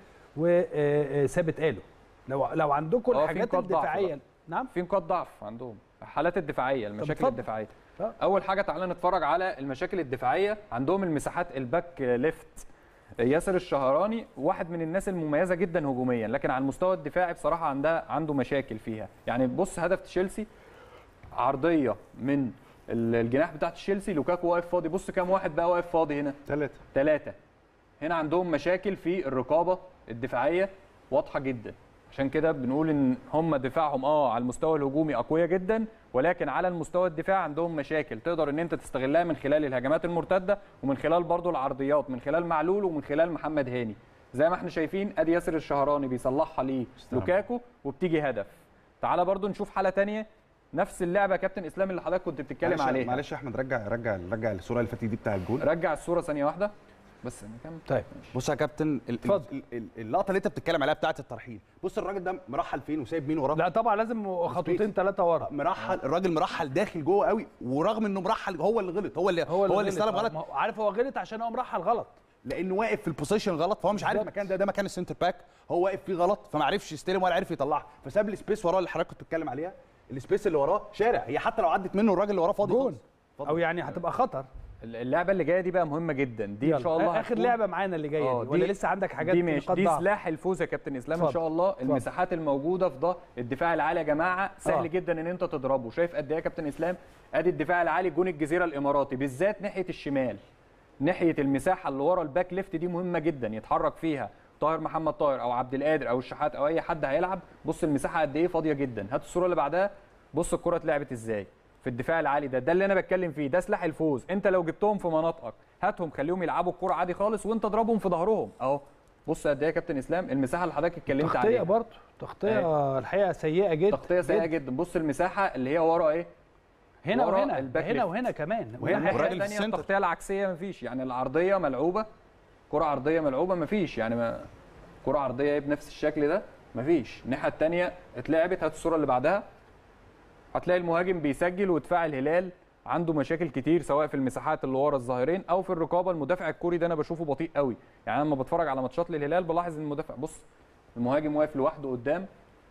وثابت قالوا لو لو عندكم آه، في الحاجات نقاط ضعف الدفاعيه بقى. نعم في نقاط ضعف عندهم الحالات الدفاعيه المشاكل اتفضل. الدفاعيه آه. اول حاجه تعالى نتفرج على المشاكل الدفاعيه عندهم المساحات الباك ليفت ياسر الشهراني واحد من الناس المميزه جدا هجوميا لكن على المستوى الدفاعي بصراحه عندها عنده مشاكل فيها يعني بص هدف تشيلسي عرضيه من ال- الجناح بتاع تشيلسي لوكاكو واقف فاضي بص كام واحد بقى واقف فاضي هنا ثلاثه ثلاثة هنا عندهم مشاكل في الرقابة الدفاعية واضحة جدا عشان كده بنقول ان هم دفاعهم اه على المستوى الهجومي اقوياء جدا ولكن على المستوى الدفاع عندهم مشاكل تقدر ان انت تستغلها من خلال الهجمات المرتده ومن خلال برضو العرضيات من خلال معلول ومن خلال محمد هاني زي ما احنا شايفين ادي ياسر الشهراني بيصلحها ليه لوكاكو وبتيجي هدف تعالى برضو نشوف حاله تانية نفس اللعبه يا كابتن اسلام اللي حضرتك كنت بتتكلم معلش- عليها معلش يا احمد رجع رجع رجع الصوره اللي فاتت دي بتاع الجول رجع الصوره ثانيه واحده بس نكمل طيب بص يا كابتن ال- اتفضل. ال- ال- اللقطه اللي انت بتتكلم عليها بتاعه الترحيل بص الراجل ده مرحل فين وسايب مين وراه لا طبعا لازم خطوتين ثلاثه ورا مرحل الراجل مرحل داخل جوه قوي ورغم انه مرحل هو اللي غلط هو اللي هو اللي, هو اللي استلم آه، غلط ما هو عارف هو غلط عشان هو مرحل غلط لانه واقف في البوزيشن غلط فهو مش عارف بالظبط. المكان ده ده مكان السنتر باك هو واقف فيه غلط فما عرفش يستلم ولا عرف يطلعها فساب السبيس وراه اللي حضرتك كنت بتتكلم عليها السبيس اللي وراه شارع هي حتى لو عدت منه الراجل اللي وراه فاضي جون خالص. او يعني هتبقى خطر اللعبه اللي جايه دي بقى مهمه جدا دي ان يلا. شاء الله اخر هتكون- لعبه معانا اللي جايه آه، دي ولا لسه عندك حاجات دي ماشي نقاط دي ضعف؟ سلاح الفوز يا كابتن اسلام ان اتفضل. شاء الله اتفضل. المساحات الموجوده في ده الدفاع العالي يا جماعه سهل آه. جدا ان انت تضربه شايف قد ايه يا كابتن اسلام ادي الدفاع العالي جون الجزيره الاماراتي بالذات ناحيه الشمال ناحيه المساحه اللي ورا الباك ليفت دي مهمه جدا يتحرك فيها طاهر محمد طاهر او عبد القادر او الشحات او اي حد هيلعب بص المساحه قد ايه فاضيه جدا هات الصوره اللي بعدها بص الكره اتلعبت ازاي في الدفاع العالي ده ده اللي انا بتكلم فيه ده سلاح الفوز انت لو جبتهم في مناطقك هاتهم خليهم يلعبوا الكره عادي خالص وانت اضربهم في ظهرهم اهو بص قد ايه يا كابتن اسلام المساحه اللي حضرتك اتكلمت تغطيه عليها برضه تغطيه الحقيقه سيئه جدا تغطيه سيئه جدا بص المساحه اللي هي ورا ايه هنا ورا وهنا الباك هنا ليفت. وهنا كمان وهنا الناحيه والراجل في الثانيه السنتر. التغطيه العكسيه مفيش يعني العرضيه ملعوبه كره عرضيه ملعوبه مفيش يعني ما كره عرضيه ايه بنفس الشكل ده مفيش الناحيه الثانيه اتلعبت هات الصوره اللي بعدها هتلاقي المهاجم بيسجل ودفاع الهلال عنده مشاكل كتير سواء في المساحات اللي ورا الظاهرين او في الرقابه المدافع الكوري ده انا بشوفه بطيء قوي يعني انا لما بتفرج على ماتشات للهلال بلاحظ ان المدافع بص المهاجم واقف لوحده قدام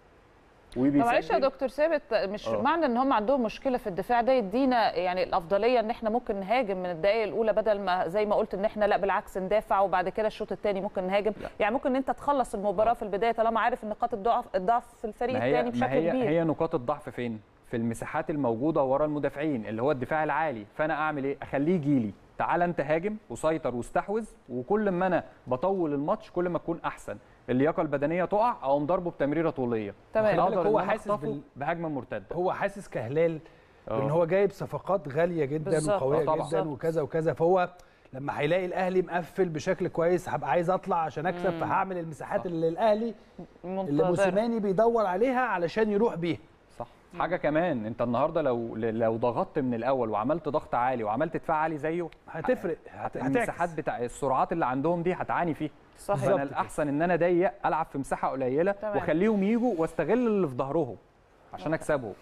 طب معلش يا وبيسجل دكتور ثابت مش آه. معنى ان هم عندهم مشكله في الدفاع ده يدينا يعني الافضليه ان احنا ممكن نهاجم من الدقائق الاولى بدل ما زي ما قلت ان احنا لا بالعكس ندافع وبعد كده الشوط الثاني ممكن نهاجم لا. يعني ممكن ان انت تخلص المباراه في البدايه طالما عارف ان نقاط الضعف الضعف في الفريق ما الثاني هي بشكل ما هي كبير هي نقاط الضعف فين؟ في المساحات الموجوده ورا المدافعين اللي هو الدفاع العالي فانا اعمل ايه؟ اخليه يجي لي تعال انت هاجم وسيطر واستحوذ وكل ما انا بطول الماتش كل ما اكون احسن اللياقه البدنيه تقع اقوم ضربه بتمريره طوليه تمام. خلي بالك اقدر هو إن أنا حاسس أخطفه بال- بهجمه مرتده هو حاسس كهلال آه. ان هو جايب صفقات غاليه جدا بالظبط. وقويه آه طبعا. جدا وكذا وكذا فهو لما هيلاقي الاهلي مقفل بشكل كويس هبقى عايز اطلع عشان اكسب فهعمل المساحات اللي الاهلي اللي منتظر موسيماني بيدور عليها علشان يروح بيها صح حاجه كمان انت النهارده لو لو ضغطت من الاول وعملت ضغط عالي وعملت دفاع عالي زيه هتفرق هت- المساحات هتعكس بتاع السرعات اللي عندهم دي هتعاني فيها صحيح فانا الاحسن ان انا اضيق العب في مساحه قليله تمام. واخليهم يجوا واستغل اللي في ظهرهم عشان اكسبهم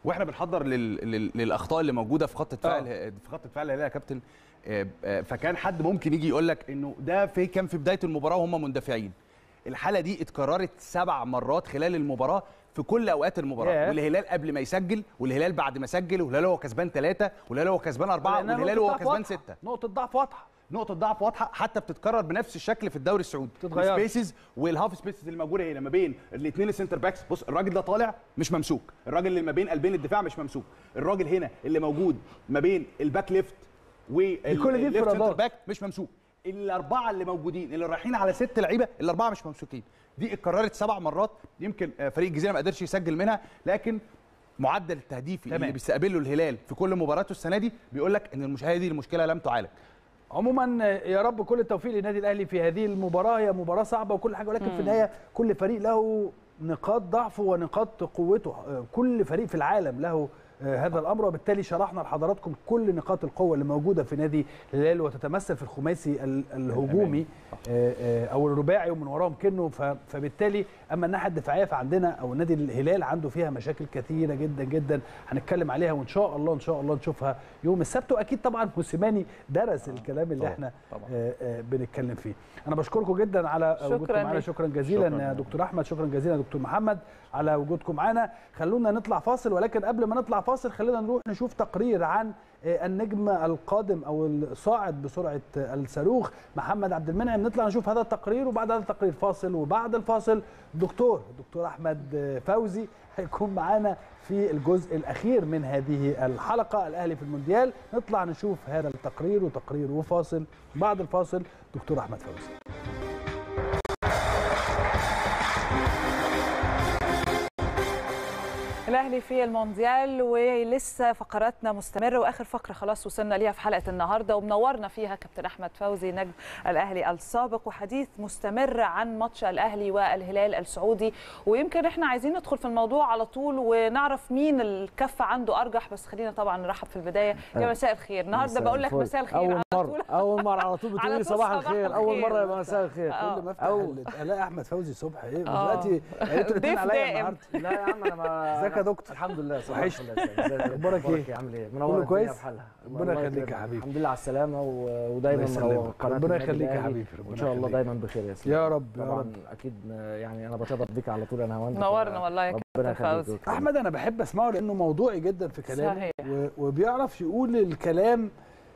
واحنا بنحضر لل... لل... للاخطاء اللي موجوده في خط الدفاع في خط الدفاع الهلال يا كابتن آه، آه، فكان حد ممكن يجي يقول لك انه ده في كان في بدايه المباراه وهم مندفعين الحاله دي اتكررت سبع مرات خلال المباراه في كل اوقات المباراه ياه. والهلال قبل ما يسجل والهلال بعد ما سجل والهلال هو كسبان ثلاثه والهلال هو كسبان اربعه لأنها والهلال نقطة هو ضعف كسبان واضحة. سته نقطه ضعف واضحه نقطة ضعف واضحة حتى بتتكرر بنفس الشكل في الدوري السعودي بتتغيرش. السبيسز والهاف سبيسز اللي موجودة هنا ما بين الاثنين السنتر باكس بص الراجل ده طالع مش ممسوك الراجل اللي ما بين قلبين الدفاع مش ممسوك الراجل هنا اللي موجود ما بين الباك ليفت كل دي والليفت انفرادات. سنتر باك مش ممسوك الاربعه اللي موجودين اللي رايحين على ست لعيبه الاربعه مش ممسوكين دي اتكررت سبع مرات يمكن آه، فريق الجزيره ما قدرش يسجل منها لكن معدل التهديفي تمام. اللي بيستقبله الهلال في كل مباراته السنه دي بيقول لك ان المش... هذه المشكله لم تعالج عموما يا رب كل التوفيق للنادي الاهلي في هذه المباراه هي مباراه صعبه وكل حاجه ولكن في النهايه كل فريق له نقاط ضعفه ونقاط قوته آه، كل فريق في العالم له آه، هذا الامر وبالتالي شرحنا لحضراتكم كل نقاط القوه اللي موجوده في نادي الهلال وتتمثل في الخماسي ال- الهجومي آه، آه، او الرباعي ومن وراهم كنو ف- فبالتالي اما الناحيه الدفاعيه فعندنا او نادي الهلال عنده فيها مشاكل كثيره جدا جدا هنتكلم عليها وان شاء الله ان شاء الله نشوفها يوم السبت واكيد طبعا موسيماني درس الكلام اللي طبعاً، احنا طبعاً. آه، آه، بنتكلم فيه انا بشكركم جدا على شكراً وجودكم معانا ليك. شكرا جزيلا شكراً. يا دكتور احمد شكرا جزيلا يا دكتور محمد على وجودكم معانا خلونا نطلع فاصل ولكن قبل ما نطلع فاصل خلينا نروح نشوف تقرير عن آه، النجم القادم او الصاعد بسرعه آه، الصاروخ محمد عبد المنعم نطلع نشوف هذا التقرير وبعد هذا التقرير فاصل وبعد الفاصل دكتور دكتور احمد آه، فوزي هيكون معانا في الجزء الاخير من هذه الحلقه الاهلي في المونديال نطلع نشوف هذا التقرير وتقرير وفاصل بعد الفاصل دكتور احمد فوزي الاهلي في المونديال ولسه فقراتنا مستمره واخر فقره خلاص وصلنا ليها في حلقه النهارده ومنورنا فيها كابتن احمد فوزي نجم الاهلي السابق وحديث مستمر عن ماتش الاهلي والهلال السعودي ويمكن احنا عايزين ندخل في الموضوع على طول ونعرف مين الكفه عنده ارجح بس خلينا طبعا نرحب في البدايه يا مساء الخير النهارده مساء بقول لك الفل. مساء الخير اول على مره طول اول مره على طول على بتقولي طول صباح صباح الخير اول الخير. مره يبقى مساء الخير آه. كل ما افتح أو- ال- الاقي احمد فوزي صبح ايه آه. دلوقتي يعني انتوا الاثنين ضيف عليا دائم. النهارده لا يا عم انا ما ازيك يا أنا- دكتور؟ الحمد لله صباح وحشني. الفل يا سيدي. ازيك يا أخبارك دكتور؟ إيه؟ عامل ايه كله منور كويس؟ الدنيا بحالها ربنا الله يخليك يكرمك. يا حبيبي. الحمد لله على السلامه و- ودايما الله منور يسلمك. قناة ربنا النادي يخليك يا الأهلي. حبيبي، ربنا وان شاء الله يخليك. دايما بخير يا سيدي يا رب يا طبعا رب اكيد آه، يعني انا بشرف بيك على طول انا وانت نورنا والله يا ربنا كابتن يخليك فوزي دكتور. احمد انا بحب اسمعه لانه موضوعي جدا في كلامه صحيح. و- وبيعرف يقول الكلام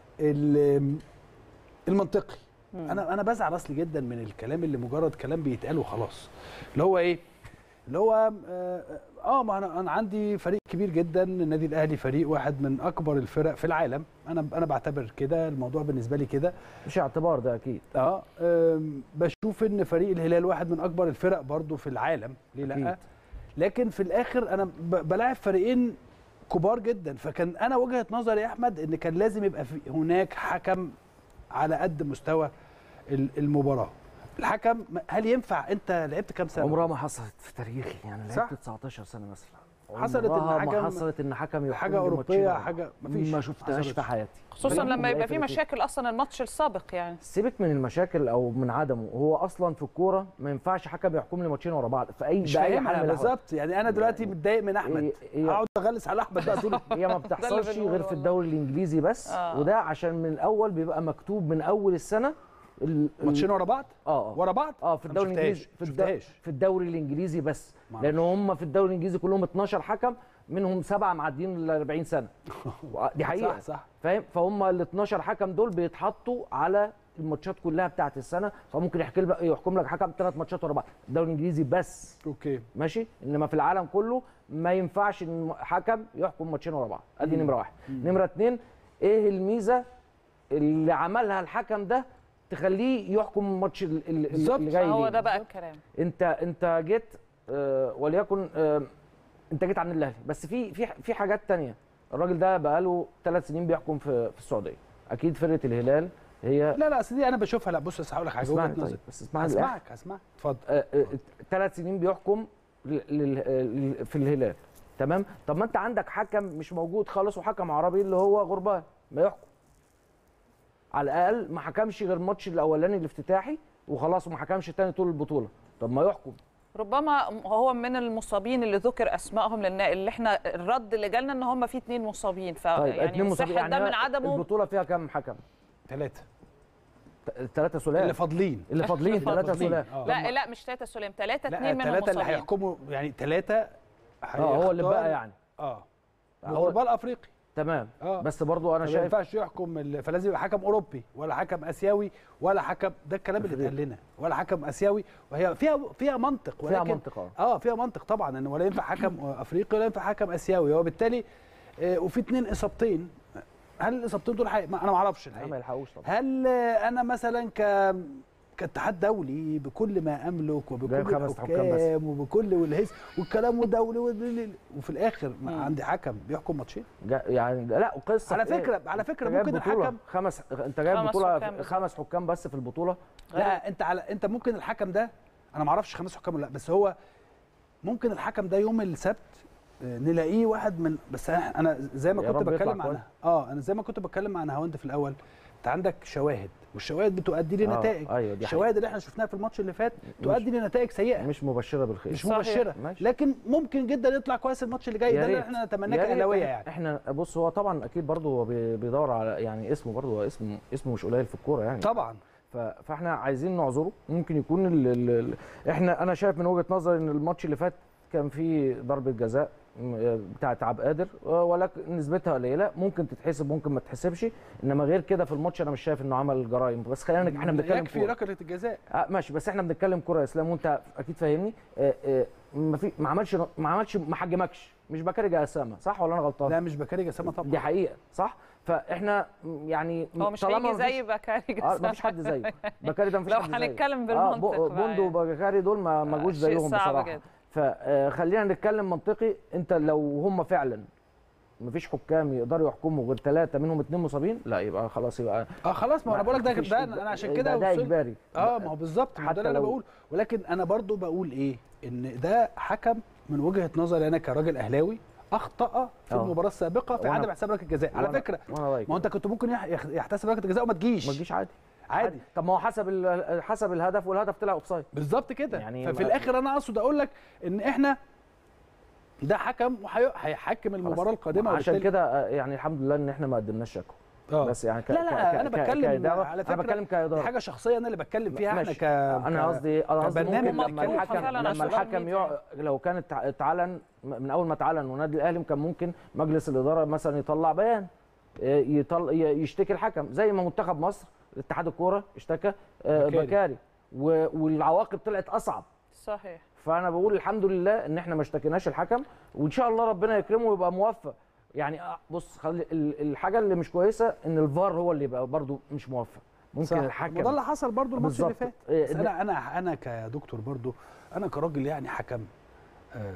ال- المنطقي انا انا بزعل اصلي جدا من الكلام اللي مجرد كلام بيتقال وخلاص اللي هو ايه اللي هو اه آه، ما انا انا عندي فريق كبير جدا النادي الاهلي فريق واحد من اكبر الفرق في العالم انا انا بعتبر كده الموضوع بالنسبه لي كده مش اعتبار ده اكيد اه آم، بشوف ان فريق الهلال واحد من اكبر الفرق برضو في العالم ليه لا أكيد. لكن في الاخر انا ب- بلاعب فريقين كبار جدا فكان انا وجهه نظري يا احمد ان كان لازم يبقى في هناك حكم على قد مستوى ال- المباراه الحكم هل ينفع انت لعبت كام سنه عمرها ما حصلت في تاريخي يعني صح. لعبت 19 سنه مثلا حصلت إن عمرها حكم- ما حصلت ان حكم يحكم حاجه لي اوروبيه ماتشين. حاجه مفيش ما شفتهاش حصلتش. في حياتي خصوصا بينهم لما يبقى وبين في فرقتين. مشاكل اصلا الماتش السابق يعني سيبك من المشاكل او من عدمه هو اصلا في الكوره ما ينفعش حكم يحكم لي ماتشين ورا بعض في اي مش باي حال فاهمها من الأحوال. بالظبط يعني انا دلوقتي متضايق من احمد إيه- إيه- اقعد اغلس على احمد بقى طول هي ما بتحصلش بنقوله غير في والله. الدوري الانجليزي بس آه. وده عشان من الاول بيبقى مكتوب من اول السنه ال- ال- ماتشين ورا بعض اه اه ورا بعض اه في أنا الدوري شفتهاش، الانجليزي في, الد... شفتهاش. في الدوري الانجليزي بس معرفش. لان هم في الدوري الانجليزي كلهم 12 حكم منهم سبعه معديين ال 40 سنه دي حقيقه صح صح فاهم فهم ال 12 حكم دول بيتحطوا على الماتشات كلها بتاعت السنه فممكن يحكي لك يحكم لك حكم ثلاث ماتشات ورا بعض الدوري الانجليزي بس اوكي ماشي انما في العالم كله ما ينفعش ان حكم يحكم ماتشين ورا بعض ادي نمره واحد نمره اتنين ايه الميزه اللي عملها الحكم ده تخليه يحكم الماتش ال- ال- بالظبط. اللي جاي هو ليه. ده بقى الكلام انت انت جيت آه، وليكن آه، انت جيت عن الاهلي بس في في في حاجات تانية الراجل ده بقاله ثلاث سنين بيحكم في في السعوديه اكيد فرقه الهلال هي لا لا اصل دي انا بشوفها لا بص بس هقول لك حاجه اسمعني وجهة نظري. طيب بس اسمعني للآخر. هسمعك هسمعك اتفضل ثلاث سنين بيحكم ل- لل- لل- في الهلال تمام طب ما انت عندك حكم مش موجود خالص وحكم عربي اللي هو غربال ما يحكم على الاقل ما حكمش غير الماتش الاولاني الافتتاحي وخلاص وما حكمش تاني طول البطوله طب ما يحكم ربما هو من المصابين اللي ذكر اسمائهم لان اللي احنا الرد اللي جالنا ان هم في اثنين مصابين ف طيب يعني اتنين مصابين صحة ده يعني من عدمه البطوله فيها كام حكم؟ ثلاثه ثلاثه سلال اللي فاضلين اللي فاضلين اللي ثلاثه فاضلين. سلال آه. لا لا مش ثلاثة سلام ثلاثة لا اثنين منهم الثلاثه اللي مصابين هيحكموا يعني ثلاثه اه هو اللي بقى يعني اه هو- غربال افريقي تمام اه بس برضو انا ما شايف ينفعش يحكم ال- فلازم يبقى حكم اوروبي ولا حكم اسيوي ولا حكم ده الكلام اللي أفريقي. اتقال لنا ولا حكم اسيوي وهي فيها فيها منطق ولكن فيها منطق اه اه فيها منطق طبعا ان ولا ينفع حكم افريقي ولا ينفع حكم اسيوي وبالتالي آه وفي اثنين اصابتين هل الاصابتين دول حقيقة؟ ما انا ما اعرفش لا، الحقيقه ما يلحقوش طبعا هل آه، انا مثلا ك كاتحاد دولي بكل ما املك وبكل جايب خمس حكام بس. الحكام وبكل والهيس والكلام الدولي وال- وفي الاخر ما عندي حكم بيحكم ماتشين جا- يعني لا قصه على في إيه؟ فكره على فكره انت جايب ممكن بطولة الحكم خمس انت جايب خمس بطوله حكام بس. خمس حكام بس في البطوله لا انت على انت ممكن الحكم ده انا ما اعرفش خمس حكام ولا لا بس هو ممكن الحكم ده يوم السبت آه، نلاقيه واحد من بس انا أنا زي ما يا كنت رب يطلع بتكلم كويس. عنها اه انا زي ما كنت بتكلم مع نهاوند في الاول انت عندك شواهد والشواهد بتؤدي لنتائج آه، ايوه دي الشواهد اللي احنا شفناها في الماتش اللي فات تؤدي لنتائج سيئه مش مبشره بالخير مش صحيح. مبشره ماشي. لكن ممكن جدا يطلع كويس الماتش اللي جاي يا ده اللي ريت. احنا نتمناه يا ريت. كاهلاويه يعني احنا بص هو طبعا اكيد برضه هو بي- بيدور على يعني اسمه برضه هو اسمه اسمه مش قليل في الكوره يعني طبعا ف- فاحنا عايزين نعذره ممكن يكون ال ال ال احنا انا شايف من وجهه نظري ان الماتش اللي فات كان فيه ضربه جزاء م- بتاعت عبد قادر ولكن نسبتها قليله ممكن تتحسب ممكن ما تتحسبش انما غير كده في الماتش انا مش شايف انه عمل جرائم بس خلينا احنا بنتكلم يكفي كورة. ركله الجزاء آه ماشي بس احنا بنتكلم كوره يا اسلام وانت اكيد فاهمني آه آه ما في ما عملش ما عملش ما حجمكش مش بكاري جسامه صح ولا انا غلطان؟ لا مش بكاري جسامه طبعا دي حقيقه صح؟ فاحنا يعني هو مش طالما هيجي مفيش- زي بكاري اه جسام. مفيش حد زيه بكاري ده مفيش لو حد زيه هنتكلم اه بالمنطق بو- بقى بوندو يعني. وبكاري دول ما ما جوش شيء زيهم صعب بصراحه جدا. فخلينا نتكلم منطقي انت لو هم فعلا مفيش حكام يقدروا يحكموا غير ثلاثه منهم اثنين مصابين لا يبقى خلاص يبقى اه خلاص ما انا بقول لك ده, مفيش- ده انا عشان يبقى كده ده وصلت- اجباري اه ما هو بالظبط ما هو حتى ده اللي انا لو- بقول ولكن انا برضو بقول ايه ان ده حكم من وجهه نظري انا كراجل اهلاوي اخطا في آه. المباراه السابقه في وأنا- عدم حساب ركله الجزاء على وأنا- فكره وانا رايك ما هو انت كنت ممكن يح- يخ- يحتسب ركله الجزاء وما تجيش ما تجيش عادي عادي طب ما هو حسب ال- حسب الهدف والهدف طلع اوفسايد بالظبط كده يعني يعني ففي ما- الاخر انا اقصد اقول لك ان احنا ده حكم وهيحكم المباراه القادمه عشان وبالتالي- كده آه، يعني الحمد لله ان احنا ما قدمناش شكوى آه. بس يعني ك... لا لا ك... انا ك- بتكلم كإدارة. على فكره انا بتكلم دي كاداره حاجه شخصيه انا اللي بتكلم فيها احنا ماشي. ك انا ك- قصدي انا قصدي كبرنامج ممكن لما بنتكلم. الحكم فعلاً لما عشان الحكم يع... لو كان اتع- اتعلن من اول ما اتعلن والنادي الاهلي كان ممكن مجلس الاداره مثلا يطلع بيان إيه، يطل... ي- يشتكي الحكم زي ما منتخب مصر اتحاد الكوره اشتكى آه، بكاري. بكاري و... والعواقب طلعت اصعب صحيح فانا بقول الحمد لله ان احنا ما اشتكيناش الحكم وان شاء الله ربنا يكرمه ويبقى موفق يعني آه، بص خلي ال- الحاجه اللي مش كويسه ان الفار هو اللي يبقى برضو مش موفق ممكن صح. الحكم وده اللي حصل برضو الماتش اللي بالظبط. فات إيه، بس انا انا انا كدكتور برضو انا كراجل يعني حكم آه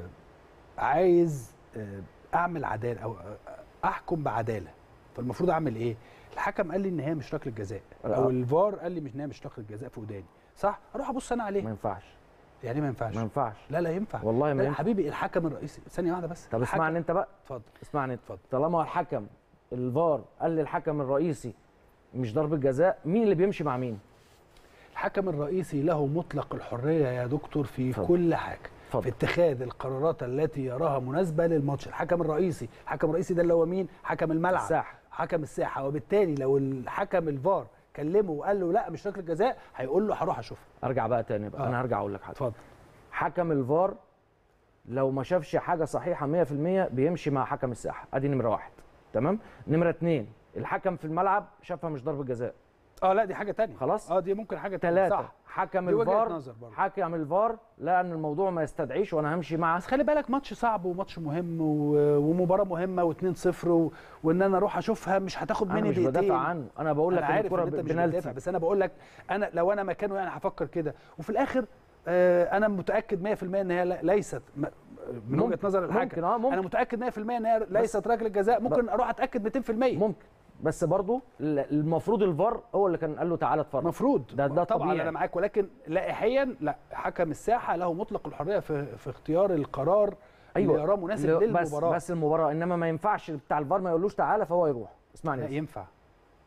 عايز آه اعمل عداله او آه، احكم بعداله فالمفروض اعمل ايه الحكم قال لي ان هي مش ركله جزاء او آه. الفار قال لي مش ان هي مش ركله جزاء في وداني صح اروح ابص انا ما عليه ينفعش يعني ما ينفعش ما ينفعش لا لا ينفع والله ما لا ينفع حبيبي الحكم الرئيسي ثانيه واحده بس طب الحكم- اسمعني انت بقى اتفضل اسمعني انت اتفضل. طالما الحكم الفار قال للحكم الرئيسي مش ضربه جزاء مين اللي بيمشي مع مين الحكم الرئيسي له مطلق الحريه يا دكتور في اتفضل. كل حاجه اتفضل. في اتخاذ القرارات التي يراها مناسبه للماتش الحكم الرئيسي الحكم الرئيسي ده اللي هو مين حكم الملعب الساحة. حكم الساحه وبالتالي لو الحكم الفار كلمه وقال له لا مش ركله جزاء هيقول له هروح اشوفها ارجع بقى تاني بقى آه. انا هرجع اقول لك حاجه اتفضل حكم الفار لو ما شافش حاجه صحيحه 100% بيمشي مع حكم الساحه ادي نمره واحد تمام نمره اتنين الحكم في الملعب شافها مش ضربه جزاء اه لا دي حاجه تانية خلاص. اه دي ممكن حاجه تانية ثلاثه صح حكم دي وجهة الفار نظر برضه. حكم الفار لقى ان الموضوع ما يستدعيش وانا همشي مع بس خلي بالك ماتش صعب وماتش مهم و- ومباراه مهمه و2-0 و... وان انا اروح اشوفها مش هتاخد انا مني مش دقيقتين بدافع عنه انا بقول لك انا ان عارف الكره ان انت مش بنالتي بتدافع بس انا بقول لك انا لو انا مكانه يعني هفكر كده وفي الاخر آه انا متاكد 100% ان هي ل- ليست م- من ممكن- وجهه نظر الحكم ممكن اه ممكن انا متاكد 100% ان هي ليست ركله جزاء ممكن اروح اتاكد 200% ممكن بس برضو ال- المفروض الفار هو اللي كان قال له تعالى اتفرج المفروض ده- ده طبعا طبيعي. انا معاك ولكن لائحيا لا حكم الساحه له مطلق الحريه في, في اختيار القرار اللي يراه مناسب اللي- للمباراه بس بس المباراه انما ما ينفعش بتاع الفار ما يقولوش تعالى فهو يروح اسمعني لا بس. ينفع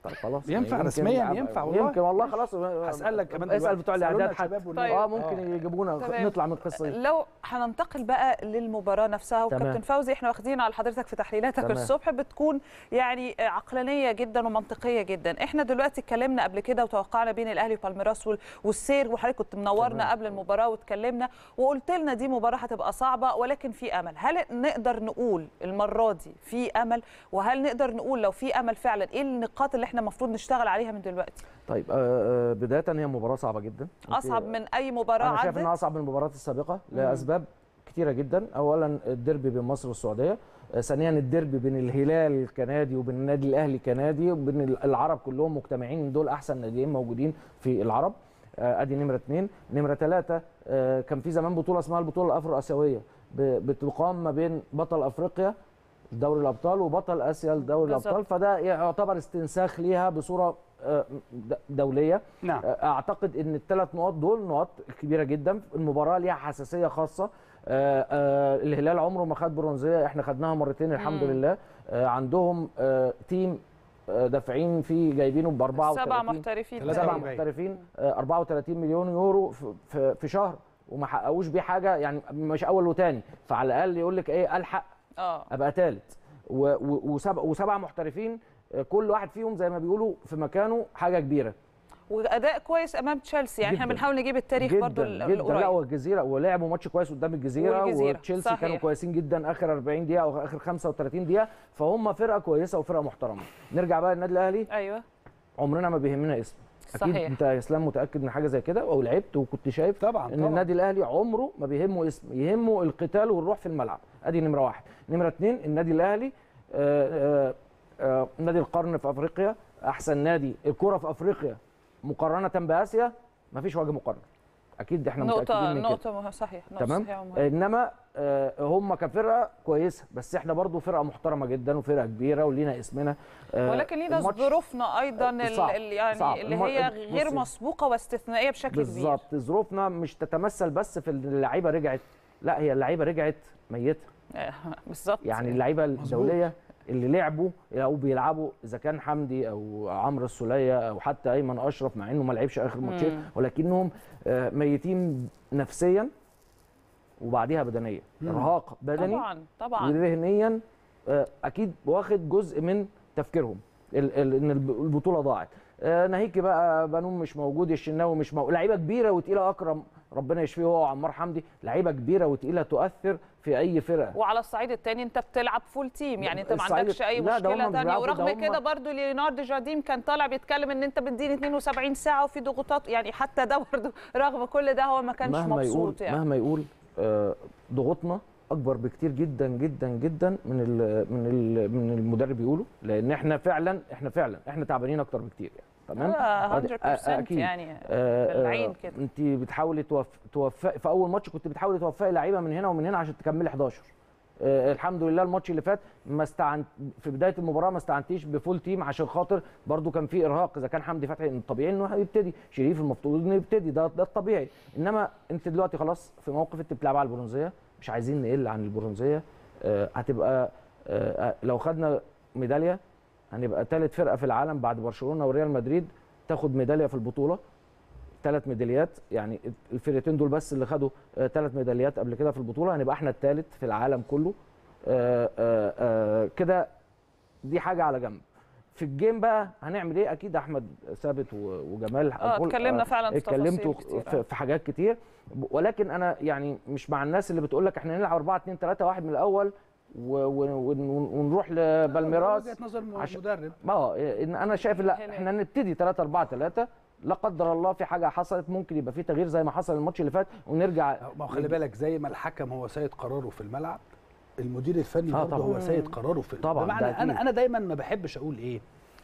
طيب خلاص ينفع يمكن- رسمياً، ينفع والله. يمكن والله خلاص هسألك كمان اسال دلوقتي. بتوع اسألونا الاعداد الشباب حتى والناس. اه آه. ممكن يجيبونا تمام. نطلع من القصه دي لو هننتقل بقى للمباراه نفسها تمام. وكابتن فوزي احنا واخدين على حضرتك في تحليلاتك تمام. الصبح بتكون يعني عقلانيه جدا ومنطقيه جدا احنا دلوقتي اتكلمنا قبل كده وتوقعنا بين الاهلي وبالميراس وال- والسير وحضرتك كنت منورنا تمام. قبل المباراه واتكلمنا وقلت لنا دي مباراه هتبقى صعبه ولكن في امل هل نقدر نقول المره دي في امل وهل نقدر نقول لو في امل فعلا ايه النقاط اللي احنا المفروض نشتغل عليها من دلوقتي طيب آه، آه، بدايه هي مباراه صعبه جدا اصعب من اي مباراه انا شايف عدت انها اصعب من المباريات السابقه لاسباب كتيره جدا اولا الديربي بين مصر والسعوديه آه، ثانيا الديربي بين الهلال كنادي وبين النادي الاهلي كنادي وبين العرب كلهم مجتمعين دول احسن ناديين موجودين في العرب آه، ادي نمره اثنين نمره ثلاثه آه، كان في زمان بطوله اسمها البطوله الافرو اسيويه ب- بتقام ما بين بطل افريقيا دوري الابطال وبطل اسيا لدوري بالظبط. الابطال فده يعتبر استنساخ ليها بصوره آه، د- دوليه نعم اعتقد ان الثلاث نقاط دول نقاط كبيره جدا المباراه ليها حساسيه خاصه آه، آه، الهلال عمره ما خد برونزيه احنا خدناها مرتين الحمد مم. لله آه، عندهم آه، تيم آه، دافعين فيه جايبينه ب 34 سبع محترفين ثلاثة سبع وأربعين. محترفين آه، 34 مليون يورو في- في في شهر وما حققوش بيه حاجه يعني مش اول وتاني فعلى الاقل يقول لك ايه الحق اه ابقى ثالث وسبع وسبع محترفين آه، كل واحد فيهم زي ما بيقولوا في مكانه حاجه كبيره واداء كويس امام تشيلسي يعني احنا جداً. بنحاول نجيب التاريخ برضو ال- جدا جدا لا القريب والجزيره ولعبوا ماتش كويس قدام الجزيره, والجزيرة، وتشيلسي صحيح. كانوا كويسين جدا اخر 40 دقيقه او اخر 35 دقيقه فهم فرقه كويسه وفرقه محترمه نرجع بقى للنادي الاهلي ايوه عمرنا ما بيهمنا اسم اكيد صحيح. انت يا اسلام متاكد من حاجه زي كده او لعبت وكنت شايف طبعا ان طبعا النادي الاهلي عمره ما بيهمه اسم يهمه القتال والروح في الملعب ادي نمره واحد نمره اتنين النادي الاهلي آه، آه، آه، نادي القرن في افريقيا احسن نادي الكره في افريقيا مقارنه باسيا مفيش وجه مقارنه اكيد احنا نقطة متاكدين من كده نقطة مه- صحيح نقطة تمام صحيحة ومهمة. انما آه، هم كفرقه كويسه بس احنا برضو فرقه محترمه جدا وفرقه كبيره ولينا اسمنا آه، ولكن لينا الماتش- ظروفنا ايضا ال- صعب، ال- يعني صعب. اللي الم- هي بصي. غير مسبوقة واستثنائية بشكل كبير بالظبط ظروفنا مش تتمثل بس في إن اللعيبه رجعت لا هي اللعيبه رجعت ميته آه، بالظبط يعني اللعيبه الدوليه اللي لعبوا او بيلعبوا اذا كان حمدي او عمرو السوليه او حتى ايمن اشرف مع انه ما لعبش اخر ماتشين مم. ولكنهم آه، ميتين نفسيا وبعديها بدنيا ارهاق بدني طبعا طبعا وذهنيا آه، اكيد واخد جزء من تفكيرهم ال- ال- ان الب- البطوله ضاعت آه، ناهيكي بقى بنون مش موجود الشناوي مش موجود لعيبه كبيره وتقيله اكرم ربنا يشفيه هو وعمار حمدي لعيبه كبيره وتقيله تؤثر في اي فرقه وعلى الصعيد الثاني انت بتلعب فول تيم يعني انت ما الصعيد- عندكش اي لا، ده هم مشكله مش ثانيه بيلعبوا، ورغم ده هم- كده برضو ليوناردو جارديم كان طالع بيتكلم ان انت بتديني 72 ساعه وفي ضغوطات يعني حتى ده برضو رغم كل ده هو ما كانش مهما يقول مبسوط يعني مهما يقول آه، ضغوطنا اكبر بكتير جدا جدا جدا من ال من ال من المدرب يقوله لان احنا فعلا احنا فعلا احنا تعبانين اكتر بكتير يعني تمام آه، أد- 100% أكيد. يعني آه، بالعين آه، كده. انت بتحاولي توف... توفقي في اول ماتش كنت بتحاولي توفقي لعيبه من هنا ومن هنا عشان تكملي 11 آه الحمد لله الماتش اللي فات ما استعن في بدايه المباراه ما استعنتيش بفول تيم عشان خاطر برضو كان في ارهاق اذا كان حمدي فتحي الطبيعي انه يبتدي شريف المفروض انه يبتدي ده ده الطبيعي انما انت دلوقتي خلاص في موقف انت بتلعب على البرونزيه مش عايزين نقل عن البرونزيه آه هتبقى آه لو خدنا ميداليه هنبقى ثالث فرقه في العالم بعد برشلونه وريال مدريد تاخد ميداليه في البطوله ثلاث ميداليات يعني الفرقتين دول بس اللي خدوا ثلاث ميداليات قبل كده في البطوله هنبقى احنا الثالث في العالم كله آه، آه، آه، كده دي حاجه على جنب في الجيم بقى هنعمل ايه اكيد احمد ثابت و- وجمال اه كل- اتكلمنا فعلا في اتكلمتوا تفاصيل كتير في, في حاجات كتير ولكن انا يعني مش مع الناس اللي بتقول لك احنا نلعب 4 2 3 1 من الاول و- و- ون- ونروح لبالميراس وجهه نظر عشان- مدرب اه ان انا شايف لا الهلال. احنا نبتدي 3 4 3 لا قدر الله في حاجه حصلت ممكن يبقى في تغيير زي ما حصل الماتش اللي فات ونرجع ما هو خلي بالك زي ما الحكم هو سيد قراره في الملعب المدير الفني آه برضه طبعاً. هو سيد قراره في طبعاً، بمعنى ده أكيد. انا انا دايما ما بحبش اقول ايه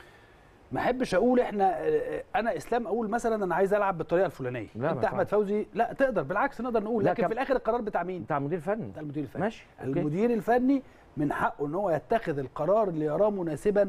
ما احبش اقول احنا انا اسلام اقول مثلا انا عايز العب بالطريقه الفلانيه لا، ما انت احمد فوزي لا تقدر بالعكس نقدر نقول لا، لكن كم- في الاخر القرار بتاع مين بتاع المدير الفني بتاع المدير الفني ماشي أوكي. المدير الفني من حقه ان هو يتخذ القرار اللي يراه مناسبا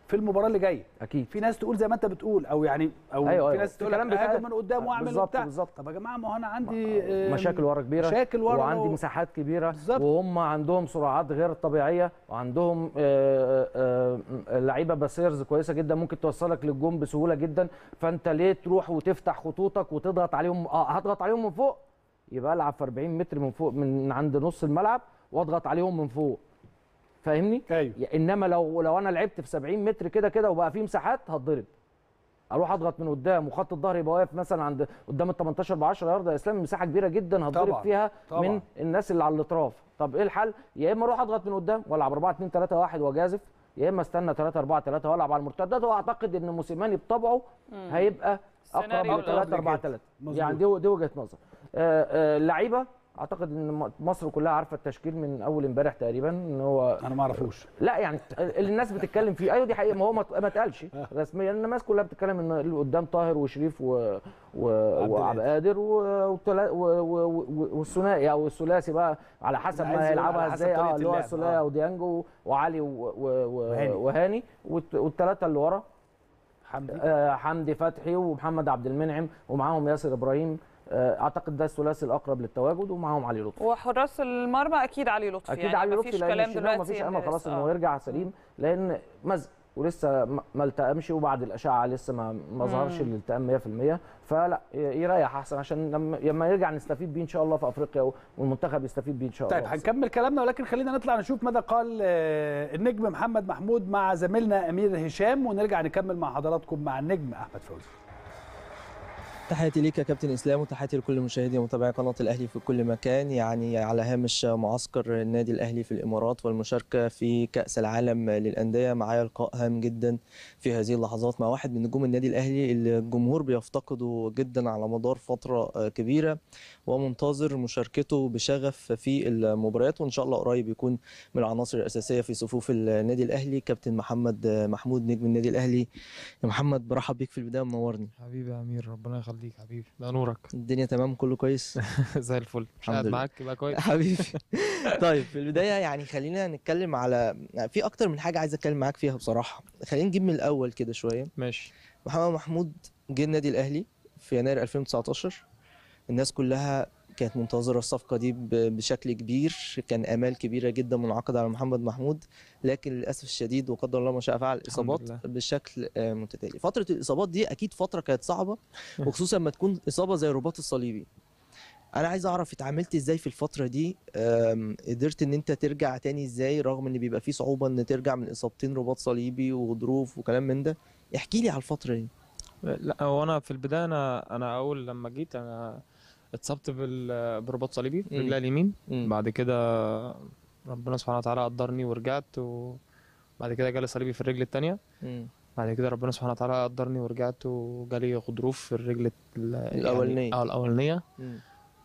في المباراه اللي جايه اكيد في ناس تقول زي ما انت بتقول او يعني او أيوة، في أيوة. ناس في تقول لك كلام بيتقال. هاجم من قدام واعمل بالظبط، وبتاع بالظبط. طب يا جماعه ما هو انا عندي آه، مشاكل ورا كبيره مشاكل ورا وعندي و- مساحات كبيره بالظبط. وهم عندهم سرعات غير طبيعيه وعندهم آه، آه، آه، لعيبه باسيرز كويسه جدا ممكن توصلك للجون بسهوله جدا فانت ليه تروح وتفتح خطوطك وتضغط عليهم اه هضغط عليهم من فوق يبقى العب في 40 متر من فوق من عند نص الملعب واضغط عليهم من فوق فاهمني ايوه يا- انما لو لو انا لعبت في 70 متر كده كده وبقى في مساحات هتضرب اروح اضغط من قدام وخط الظهر يبقى واقف مثلا عند قدام ال 18 ب 10 يارده يا اسلام مساحه كبيره جدا هتضرب طبعاً، فيها طبعاً. من الناس اللي على الاطراف طب ايه الحل يا اما اروح اضغط من قدام والعب 4 2 3 1 واجازف يا اما استنى 3 4 3 والعب على المرتدات واعتقد ان موسيماني بطبعه هيبقى اقرب سيناريو ل 3 4 كده. 3 مظبوط. يعني دي دي وجهه نظر آه، آه، اللعيبه اعتقد ان م- مصر كلها عارفه التشكيل من اول امبارح تقريبا ان هو انا ما اعرفوش لا يعني اللي الناس بتتكلم فيه ايوه دي حقيقه ما هو ما ما اتقالش رسميا الناس كلها بتتكلم ان اللي قدام طاهر وشريف و... و... عبد وعبد القادر و... والتلا- و... و... و... والثنائي او الثلاثي بقى على حسب عايز ما يقول على يلعبها حسب ازاي طريقة اه اللي هو اللعب، الثلاثي آه. وديانجو وعلي و... و... و... وهاني. وهاني والت... والثلاثه اللي ورا حمدي آه حمدي فتحي ومحمد عبد المنعم ومعاهم ياسر ابراهيم آه اعتقد ده الثلاثي الاقرب للتواجد ومعاهم علي لطفي وحراس المرمى اكيد علي لطفي اكيد يعني علي لطفي مفيش لان كلام الشناوي دلوقتي مفيش إن امل خلاص لسه- انه آه. يرجع سليم لان مزق ولسه ما ما التئمش وبعد الاشعه لسه ما ما ظهرش الالتئام 100% فلا ي- يريح احسن عشان لما لما يرجع نستفيد بيه ان شاء الله في افريقيا والمنتخب يستفيد بيه ان شاء طيب الله هنكمل كلامنا ولكن خلينا نطلع نشوف ماذا قال آه، النجم محمد محمود مع زميلنا امير هشام ونرجع نكمل مع حضراتكم مع النجم احمد فوزي تحياتي ليك يا كابتن اسلام وتحياتي لكل مشاهدي ومتابعي قناه الاهلي في كل مكان يعني على هامش معسكر النادي الاهلي في الامارات والمشاركه في كاس العالم للانديه معايا لقاء هام جدا في هذه اللحظات مع واحد من نجوم النادي الاهلي اللي الجمهور بيفتقده جدا على مدار فتره كبيره ومنتظر مشاركته بشغف في المباريات وان شاء الله قريب يكون من العناصر الاساسيه في صفوف النادي الاهلي كابتن محمد محمود نجم النادي الاهلي يا محمد برحب بيك في البدايه منورني حبيبي يا امير ربنا يخليك حبيبي ده نورك الدنيا تمام كله كويس زي الفل مش الحمد قاعد لله. معاك يبقى كويس حبيبي طيب في البدايه يعني خلينا نتكلم على في اكتر من حاجه عايز اتكلم معاك فيها بصراحه خلينا نجيب من الاول كده شويه ماشي محمد محمود جه النادي الاهلي في يناير 2019 الناس كلها كانت منتظره الصفقه دي ب- بشكل كبير كان امال كبيره جدا منعقده على محمد محمود لكن للاسف الشديد وقدر الله ما شاء فعل اصابات لله. بشكل آه، متتالي فتره الاصابات دي اكيد فتره كانت صعبه وخصوصا لما تكون اصابه زي الرباط الصليبي انا عايز اعرف اتعاملت ازاي في الفتره دي أم، قدرت ان انت ترجع تاني ازاي رغم ان بيبقى فيه صعوبه ان ترجع من اصابتين رباط صليبي وظروف وكلام من ده احكي لي على الفتره دي لا هو انا في البدايه انا انا اول لما جيت انا اتصبت بال- برباط صليبي في مم. رجلي اليمين مم. بعد كده ربنا سبحانه وتعالى قدرني ورجعت وبعد كده جالي صليبي في الرجل التانية مم. بعد كده ربنا سبحانه وتعالى قدرني ورجعت وجالي غضروف في الرجل ال- يعني- الأولانية. اه الاولانيه مم.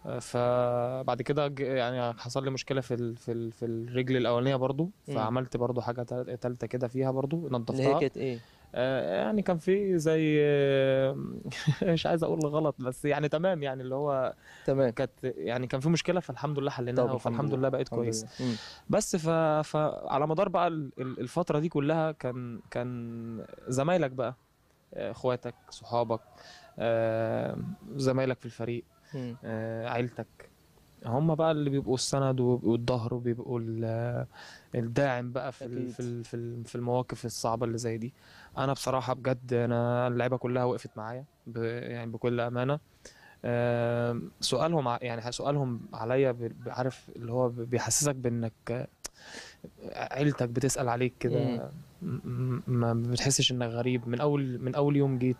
فبعد كده ج- يعني حصل لي مشكله في ال... في ال... في الرجل الاولانيه برضو مم. فعملت برضو حاجه تال- تالته كده فيها برضو اللي هي نضفتها كانت ايه آه، يعني كان في زي آه، مش عايز اقول غلط بس يعني تمام يعني اللي هو تمام كانت يعني كان في مشكله فالحمد لله طب حليناها الحمد فالحمد لله. لله بقيت الحمد كويس لله. مم. بس ف... فعلى مدار بقى ال- ال- الفتره دي كلها كان كان زمايلك بقى آه، اخواتك صحابك آه، زمايلك في الفريق مم. آه، عيلتك هم بقى اللي بيبقوا السند وبيبقوا الظهر وبيبقوا ال- الداعم بقى في ال- أكيد. في ال- في ال- في المواقف الصعبه اللي زي دي انا بصراحه بجد انا اللعيبه كلها وقفت معايا ب- يعني بكل امانه آم، سؤالهم ع- يعني سؤالهم عليا ب- ب- عارف اللي هو ب- بيحسسك بانك آه، عيلتك بتسأل عليك كده م- م- ما بتحسش انك غريب من اول من اول يوم جيت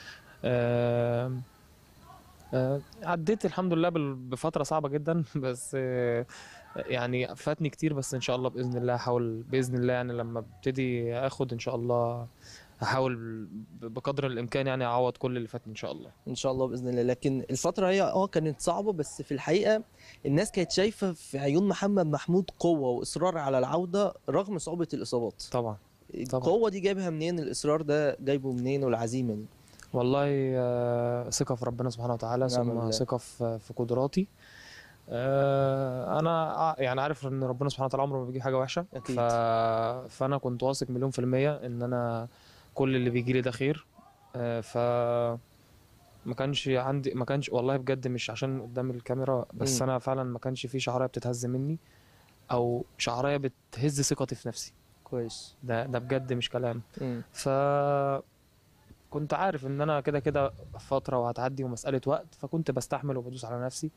آم، آه، عديت الحمد لله بال- بفترة صعبة جدا بس آه، يعني فاتني كتير بس ان شاء الله باذن الله هحاول باذن الله يعني لما ابتدي اخد ان شاء الله هحاول ب- بقدر الامكان يعني اعوض كل اللي فاتني ان شاء الله ان شاء الله باذن الله لكن الفتره هي اه كانت صعبه بس في الحقيقه الناس كانت شايفه في عيون محمد محمود قوه واصرار على العوده رغم صعوبه الاصابات طبعا طبعا. القوه دي جايبها منين الاصرار ده جايبه منين والعزيمه دي والله آه، ثقة في ربنا سبحانه وتعالى نعم بالله. ثم ثقة في في قدراتي آه، انا ع- يعني عارف ان ربنا سبحانه وتعالى عمره ما بيجيب حاجه وحشه أكيد. ف... فانا كنت واثق مليون في الميه ان انا كل اللي بيجي لي ده خير آه، ف ما كانش عندي ما كانش والله بجد مش عشان قدام الكاميرا بس مم. انا فعلا ما كانش في شعرايه بتتهز مني او شعرايه بتهز ثقتي في نفسي كويس ده ده بجد مش كلام مم. ف كنت عارف ان انا كده كده فتره وهتعدي ومساله وقت فكنت بستحمل وبدوس على نفسي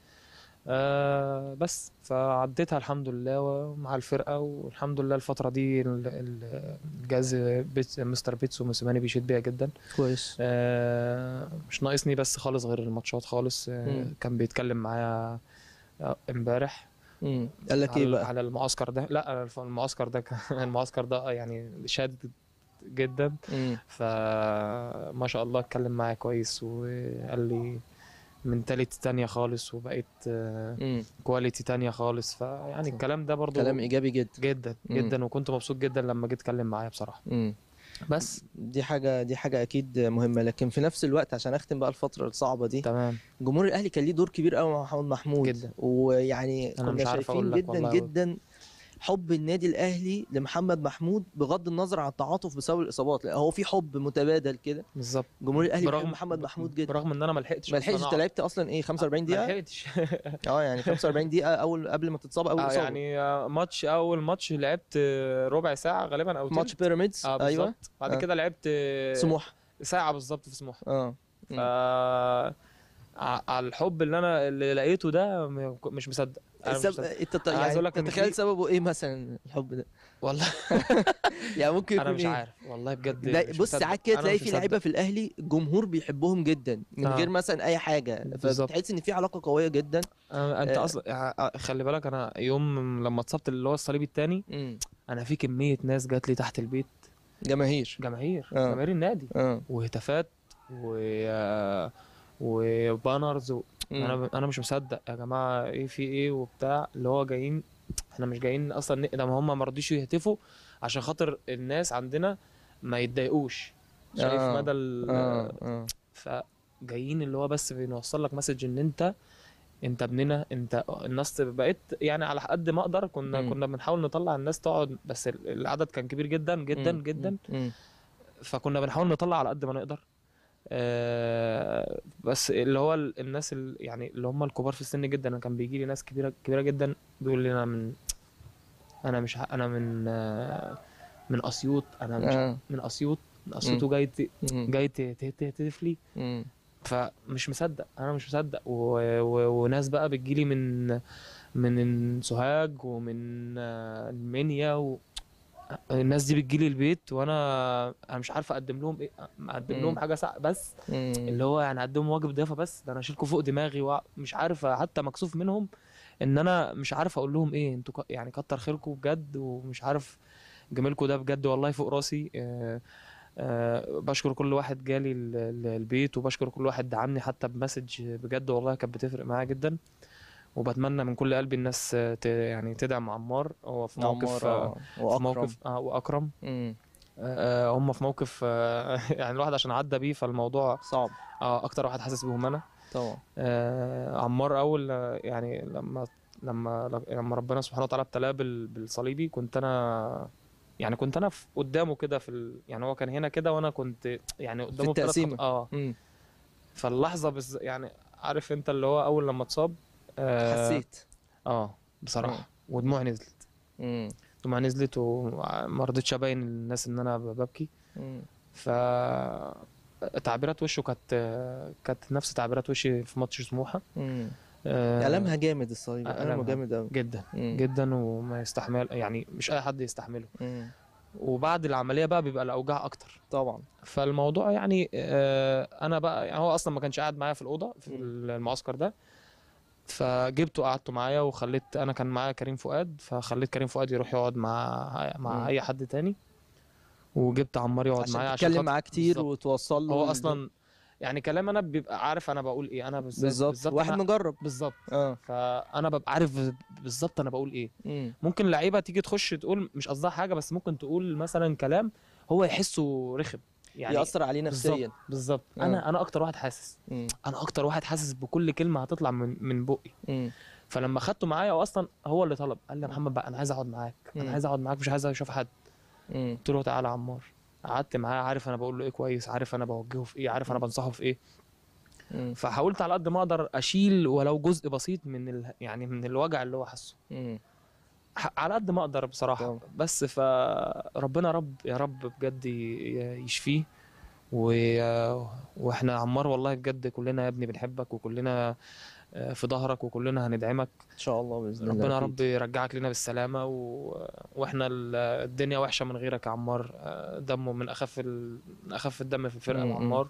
آه بس فعديتها الحمد لله مع الفرقه والحمد لله الفتره دي ال- ال- الجهاز بيت مستر بيتسو موسيماني بيشيد بيها جدا كويس آه مش ناقصني بس خالص غير الماتشات خالص آه مم. كان بيتكلم معايا آه، امبارح مم. قال لك ايه على, بقى على المعسكر ده لا المعسكر ده كان- المعسكر ده يعني شاد جدا مم. فما شاء الله اتكلم معايا كويس وقال لي منتاليتي تانية خالص وبقيت مم. كواليتي تانية خالص فيعني الكلام ده برضو كلام ايجابي جدا جدا مم. جدا وكنت مبسوط جدا لما جيت اتكلم معايا بصراحة مم. بس دي حاجه دي حاجه اكيد مهمه لكن في نفس الوقت عشان اختم بقى الفتره الصعبه دي تمام جمهور الاهلي كان ليه دور كبير قوي مع محمد محمود جدا. ويعني أنا كنا مش عارف شايفين أقول لك جدا والله. جدا حب النادي الاهلي لمحمد محمود بغض النظر عن التعاطف بسبب الاصابات لأ هو في حب متبادل كده بالظبط جمهور الاهلي بيحب برغم محمد محمود جدا برغم ان انا ما لحقتش ما أصلاً لحقتش انت أقعد. لعبت اصلا ايه 45 ما دقيقه لحقتش اه يعني 45 دقيقه اول قبل ما تتصاب اول آه اصابه يعني آه، ماتش اول ماتش لعبت آه، ربع ساعة غالبا او ماتش تلت. بيراميدز اه ايوه بالظبط بعد آه. كده لعبت آه، سموح ساعة بالظبط في سموحة اه ف ع- على الحب اللي انا اللي لقيته ده م- مش مصدق انا مش السب... مصدق انت ت... أنا عايز يعني أقول لك إن تتخيل في- سببه ايه مثلا الحب ده والله يعني ممكن يكون انا مش إيه؟ عارف والله بجد لا مش بص مصدق. ساعات كده أنا تلاقي مش في مصدق. لعيبه في الاهلي الجمهور بيحبهم جدا من آه. غير مثلا اي حاجه بالظبط. فبتحس ان في علاقه قويه جدا أنا انت آه. اصلا يعني خلي بالك انا يوم لما اتصبت اللي هو الصليبي الثاني مم. انا في كميه ناس جات لي تحت البيت جماهير جماهير آه. جماهير النادي اه وهتافات و آه، وبانرز و... مم. انا انا مش مصدق يا جماعه ايه في ايه وبتاع اللي هو جايين احنا مش جايين اصلا ن- ده ما هم ما رضيش يهتفوا عشان خاطر الناس عندنا ما يتضايقوش شايف آه. مدى ال... اه اه فجايين اللي هو بس بنوصل لك مسج ان انت انت ابننا انت الناس بقيت يعني على قد ما اقدر كنا مم. كنا بنحاول نطلع الناس تقعد بس ال- العدد كان كبير جدا جدا مم. جدا مم. فكنا بنحاول نطلع على قد ما نقدر آه، بس اللي هو ال- الناس ال- يعني اللي هم الكبار في السن جدا انا كان بيجي لي ناس كبيره كبيره جدا بيقول لي انا من انا مش ه- انا من آه، من اسيوط انا مش آه. من اسيوط من اسيوط مم. وجاي ت- مم. جاي ت- ت- ت- تهتف لي مم. فمش مصدق انا مش مصدق و... و... وناس بقى بتجيلي من من سوهاج ومن آه، المنيا و... الناس دي بتجيلي البيت وانا انا مش عارف اقدم لهم ايه اقدم مم. لهم حاجه سا... بس مم. اللي هو يعني اقدم واجب ضيافه بس ده انا اشيلكم فوق دماغي ومش عارف حتى مكسوف منهم ان انا مش عارف اقول لهم ايه انتوا ك... يعني كتر خيركم بجد ومش عارف جميلكم ده بجد والله فوق راسي آه، آه، بشكر كل واحد جالي ال- ال- البيت وبشكر كل واحد دعمني حتى بمسج بجد والله كانت بتفرق معايا جدا وبتمنى من كل قلبي الناس آه، ت... يعني تدعم عمار هو في موقف عمار، آه، آه. في واكرم موقف آه واكرم مم. آه، هم في موقف آه، يعني الواحد عشان عدى بيه فالموضوع صعب اه اكتر واحد حاسس بيهم انا طبعا آه عمار اول آه، يعني لما لما لما ربنا سبحانه وتعالى ابتلاه بال- بالصليبي كنت انا يعني كنت انا في قدامه كده في ال... يعني هو كان هنا كده وانا كنت يعني قدامه بثلاث التقسيمة. خط- اه مم. فاللحظه بز... يعني عارف انت اللي هو اول لما اتصاب آه حسيت اه بصراحه ودموعي نزلت مم. دموعي نزلت وما رضيتش ابين للناس ان انا ببكي مم. ف تعبيرات وشه كانت كانت نفس تعبيرات وشي في ماتش سموحه مم. آه، ألمها جامد الصليب ألمها. ألمه جامد أوي جدا مم. جدا وما يستحمل يعني مش اي حد يستحمله مم. وبعد العمليه بقى بيبقى الاوجاع اكتر طبعا فالموضوع يعني آه، انا بقى يعني هو اصلا ما كانش قاعد معايا في الاوضه في مم. المعسكر ده فجبته قعدته معايا وخليت انا كان معايا كريم فؤاد فخليت كريم فؤاد يروح يقعد مع مم. مع اي حد تاني وجبت عمار يقعد عشان معايا عشان تتكلم خاطر- معاه كتير بالظبط. وتوصل له هو ال- اصلا يعني كلام انا بيبقى عارف انا بقول ايه انا بالذات بالظبط واحد أنا- مجرب بالظبط اه فانا ببقى عارف بالظبط انا بقول ايه مم. ممكن لعيبه تيجي تخش تقول مش قصدها حاجه بس ممكن تقول مثلا كلام هو يحسه رخم يعني يأثر عليه نفسيا بالظبط بالظبط آه. انا انا اكتر واحد حاسس مم. انا اكتر واحد حاسس بكل كلمه هتطلع من من بقي مم. فلما خدته معايا هو اصلا هو اللي طلب قال لي يا محمد بقى انا عايز اقعد معاك مم. انا عايز اقعد معاك مش عايز اشوف حد مم. قلت له تعالى يا عمار قعدت معاه عارف انا بقول له ايه كويس عارف انا بوجهه في ايه عارف انا بنصحه في ايه مم. فحاولت على قد ما اقدر اشيل ولو جزء بسيط من ال... يعني من الوجع اللي هو حاسه مم. ح- على قد ما اقدر بصراحه طبعا. بس فربنا يا رب يا رب بجد ي- يشفيه و... واحنا عمار والله بجد كلنا يا ابني بنحبك وكلنا آه، في ظهرك وكلنا هندعمك ان شاء الله باذن الله ربنا يا أكيد. رب يرجعك لنا بالسلامه و... واحنا ال- الدنيا وحشه من غيرك يا عمار آه، دمه من اخف ال... من اخف الدم في الفرقه مم، مع مم. عمار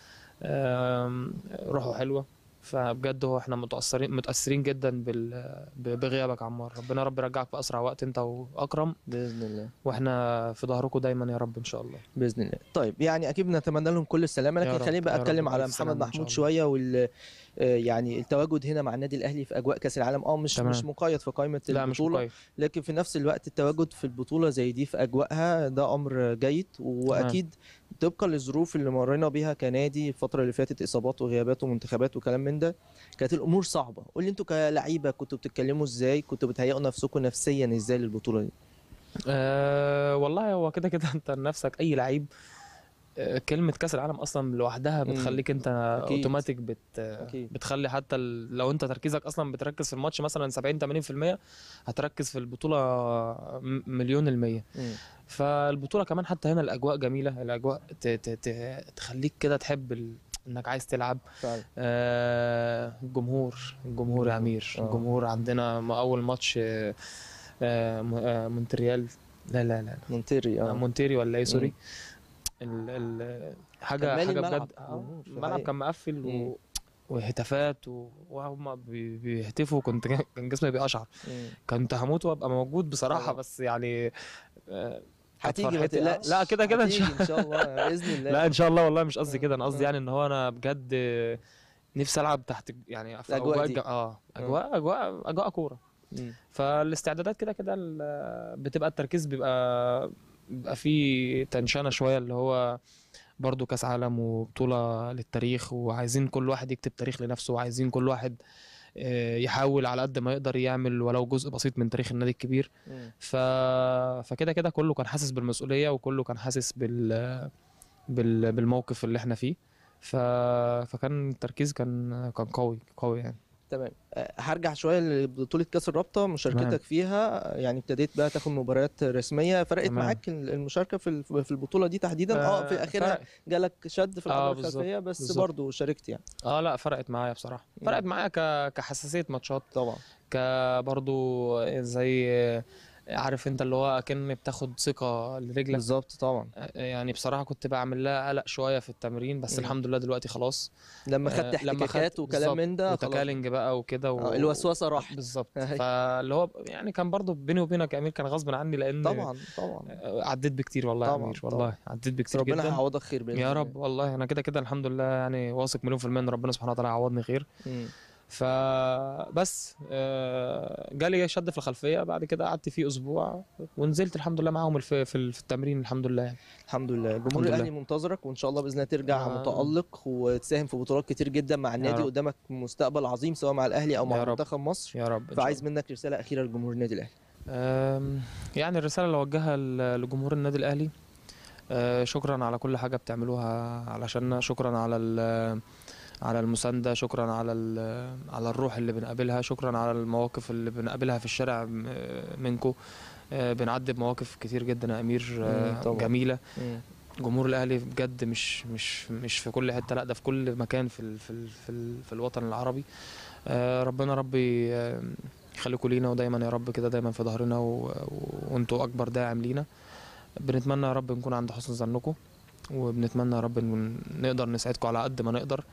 آم، روحه حلوه فبجد هو احنا متاثرين متاثرين جدا بال... ب- بغيابك يا عمار ربنا يا رب يرجعك في اسرع وقت انت واكرم باذن الله واحنا في ظهركم دايما يا رب ان شاء الله باذن الله طيب يعني اكيد بنتمنى لهم كل السلامه يا لكن رب، خليني بقى يا رب، اتكلم على ألف محمد سلامة إن شاء محمود الله. شويه وال آه، يعني التواجد هنا مع النادي الاهلي في اجواء كاس العالم اه مش تمام. مش مقيد في قائمه لا مش البطوله كويس لكن في نفس الوقت التواجد في البطوله زي دي في اجواءها ده امر جيد واكيد طبقا للظروف اللي مرينا بيها كنادي الفتره اللي فاتت اصابات وغيابات ومنتخبات وكلام من ده كانت الامور صعبه قول لي انتوا كلعيبه كنتوا بتتكلموا ازاي كنتوا بتهيئوا نفسكم نفسيا ازاي للبطوله دي أه والله هو كده كده انت نفسك اي لعيب آه، كلمة كأس العالم أصلا لوحدها مم. بتخليك أنت أكيد. أوتوماتيك بت أكيد. بتخلي حتى ال- لو أنت تركيزك أصلا بتركز في الماتش مثلا 70 80% هتركز في البطولة م- مليون المية مم. فالبطولة كمان حتى هنا الأجواء جميلة الأجواء ت... ت... ت... تخليك كده تحب ال... إنك عايز تلعب فعلا آه، الجمهور الجمهور يا امير آه. الجمهور عندنا م- اول ماتش آه، آه، م- آه، مونتريال لا لا لا مونتيري آه. اه مونتيري ولا ايه سوري مم. ال ال حاجه كان مالي حاجه الملعب، بجد آه، جمهور، في الملعب الحقيقة. كان مقفل مم. و... وهتافات و... وهم بي- بيهتفوا كنت جا- كان جسمي بيقشعر مم. كنت هموت وابقى موجود بصراحه طبعا. بس يعني آه، كانت هتيجي ما فرحتي- تقلقش لا كده كده ان شاء هتيجي ان شاء الله باذن الله لا ان شاء الله والله مش قصدي كده انا قصدي آه. يعني ان هو انا بجد نفسي العب تحت يعني في الأجواء اجواء دي. الج- اه اجواء اجواء اجواء كوره مم. فالاستعدادات كده كده ال- بتبقى التركيز بيبقى بيبقى فيه تنشنه شويه اللي هو برضو كاس عالم وبطوله للتاريخ وعايزين كل واحد يكتب تاريخ لنفسه وعايزين كل واحد آه، يحاول على قد ما يقدر يعمل ولو جزء بسيط من تاريخ النادي الكبير مم. ف... فكده كده كله كان حاسس بالمسؤوليه وكله كان حاسس بال... بال... بالموقف اللي احنا فيه ف... فكان التركيز كان كان قوي قوي يعني تمام أه، هرجع شويه لبطوله كاس الرابطه مشاركتك تمام. فيها يعني ابتديت بقى تاخد مباريات رسميه فرقت تمام. معاك المشاركه في ال- في البطوله دي تحديدا اه في اخرها فرق- جالك شد في آه، العضله بالظبط، الخلفيه بس بالظبط. برضه شاركت يعني اه لا فرقت معايا بصراحه مم. فرقت معايا ك... كحساسيه ماتشات طبعا كبرضو زي عارف انت اللي هو اكن بتاخد ثقه لرجلك بالظبط طبعا يعني بصراحه كنت بعمل لها قلق شويه في التمرين بس مم. الحمد لله دلوقتي خلاص لما آه، خدت لما احتكاكات خدت- وكلام بالظبط، من ده خلاص وتكالنج بقى وكده و... آه، الوسوسه راحت بالظبط أهي. فاللي هو يعني كان برضو بيني وبينك يا امير كان غصب عني لان طبعا طبعا عديت بكتير والله يا طبعاً، امير طبعاً. والله عديت بس بكتير ربنا جدا هيعوضك خير باذن يا الله. رب والله انا كده كده الحمد لله يعني واثق مليون في المية ان ربنا سبحانه وتعالى هيعوضني خير مم. فبس آه، جالي شد في الخلفيه بعد كده قعدت فيه اسبوع ونزلت الحمد لله معاهم الف- في ال- في التمرين الحمد لله يعني الحمد لله الجمهور الحمد لله. الاهلي منتظرك وان شاء الله باذن الله ترجع آه. متالق وتساهم في بطولات كتير جدا مع النادي رب. قدامك مستقبل عظيم سواء مع الاهلي او يا مع رب. منتخب مصر يا رب إن شاء فعايز منك رساله اخيره لجمهور النادي الاهلي أم، يعني الرسالة اللي أوجهها ل- لجمهور النادي الأهلي أه، شكرا على كل حاجة بتعملوها علشاننا شكرا على ال- على المساندة شكرا على ال- على الروح اللي بنقابلها شكرا على المواقف اللي بنقابلها في الشارع م- منكو أه، بنعدي بمواقف كتير جدا يا أمير أه، مم، طبعا. جميلة مم. جمهور الأهلي بجد مش مش مش في كل حتة لا ده في كل مكان في ال في ال في, ال في الوطن العربي أه، ربنا ربي أه، يخليكم لينا ودايما يا رب كده دايما في ظهرنا و... و... وانتوا اكبر داعم لينا بنتمنى يا رب نكون عند حسن ظنكم وبنتمنى يا رب إن نقدر نساعدكم على قد ما نقدر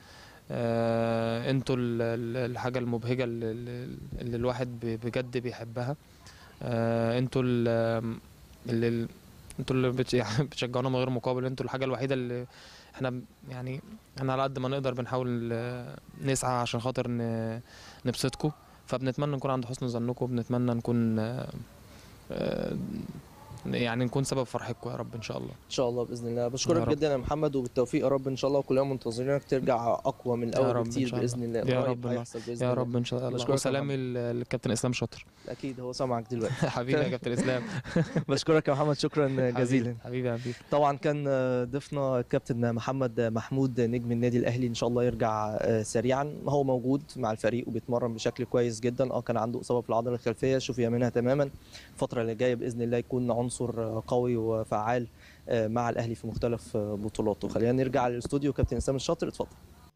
آه انتوا ال- ال- الحاجه المبهجه اللي, اللي الواحد ب- بجد بيحبها آه انتوا ال- اللي انتوا اللي بت... يعني بتشجعونا من غير مقابل انتوا الحاجه الوحيده اللي احنا ب- يعني احنا على قد ما نقدر بنحاول آه، نسعى عشان خاطر ن... نبسطكم فبنتمنى نكون عند حسن ظنكم وبنتمنى نكون آه، آه، يعني نكون سبب فرحتكم يا رب ان شاء الله ان شاء الله باذن الله يا بشكرك رب. جدا يا محمد وبالتوفيق يا رب ان شاء الله وكلنا منتظرينك ترجع اقوى من يا الاول رب إن بكتير شاء الله. باذن الله يا قريب رب الله. هيحصل باذن يا الله رب ان شاء الله بشكرك يا وسلامي للكابتن اسلام شاطر اكيد هو سامعك دلوقتي حبيبي يا كابتن اسلام بشكرك يا محمد شكرا جزيلا حبيبي حبيبي طبعا كان ضيفنا الكابتن محمد محمود نجم النادي الاهلي ان شاء الله يرجع سريعا هو موجود مع الفريق وبيتمرن بشكل كويس جدا اه كان عنده اصابه في العضله الخلفيه شفي منها تماما الفتره اللي جايه باذن الله يكون عنصر قوي وفعال مع الاهلي في مختلف بطولاته خلينا نرجع للاستوديو كابتن اسلام الشاطر اتفضل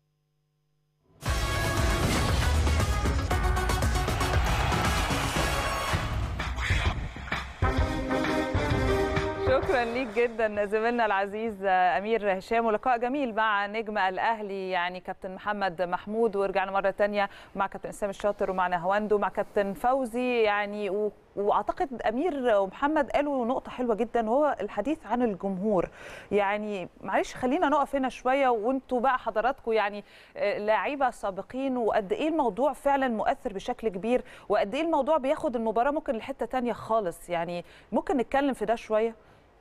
شكرا ليك جدا زميلنا العزيز امير هشام ولقاء جميل مع نجم الاهلي يعني كابتن محمد محمود ورجعنا مره تانية مع كابتن اسلام الشاطر ومع نهواندو مع كابتن فوزي يعني و... واعتقد امير ومحمد قالوا نقطه حلوه جدا وهو الحديث عن الجمهور يعني معلش خلينا نقف هنا شويه وانتوا بقى حضراتكم يعني لاعيبه سابقين وقد ايه الموضوع فعلا مؤثر بشكل كبير وقد ايه الموضوع بياخد المباراه ممكن لحته تانية خالص يعني ممكن نتكلم في ده شويه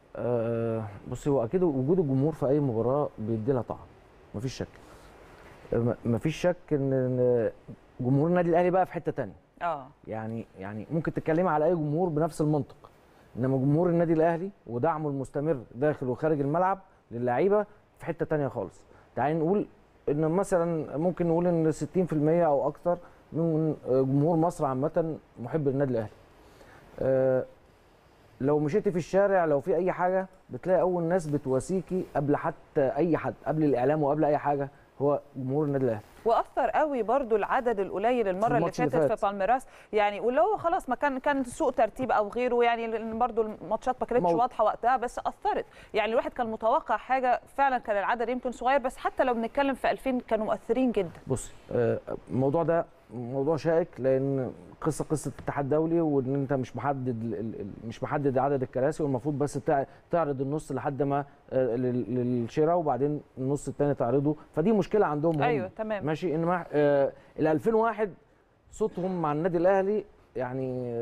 آه بصي هو اكيد وجود الجمهور في اي مباراه بيدي لها طعم مفيش شك آه، مفيش شك ان إن جمهور النادي الاهلي بقى في حته تانية اه يعني يعني ممكن تتكلمي على اي جمهور بنفس المنطق انما جمهور النادي الاهلي ودعمه المستمر داخل وخارج الملعب للعيبه في حته تانية خالص تعالي نقول ان مثلا ممكن نقول ان 60% او اكتر من جمهور مصر عامه محب للنادي الاهلي آه، لو مشيتي في الشارع لو في اي حاجه بتلاقي اول ناس بتواسيكي قبل حتى اي حد قبل الاعلام وقبل اي حاجه هو جمهور النادي الاهلي واثر قوي برضو العدد القليل المره اللي الماتش اللي فاتت فات. في بالميراس يعني واللي هو خلاص ما كان كان سوء ترتيب او غيره يعني لأن برضو الماتشات ما كانتش مو- واضحه وقتها بس اثرت يعني الواحد كان متوقع حاجه فعلا كان العدد يمكن صغير بس حتى لو بنتكلم في 2000 كانوا مؤثرين جدا بصي آه، الموضوع ده موضوع شائك لان قصه قصه اتحاد دولي وان انت مش محدد ال- ال- ال- مش محدد عدد الكراسي والمفروض بس تع- تعرض النص لحد ما آه، لل- للشراء وبعدين النص الثاني تعرضه فدي مشكله عندهم هم. ايوه تمام ماشي انما آه، ال 2001 صوتهم مع النادي الاهلي يعني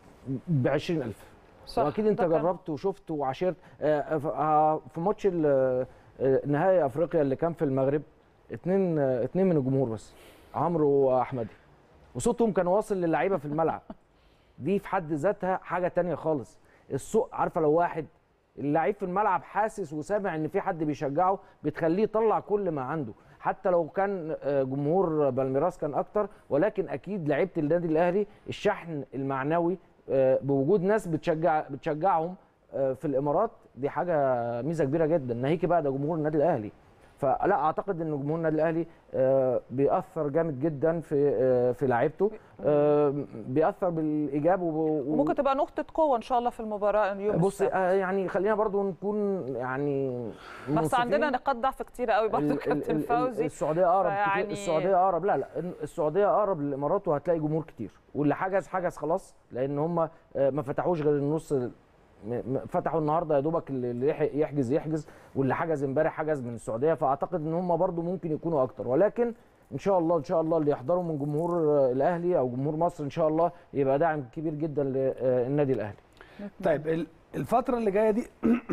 ب 20000 صح واكيد انت ده كان- جربت وشفت وعاشرت آه، ف- آه، في ماتش ال- آه، نهائي افريقيا اللي كان في المغرب اتنين آه، اتنين من الجمهور بس عمرو واحمدي وصوتهم كان واصل للعيبه في الملعب دي في حد ذاتها حاجه تانية خالص الصوت عارفه لو واحد اللعيب في الملعب حاسس وسامع ان في حد بيشجعه بتخليه يطلع كل ما عنده حتى لو كان آه، جمهور بالميراس كان اكتر ولكن اكيد لعيبه النادي الاهلي الشحن المعنوي آه، بوجود ناس بتشجع بتشجعهم آه، في الامارات دي حاجه ميزه كبيره جدا ناهيك بقى ده جمهور النادي الاهلي فلا اعتقد ان جمهور النادي الاهلي آه، بيأثر جامد جدا في آه، في لعيبته آه، بيأثر بالايجاب وب- و- وممكن تبقى نقطه قوه ان شاء الله في المباراه يوم بصي السبت. آه، يعني خلينا برضو نكون يعني بس منصفين. عندنا نقاط ضعف كتيره قوي برضه ال- ال- كابتن ال- فوزي السعوديه اقرب فيعني- كتير السعوديه اقرب لا لا السعوديه اقرب للامارات وهتلاقي جمهور كتير واللي حجز حجز خلاص لان هم آه، ما فتحوش غير النص م- م- فتحوا النهارده يا دوبك اللي اللي يح- يحجز يحجز واللي حجز امبارح حجز من السعوديه فاعتقد ان هم برضو ممكن يكونوا اكتر ولكن ان شاء الله ان شاء الله اللي يحضروا من جمهور آه، الاهلي او جمهور مصر ان شاء الله يبقى داعم كبير جدا للنادي الاهلي طيب ال- الفترة اللي جاية دي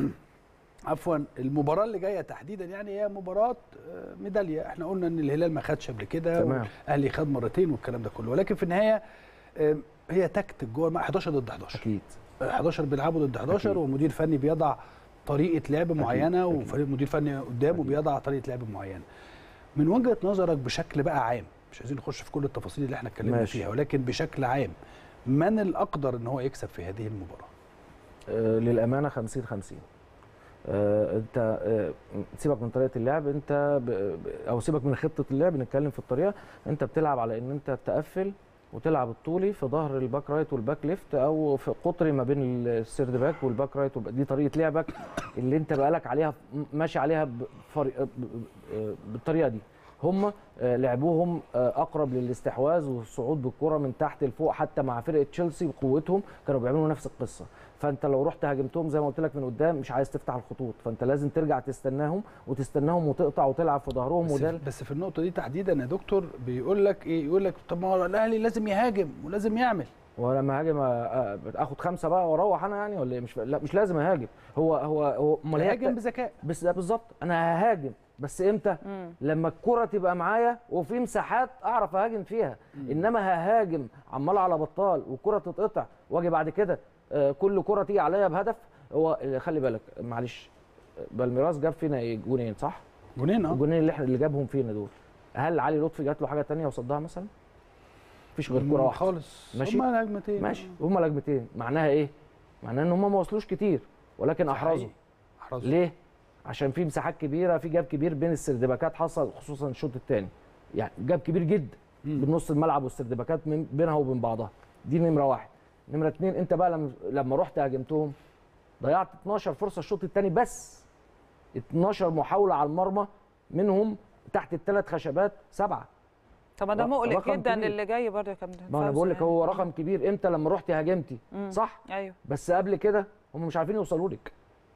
عفوا المباراة اللي جاية تحديدا يعني هي مباراة آه، ميدالية احنا قلنا ان الهلال ما خدش قبل كده تمام. والاهلي خد مرتين والكلام ده كله ولكن في النهاية آه، هي تكتيك جوه الملعب 11 ضد 11 اكيد 11 بيلعبوا ضد 11 أكيد. ومدير فني بيضع طريقه لعب معينه وفريق مدير فني قدامه بيضع طريقه لعب معينه من وجهه نظرك بشكل بقى عام مش عايزين نخش في كل التفاصيل اللي احنا اتكلمنا ماشي. فيها ولكن بشكل عام من الاقدر ان هو يكسب في هذه المباراه آه، للامانه 50 50 آه، انت آه، سيبك من طريقه اللعب انت ب... ب- او سيبك من خطه اللعب نتكلم في الطريقه انت بتلعب على ان انت تقفل وتلعب الطولي في ظهر الباك رايت والباك ليفت او في قطري ما بين السيرد باك والباك رايت والباك. دي طريقه لعبك اللي انت بقالك عليها ماشي عليها بفري... ب- ب- بالطريقه دي هم آه، لعبوهم آه، اقرب للاستحواذ والصعود بالكره من تحت لفوق حتى مع فرقه تشيلسي بقوتهم كانوا بيعملوا نفس القصه فانت لو رحت هاجمتهم زي ما قلت لك من قدام مش عايز تفتح الخطوط فانت لازم ترجع تستناهم وتستناهم وتقطع وتلعب في ظهرهم بس, وده بس في النقطه دي تحديدا يا دكتور بيقول لك ايه يقول لك طب ما هو الاهلي لازم يهاجم ولازم يعمل ولما هاجم آه، اخد خمسه بقى واروح انا يعني ولا إيه؟ مش لا مش لازم اهاجم هو هو هو امال هي هاجم الت- بذكاء بس ده بالظبط انا ههاجم بس امتى مم. لما الكره تبقى معايا وفي مساحات اعرف اهاجم فيها انما ههاجم عمال على بطال والكره تتقطع واجي بعد كده آه، كل كره تيجي عليا بهدف هو خلي بالك معلش بالميراس جاب فينا إيه؟ جونين صح جونين اه الجونين اللي احنا اللي جابهم فينا دول هل علي لطفي جات له حاجه تانية وصدها مثلا مفيش غير كره واحده خالص ماشي. هما هجمتين ماشي هما لجمتين معناها ايه معناها ان هما ما وصلوش كتير ولكن احرزوا احرزوا ليه؟ عشان في مساحات كبيره في جاب كبير بين السردباكات حصل خصوصا الشوط الثاني يعني جاب كبير جدا بين نص الملعب والسردباكات من بينها وبين بعضها دي نمره واحد نمره اثنين انت بقى لما لما رحت هاجمتهم ضيعت 12 فرصه الشوط الثاني بس 12 محاوله على المرمى منهم تحت الثلاث خشبات سبعه طب ما ده رقم مقلق جدا كبير. اللي جاي برضه يا كابتن ما انا فوزي بقول لك يعني. هو رقم كبير امتى لما رحت هاجمتي مم. صح ايوه بس قبل كده هم مش عارفين يوصلوا لك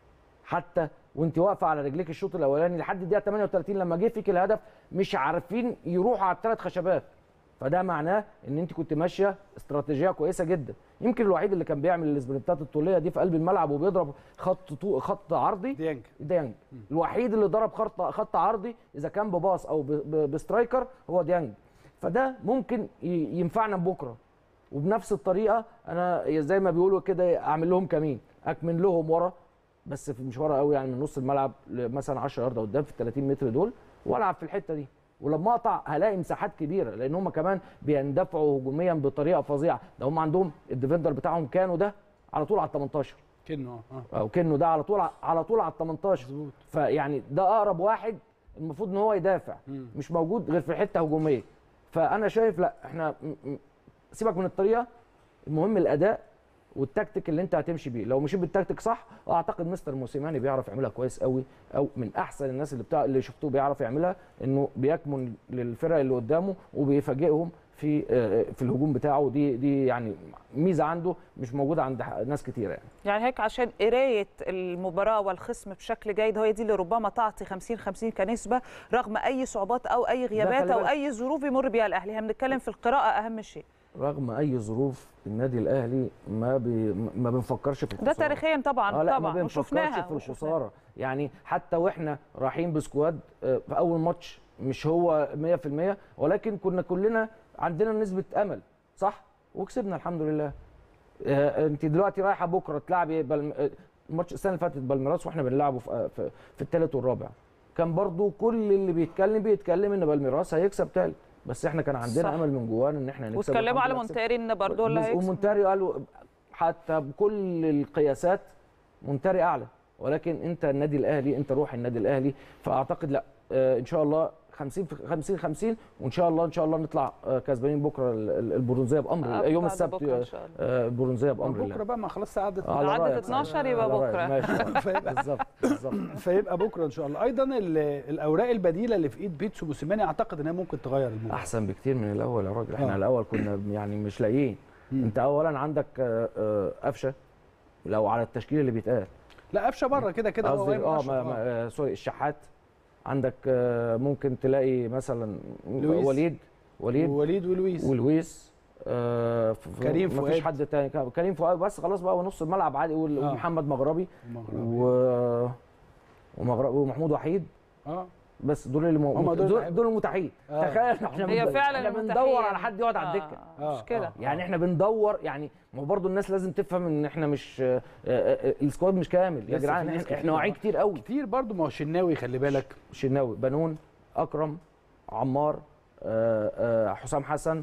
حتى وانت واقفه على رجليك الشوط الاولاني لحد الدقيقه 38 لما جه فيك الهدف مش عارفين يروحوا على الثلاث خشبات فده معناه ان انت كنت ماشيه استراتيجيه كويسه جدا يمكن الوحيد اللي كان بيعمل الاسبرنتات الطوليه دي في قلب الملعب وبيضرب خط طو... خط عرضي ديانج ديانج الوحيد اللي ضرب خط خط عرضي اذا كان بباص او ب... ب... بسترايكر هو ديانج فده ممكن ي... ينفعنا بكره وبنفس الطريقه انا زي ما بيقولوا كده اعمل لهم كمين اكمن لهم ورا بس في مش ورا قوي يعني من نص الملعب ل- مثلا 10 يارده قدام في ال 30 متر دول والعب في الحته دي ولما اقطع هلاقي مساحات كبيره لان هم كمان بيندفعوا هجوميا بطريقه فظيعه ده هم عندهم الديفندر بتاعهم كانوا ده على طول على ال 18 كنه اه او كانه ده على طول على طول على ال 18 مظبوط فيعني ده اقرب واحد المفروض ان هو يدافع مم. مش موجود غير في حته هجوميه فانا شايف لا احنا م- م- سيبك من الطريقه المهم الاداء والتكتيك اللي انت هتمشي بيه لو مشيت بالتكتيك صح اعتقد مستر موسيماني بيعرف يعملها كويس قوي او من احسن الناس اللي بتاع اللي شفتوه بيعرف يعملها انه بيكمن للفرق اللي قدامه وبيفاجئهم في آه، في الهجوم بتاعه دي دي يعني ميزه عنده مش موجوده عند ح- ناس كتيره يعني يعني هيك عشان قرايه المباراه والخصم بشكل جيد هي دي اللي ربما تعطي 50 50 كنسبه رغم اي صعوبات او اي غيابات خلي او بالك. اي ظروف يمر بيها الاهلي احنا بنتكلم في القراءه اهم شيء رغم اي ظروف النادي الاهلي ما بي ما بنفكرش في ده الخساره تاريخيا طبعا اه لا ما طبعا بنفكرش وشفناها في وشفناها. الخساره يعني حتى واحنا رايحين بسكواد آه، في اول ماتش مش هو 100% ولكن كنا كلنا عندنا نسبه امل صح وكسبنا الحمد لله آه، انت دلوقتي رايحه بكره تلعبي بالم... آه، الماتش السنه اللي فاتت بالميراس واحنا بنلعبه في آه، في, في الثالث والرابع كان برضو كل اللي بيتكلم بيتكلم ان بالميراس هيكسب ثالث بس احنا كان عندنا صح. امل من جوانا ان احنا هنكسب واتكلموا والحمد على لله كسبنا. مونتاري ان برضه اللي هيكسب ومونتاري قالوا حتى بكل القياسات مونتاري اعلى ولكن انت النادي الاهلي انت روح النادي الاهلي فاعتقد لا آه، ان شاء الله 50 في 50 50 وان شاء الله ان شاء الله نطلع آه، كسبانين بكره ال- ال- البرونزيه بامر الله آه، يوم بعد السبت بكرة إن آه، شاء الله. آه، البرونزيه بامر بكره الله بقى ما خلاص عدت على عدت رأيك. 12 يبقى على رأيك. بكرة. ماشي بالظبط بالظبط فيبقى بكره ان شاء الله ايضا ال- الاوراق البديله اللي في ايد بيتسو موسيماني اعتقد انها ممكن تغير الموضوع احسن بكتير من الاول يا راجل احنا آه. الاول كنا يعني مش لاقيين مم. انت اولا عندك آه، آه، قفشه لو على التشكيل اللي بيتقال لا قفشه بره كده كده هو قصدي إمام اه أشرف، ما ما آه، سوري الشحات عندك آه، ممكن تلاقي مثلا لويس. وليد وليد ووليد ولويس ولويس آه ف- ف- كريم مفيش فؤاد. حد تاني كان- كريم فؤاد بس خلاص بقى ونص الملعب عادي وال- آه. ومحمد مغربي المغربي. و ومغربي ومحمود وحيد اه بس دول اللي مو... هم دول دول, اللعيبة. دول المتاحين آه. تخيل احنا هي بن- فعلا احنا المتاحين. بندور على حد يقعد على الدكه آه، مش كده يعني احنا بندور يعني ما هو برضه الناس لازم تفهم ان احنا مش آه، آه، آه، السكواد مش كامل يا لسه جدعان في ناس احنا, احنا كتير واعيين بقى. كتير قوي كتير برضو ما هو الشناوي خلي بالك شناوي بنون اكرم عمار آه، آه، حسام حسن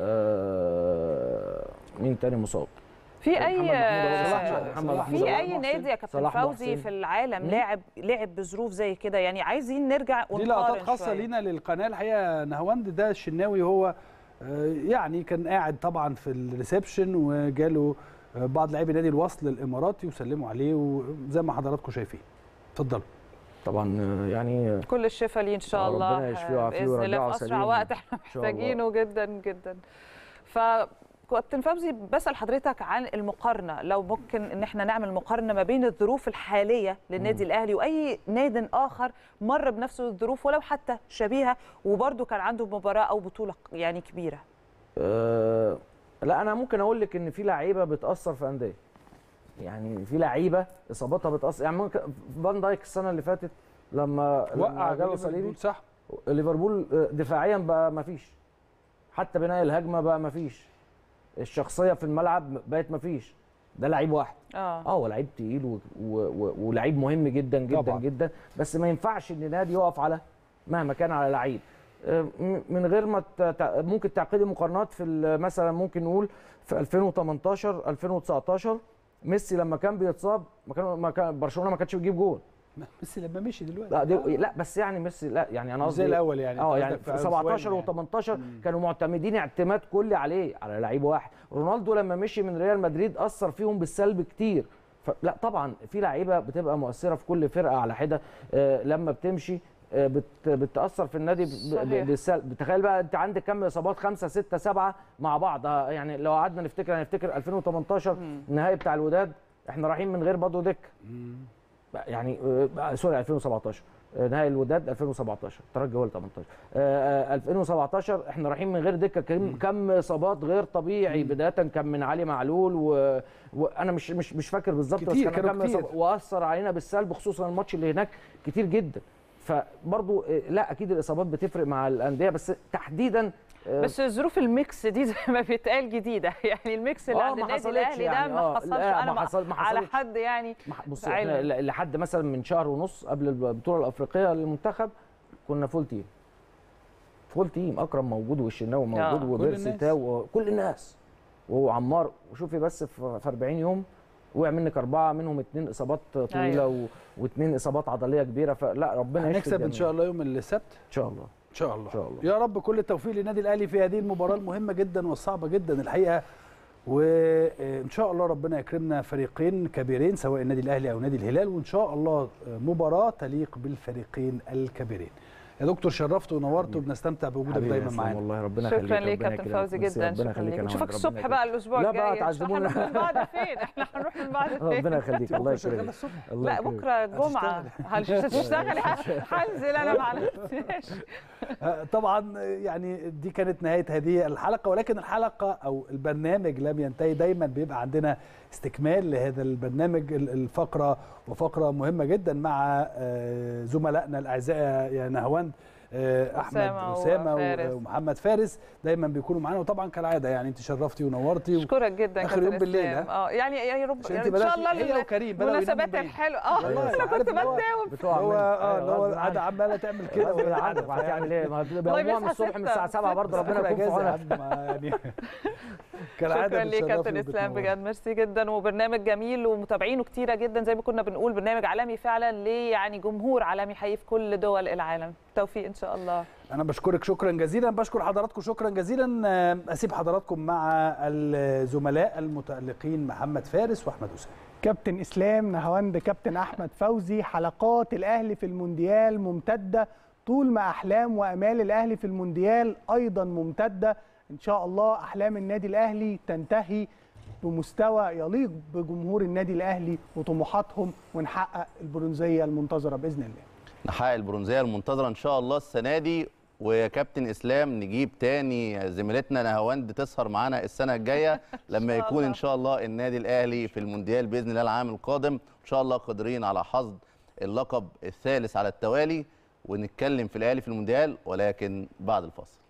آه، مين تاني مصاب في محمد محمود اي أبو صلاح. محمد صلاح. محمود في أبو اي محسن. نادي يا كابتن صلاح فوزي محسن. في العالم مم. لاعب لعب بظروف زي كده يعني عايزين نرجع دي ونقارن لقطات خاصه شوية. لينا للقناه الحقيقه نهواند ده الشناوي هو آه، يعني كان قاعد طبعا في الريسبشن وجاله آه، بعض لاعبي نادي الوصل الاماراتي وسلموا عليه وزي ما حضراتكم شايفين اتفضلوا طبعا آه، يعني كل الشفاء ليه ان شاء آه، الله ربنا يشفيه ويعافيه باذن الله ويرجعه في اسرع سليم. وقت احنا شاء الله. محتاجينه جدا جدا ف كابتن فوزي بسال حضرتك عن المقارنه لو ممكن ان احنا نعمل مقارنه ما بين الظروف الحاليه للنادي الاهلي واي ناد اخر مر بنفس الظروف ولو حتى شبيهه وبرده كان عنده مباراه او بطوله يعني كبيره آه، لا انا ممكن اقول لك ان في لعيبه بتاثر في انديه يعني في لعيبه اصاباتها بتاثر يعني ممكن فان دايك السنه اللي فاتت لما وقع لما جاله ليفربول، صليبي صح ليفربول دفاعيا بقى ما فيش حتى بناء الهجمه بقى ما فيش الشخصيه في الملعب بقت ما فيش ده لعيب واحد اه اه هو لعيب تقيل و- و- و- ولعيب مهم جدا جدا طبعاً. طبعا. جدا بس ما ينفعش ان نادي يقف على مهما كان على لعيب آه، م- من غير ما ت- تع- ممكن تعقدي مقارنات في ال- مثلا ممكن نقول في 2018 2019 ميسي لما كان بيتصاب ما كان ما كان برشلونه ما كانش بيجيب جول بس لما مشي دلوقتي لا دي لا بس يعني ميسي لا يعني انا مش زي قصدي الاول يعني اه أنت يعني قصدك في في 17 أسوان و18 كانوا معتمدين اعتماد كلي عليه على لعيب واحد رونالدو لما مشي من ريال مدريد اثر فيهم بالسلب كتير لا طبعا في لعيبه بتبقى مؤثره في كل فرقه على حده آه، لما بتمشي آه، بت بتاثر في النادي ب- ب- صحيح. بالسلب تخيل بقى انت عندك كم اصابات خمسه سته سبعه مع بعض آه، يعني لو قعدنا نفتكر هنفتكر 2018 النهائي بتاع الوداد احنا رايحين من غير بدو دك يعني آه، سوري 2017 آه، نهائي الوداد 2017 الترجي هو ال 18 آه، آه، 2017 احنا رايحين من غير دكه كم كم اصابات غير طبيعي بدايه كان من علي معلول و... وانا مش مش مش فاكر بالظبط بس كتير، كان كانوا كم كتير. إصابة- واثر علينا بالسلب خصوصا الماتش اللي هناك كتير جدا فبرضو آه، لا اكيد الاصابات بتفرق مع الانديه بس تحديدا آه، بس ظروف الميكس دي زي ما بيتقال جديده يعني الميكس اللي آه، عند ما النادي حصلتش الاهلي ده يعني، ما آه، حصلش لا، انا ما حصل- ما على حصلتش. حد يعني مح- بص علم. احنا ل- لحد مثلا من شهر ونص قبل البطوله الافريقيه للمنتخب كنا فول تيم فول تيم اكرم موجود والشناوي موجود آه. كل وبيرسي الناس. تاو وكل الناس وهو عمار وشوفي بس في في 40 يوم وقع منك اربعه منهم اثنين اصابات طويله أيوة. و... واثنين اصابات عضليه كبيره فلا ربنا يشفي هنكسب ان الجميع. شاء الله يوم السبت ان شاء الله ان شاء الله ان شاء الله يا رب كل التوفيق للنادي الاهلي في هذه المباراه المهمه جدا والصعبه جدا الحقيقه وان شاء الله ربنا يكرمنا فريقين كبيرين سواء النادي الاهلي او نادي الهلال وان شاء الله مباراه تليق بالفريقين الكبيرين يا دكتور شرفت ونورت وبنستمتع بوجودك حبيبي دايما يا إسلام، معانا والله ربنا يخليك شكرا ليك ربنا كابتن يكرمك. فوزي بس جدا ربنا شكرا يخليك ليك أنا نشوفك وعد، الصبح ربنا بقى الاسبوع لا الجاي بقى إن شاء الله تعذبونا. هنروح من بعض فين احنا هنروح من بعض فين ربنا يخليك الله شغال يكرمك الصبح الله لا يكرمك. بكره جمعه هتشتغلي هنزل انا مع نفسي آه، طبعا يعني دي كانت نهايه هذه الحلقه ولكن الحلقه او البرنامج لم ينتهي دايما بيبقى عندنا استكمال لهذا البرنامج ال- الفقره وفقره مهمه جدا مع آه، زملائنا الاعزاء يا نهواند آه، احمد أسامة اسامه وفارس. و- ومحمد فارس دايما بيكونوا معانا وطبعا كالعاده يعني انت شرفتي ونورتي و- اشكرك جدا آخر كابتن يوم بالليل، إسلام. ها؟ اه يعني يعني رب عشان يعني انت ان شاء بدأتي- الله هي وكريم بدأوا يناموا المناسبات بعيد. الحلوه اه والله انا عارف كنت اللي هو- بتداوم بتوع هو منك. اه أيوة، اللي هو غصب قاعده عنك. عماله تعمل كده غصب وهي عنك قاعده وهتعمل ايه؟ ما والله بيقوموها من بيصحى الصبح من ستة. الساعه 7 برضه ربنا فكرة يكون في أجازة يا عونك عم، ما يعني كالعاده شكرا ليك بتشرفي كابتن اسلام وبتنوري. بجد ميرسي جدا وبرنامج جميل ومتابعينه كتيره جدا زي ما كنا بنقول برنامج عالمي فعلا ليه يعني جمهور عالمي حقيقي في كل دول العالم توفيق ان شاء الله انا بشكرك شكرا جزيلا بشكر حضراتكم شكرا جزيلا آه، اسيب حضراتكم مع الزملاء المتالقين محمد فارس واحمد اسامه كابتن اسلام نهاوند كابتن احمد فوزي حلقات الاهلي في المونديال ممتده طول ما احلام وامال الاهلي في المونديال ايضا ممتده ان شاء الله احلام النادي الاهلي تنتهي بمستوى يليق بجمهور النادي الاهلي وطموحاتهم ونحقق البرونزيه المنتظره باذن الله نحقق البرونزيه المنتظره ان شاء الله السنه دي ويا كابتن اسلام نجيب تاني زميلتنا نهاوند تسهر معانا السنه الجايه لما شاء يكون الله. ان شاء الله النادي الاهلي في المونديال باذن الله العام القادم ان شاء الله قادرين على حصد اللقب الثالث على التوالي ونتكلم في الاهلي في المونديال ولكن بعد الفاصل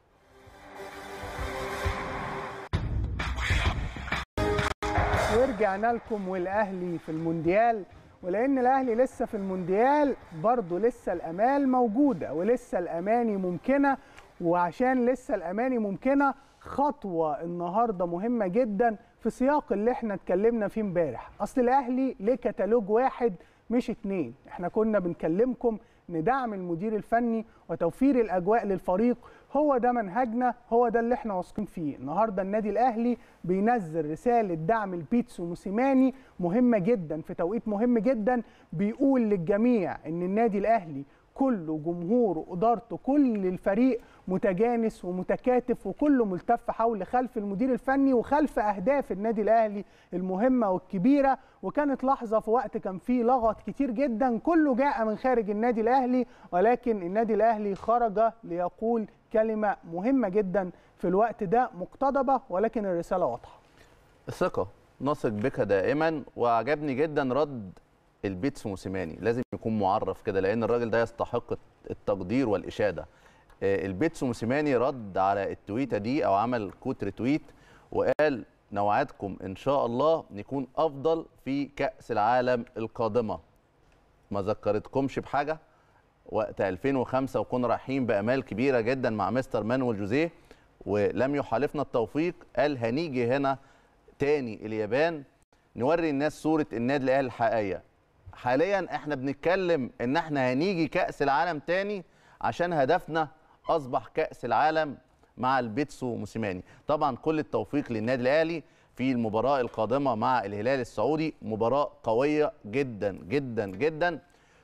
ورجعنا لكم والاهلي في المونديال ولان الاهلي لسه في المونديال برضه لسه الامال موجوده ولسه الاماني ممكنه وعشان لسه الاماني ممكنه خطوه النهارده مهمه جدا في سياق اللي احنا اتكلمنا فيه امبارح اصل الاهلي ليه كتالوج واحد مش اتنين احنا كنا بنكلمكم ان دعم المدير الفني وتوفير الاجواء للفريق هو ده منهجنا هو ده اللي احنا واثقين فيه النهارده النادي الاهلي بينزل رساله دعم البيتسو موسيماني مهمه جدا في توقيت مهم جدا بيقول للجميع ان النادي الاهلي كله جمهوره ادارته كل الفريق متجانس ومتكاتف وكله ملتف حول خلف المدير الفني وخلف اهداف النادي الاهلي المهمه والكبيره وكانت لحظه في وقت كان فيه لغط كتير جدا كله جاء من خارج النادي الاهلي ولكن النادي الاهلي خرج ليقول كلمه مهمه جدا في الوقت ده مقتضبه ولكن الرساله واضحه الثقة نثق بك دائما وعجبني جدا رد البيتس موسيماني لازم يكون معرف كده لأن الراجل ده يستحق التقدير والإشادة آه، البيتس موسيماني رد على التويتة دي أو عمل كوت ريتويت وقال نوعدكم إن شاء الله نكون أفضل في كأس العالم القادمة ما ذكرتكمش بحاجة وقت 2005 وكنا رايحين بامال كبيره جدا مع مستر مانويل جوزيه ولم يحالفنا التوفيق قال هنيجي هنا تاني اليابان نوري الناس صوره النادي الاهلي الحقيقيه حاليا احنا بنتكلم ان احنا هنيجي كاس العالم تاني عشان هدفنا اصبح كاس العالم مع البيتسو موسيماني طبعا كل التوفيق للنادي الاهلي في المباراه القادمه مع الهلال السعودي مباراه قويه جدا جدا جدا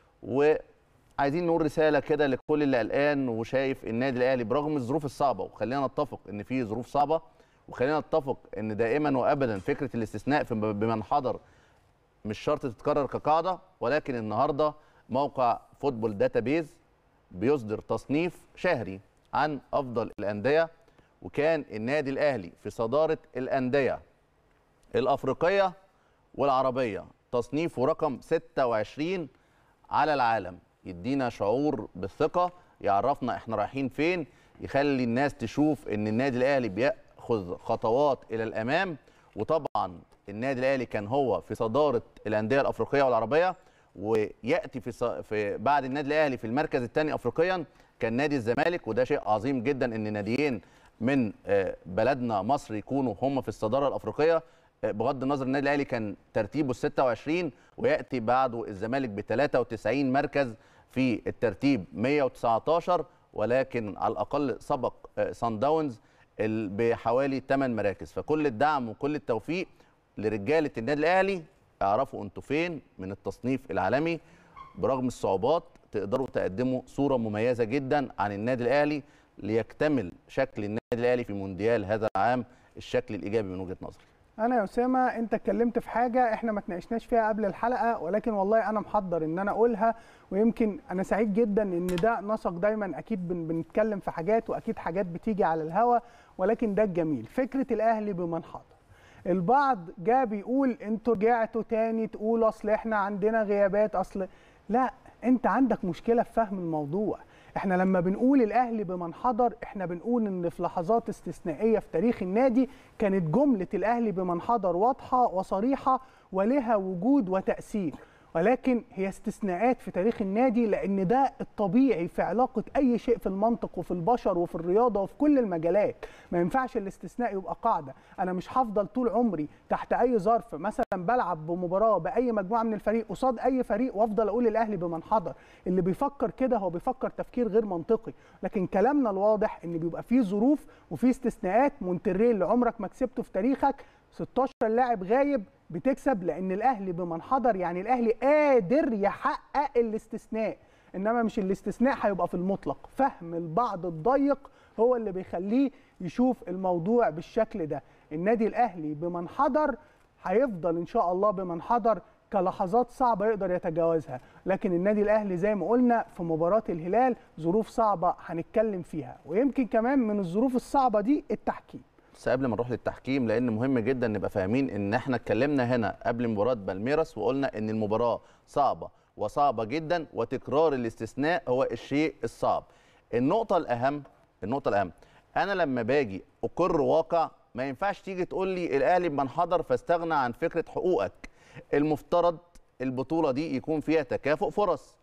وعايزين نقول رساله كده لكل اللي قلقان وشايف النادي الاهلي برغم الظروف الصعبه وخلينا نتفق ان في ظروف صعبه وخلينا نتفق ان دائما وابدا فكره الاستثناء في بمن حضر مش شرط تتكرر كقاعده ولكن النهارده موقع فوتبول داتابيز بيصدر تصنيف شهري عن افضل الانديه وكان النادي الاهلي في صداره الانديه الافريقيه والعربيه تصنيفه رقم 26 على العالم يدينا شعور بالثقه يعرفنا احنا رايحين فين يخلي الناس تشوف ان النادي الاهلي بياخذ خطوات الى الامام وطبعا النادي الاهلي كان هو في صداره الانديه الافريقيه والعربيه وياتي في, ص... في بعد النادي الاهلي في المركز الثاني افريقيا كان نادي الزمالك وده شيء عظيم جدا ان ناديين من آه، بلدنا مصر يكونوا هم في الصداره الافريقيه آه، بغض النظر النادي الاهلي كان ترتيبه 26 وياتي بعده الزمالك ب 93 مركز في الترتيب 119 ولكن على الاقل سبق آه، سان داونز ال- بحوالي 8 مراكز فكل الدعم وكل التوفيق لرجاله النادي الاهلي اعرفوا انتوا فين من التصنيف العالمي برغم الصعوبات تقدروا تقدموا صوره مميزه جدا عن النادي الاهلي ليكتمل شكل النادي الاهلي في مونديال هذا العام الشكل الايجابي من وجهه نظري انا يا اسامه انت اتكلمت في حاجه احنا ما تناقشناش فيها قبل الحلقه ولكن والله انا محضر ان انا اقولها ويمكن انا سعيد جدا ان ده نسق دايما اكيد بن بنتكلم في حاجات واكيد حاجات بتيجي على الهوا ولكن ده الجميل فكره الاهلي بمنحدر البعض جاء بيقول انتوا رجعتوا تاني تقول اصل احنا عندنا غيابات اصل لا انت عندك مشكله في فهم الموضوع احنا لما بنقول الاهلي بمن حضر احنا بنقول ان في لحظات استثنائيه في تاريخ النادي كانت جمله الاهلي بمن حضر واضحه وصريحه ولها وجود وتاثير ولكن هي استثناءات في تاريخ النادي لان ده الطبيعي في علاقه اي شيء في المنطق وفي البشر وفي الرياضه وفي كل المجالات ما ينفعش الاستثناء يبقى قاعده انا مش هفضل طول عمري تحت اي ظرف مثلا بلعب بمباراه باي مجموعه من الفريق قصاد اي فريق وافضل اقول الاهلي بمن حضر اللي بيفكر كده هو بيفكر تفكير غير منطقي لكن كلامنا الواضح ان بيبقى فيه ظروف وفيه استثناءات مونتري اللي عمرك ما كسبته في تاريخك 16 لاعب غايب بتكسب لان الاهلي بمن حضر يعني الاهلي قادر يحقق الاستثناء انما مش الاستثناء هيبقى في المطلق فهم البعض الضيق هو اللي بيخليه يشوف الموضوع بالشكل ده النادي الاهلي بمن حضر هيفضل ان شاء الله بمن حضر كلحظات صعبه يقدر يتجاوزها لكن النادي الاهلي زي ما قلنا في مباراه الهلال ظروف صعبه هنتكلم فيها ويمكن كمان من الظروف الصعبه دي التحكيم بس قبل ما نروح للتحكيم لان مهم جدا نبقى فاهمين ان احنا اتكلمنا هنا قبل مباراه بالميراس وقلنا ان المباراه صعبه وصعبه جدا وتكرار الاستثناء هو الشيء الصعب النقطه الاهم النقطه الاهم انا لما باجي اقر واقع ما ينفعش تيجي تقول لي الاهلي بمن حضر فاستغنى عن فكره حقوقك المفترض البطوله دي يكون فيها تكافؤ فرص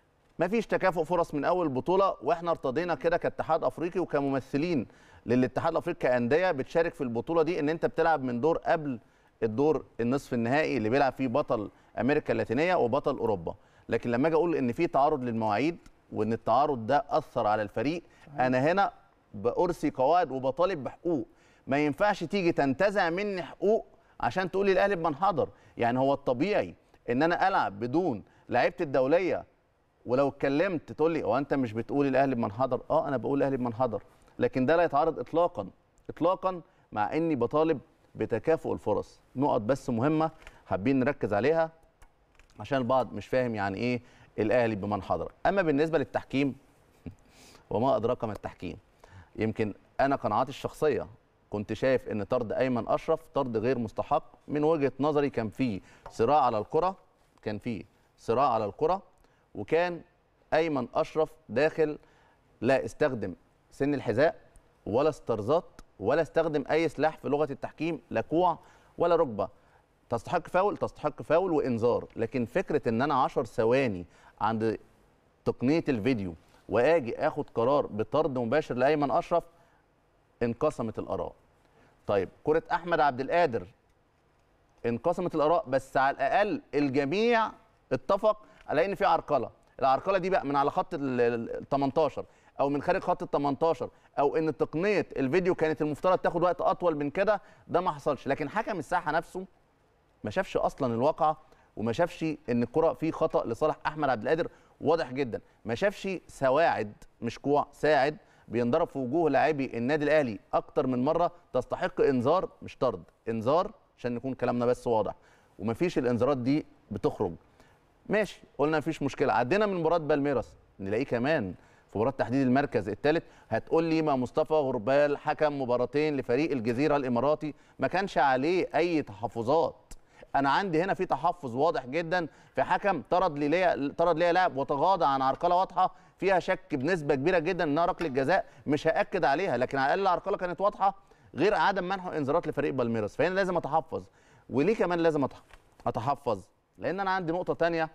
ما فيش تكافؤ فرص من اول بطوله واحنا ارتضينا كده كاتحاد افريقي وكممثلين للاتحاد الافريقي كانديه بتشارك في البطوله دي ان انت بتلعب من دور قبل الدور النصف النهائي اللي بيلعب فيه بطل امريكا اللاتينيه وبطل اوروبا لكن لما اجي اقول ان في تعارض للمواعيد وان التعارض ده اثر على الفريق انا هنا بارسي قواعد وبطالب بحقوق ما ينفعش تيجي تنتزع مني حقوق عشان تقولي الاهلي بمنحدر يعني هو الطبيعي ان انا العب بدون لعيبه الدوليه ولو اتكلمت تقول لي هو انت مش بتقول الاهلي بمنحدر اه انا بقول الاهلي بمنحدر لكن ده لا يتعارض اطلاقا اطلاقا مع اني بطالب بتكافؤ الفرص نقط بس مهمه حابين نركز عليها عشان البعض مش فاهم يعني ايه الاهلي بمنحدر اما بالنسبه للتحكيم وما ادراك ما التحكيم يمكن انا قناعاتي الشخصيه كنت شايف ان طرد ايمن اشرف طرد غير مستحق من وجهه نظري كان فيه صراع على الكره كان فيه صراع على الكره وكان ايمن اشرف داخل لا استخدم سن الحذاء ولا استرزات ولا استخدم اي سلاح في لغه التحكيم لا كوع ولا ركبه تستحق فاول تستحق فاول وانذار لكن فكره ان انا 10 ثواني عند تقنيه الفيديو واجي اخد قرار بطرد مباشر لايمن اشرف انقسمت الاراء طيب كره احمد عبد القادر انقسمت الاراء بس على الاقل الجميع اتفق على ان في عرقله العرقله دي بقى من على خط ال- ال ال 18 او من خارج خط ال 18 او ان تقنيه الفيديو كانت المفترض تاخد وقت اطول من كده ده ما حصلش لكن حكم الساحه نفسه ما شافش اصلا الواقعه وما شافش ان الكره في خطا لصالح احمد عبد القادر واضح جدا ما شافش سواعد مش كوع ساعد بينضرب في وجوه لاعبي النادي الاهلي اكتر من مره تستحق انذار مش طرد انذار عشان نكون كلامنا بس واضح ومفيش الانذارات دي بتخرج ماشي قلنا مفيش مشكله عدينا من مباراه بالميراس نلاقيه كمان في مباراه تحديد المركز الثالث هتقول لي ما مصطفى غربال حكم مباراتين لفريق الجزيره الاماراتي ما كانش عليه اي تحفظات انا عندي هنا في تحفظ واضح جدا في حكم طرد ليا طرد ليا لاعب وتغاضى عن عرقله واضحه فيها شك بنسبه كبيره جدا انها ركله جزاء مش هاكد عليها لكن على الاقل العرقله كانت واضحه غير عدم منح انذارات لفريق بالميراس فهنا لازم اتحفظ وليه كمان لازم أتح- اتحفظ لان انا عندي نقطه تانية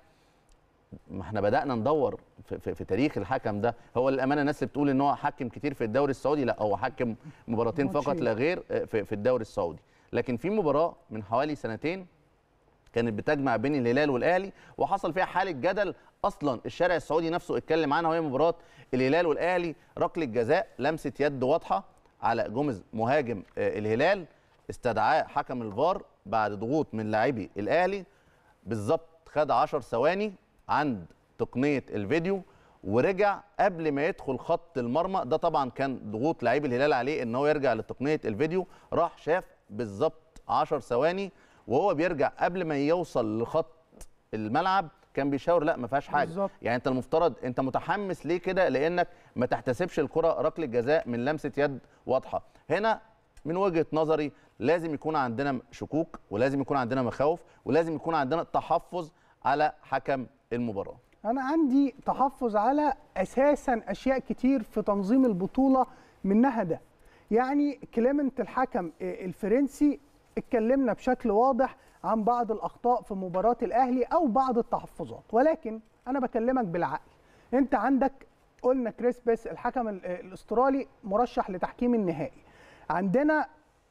ما احنا بدانا ندور في, في, في تاريخ الحكم ده هو للامانه الناس اللي بتقول ان هو حكم كتير في الدوري السعودي لا هو حكم مباراتين فقط ماتشين. لا غير آه، في, في الدوري السعودي لكن في مباراه من حوالي سنتين كانت بتجمع بين الهلال والاهلي وحصل فيها حاله جدل اصلا الشارع السعودي نفسه اتكلم عنها وهي مباراه الهلال والاهلي ركله جزاء لمسه يد واضحه على جوميز مهاجم آه، الهلال استدعاه حكم الفار بعد ضغوط من لاعبي الاهلي بالظبط خد 10 ثواني عند تقنيه الفيديو ورجع قبل ما يدخل خط المرمى ده طبعا كان ضغوط لاعبي الهلال عليه ان هو يرجع لتقنيه الفيديو راح شاف بالظبط 10 ثواني وهو بيرجع قبل ما يوصل لخط الملعب كان بيشاور لا ما فيهاش حاجه بالظبط. يعني انت المفترض انت متحمس ليه كده لانك ما تحتسبش الكره ركله جزاء من لمسه يد واضحه هنا من وجهه نظري لازم يكون عندنا شكوك ولازم يكون عندنا مخاوف ولازم يكون عندنا تحفظ على حكم المباراه انا عندي تحفظ على اساسا اشياء كتير في تنظيم البطوله منها ده يعني كليمنت الحكم الفرنسي اتكلمنا بشكل واضح عن بعض الاخطاء في مباراه الاهلي او بعض التحفظات ولكن انا بكلمك بالعقل انت عندك قلنا كريس بيس الحكم ال- الاسترالي مرشح لتحكيم النهائي عندنا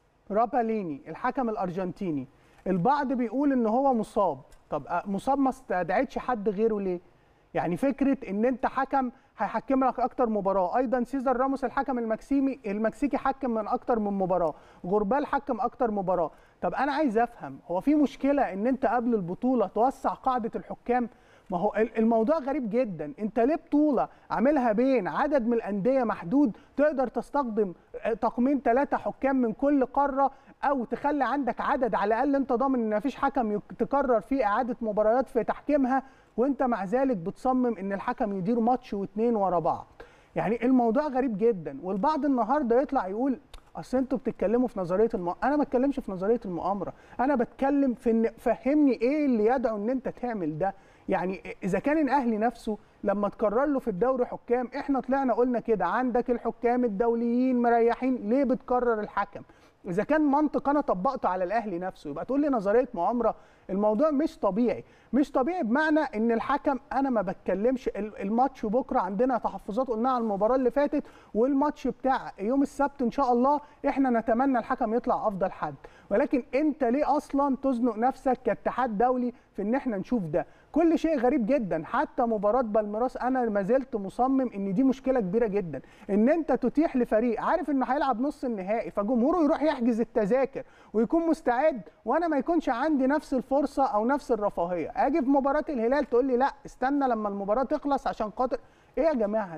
راباليني الحكم الارجنتيني البعض بيقول ان هو مصاب طب أه، مصاب ما استدعيتش حد غيره ليه يعني فكره ان انت حكم هيحكم لك اكتر مباراه ايضا سيزر راموس الحكم المكسيمي المكسيكي حكم من اكتر من مباراه غربال حكم اكتر مباراه طب انا عايز افهم هو في مشكله ان انت قبل البطوله توسع قاعده الحكام ما هو ال- الموضوع غريب جدا انت ليه بطوله عاملها بين عدد من الانديه محدود تقدر تستخدم آه، تقمين ثلاثه حكام من كل قاره او تخلي عندك عدد على الاقل انت ضامن ان مفيش حكم يك- تكرر فيه اعاده مباريات في تحكيمها وانت مع ذلك بتصمم ان الحكم يدير ماتش واثنين ورا بعض يعني الموضوع غريب جدا والبعض النهارده يطلع يقول اصل انتوا بتتكلموا في نظريه الم... انا ما بتكلمش في نظريه المؤامره انا بتكلم في ان فهمني ايه اللي يدعو ان انت تعمل ده يعني اذا كان الاهلي نفسه لما تكرر له في الدوري حكام احنا طلعنا قلنا كده عندك الحكام الدوليين مريحين ليه بتكرر الحكم اذا كان منطق انا طبقته على الاهلي نفسه يبقى تقول لي نظريه مؤامره الموضوع مش طبيعي مش طبيعي بمعنى ان الحكم انا ما بتكلمش ال- الماتش بكره عندنا تحفظات قلناها على المباراه اللي فاتت والماتش بتاع يوم السبت ان شاء الله احنا نتمنى الحكم يطلع افضل حد ولكن انت ليه اصلا تزنق نفسك كاتحاد دولي في ان احنا نشوف ده كل شيء غريب جدا حتى مباراه بالميراس انا ما زلت مصمم ان دي مشكله كبيره جدا ان انت تتيح لفريق عارف انه هيلعب نص النهائي فجمهوره يروح يحجز التذاكر ويكون مستعد وانا ما يكونش عندي نفس الفرصه او نفس الرفاهيه اجي في مباراه الهلال تقول لي لا استنى لما المباراه تخلص عشان خاطر ايه يا جماعه ده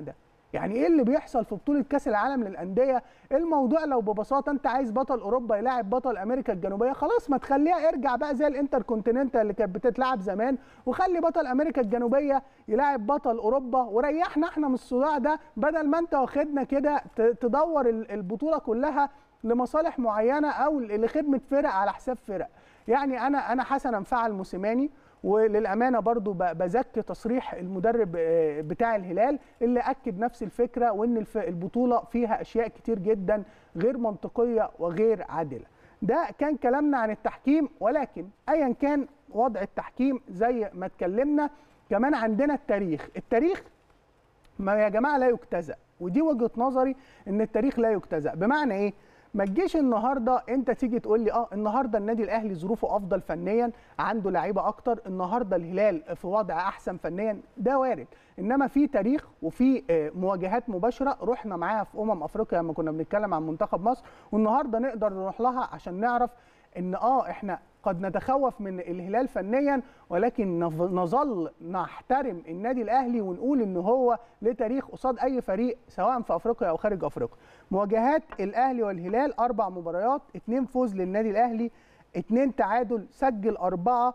يعني ايه اللي بيحصل في بطوله كاس العالم للانديه الموضوع لو ببساطه انت عايز بطل اوروبا يلاعب بطل امريكا الجنوبيه خلاص ما تخليها ارجع بقى زي الانتر كونتيننتال اللي كانت بتتلعب زمان وخلي بطل امريكا الجنوبيه يلاعب بطل اوروبا وريحنا احنا من الصداع ده بدل ما انت واخدنا كده ت- تدور ال- البطوله كلها لمصالح معينه او لخدمه فرق على حساب فرق يعني انا انا حسنا فعل موسيماني وللامانه برضو ب- بزكي تصريح المدرب آه، بتاع الهلال اللي اكد نفس الفكره وان الف- البطوله فيها اشياء كتير جدا غير منطقيه وغير عادله ده كان كلامنا عن التحكيم ولكن ايا كان وضع التحكيم زي ما اتكلمنا كمان عندنا التاريخ التاريخ ما يا جماعه لا يجتزأ ودي وجهه نظري ان التاريخ لا يجتزأ بمعنى ايه ما تجيش النهارده انت تيجي تقول لي اه النهارده النادي الاهلي ظروفه افضل فنيا عنده لعيبه اكتر النهارده الهلال في وضع احسن فنيا ده وارد انما في تاريخ وفي آه، مواجهات مباشره رحنا معاها في امم افريقيا لما كنا بنتكلم عن منتخب مصر والنهارده نقدر نروح لها عشان نعرف ان اه احنا قد نتخوف من الهلال فنيا ولكن نظ- نظل نحترم النادي الاهلي ونقول ان هو له تاريخ قصاد اي فريق سواء في افريقيا او خارج افريقيا مواجهات الاهلي والهلال اربع مباريات اتنين فوز للنادي الاهلي اتنين تعادل سجل اربعه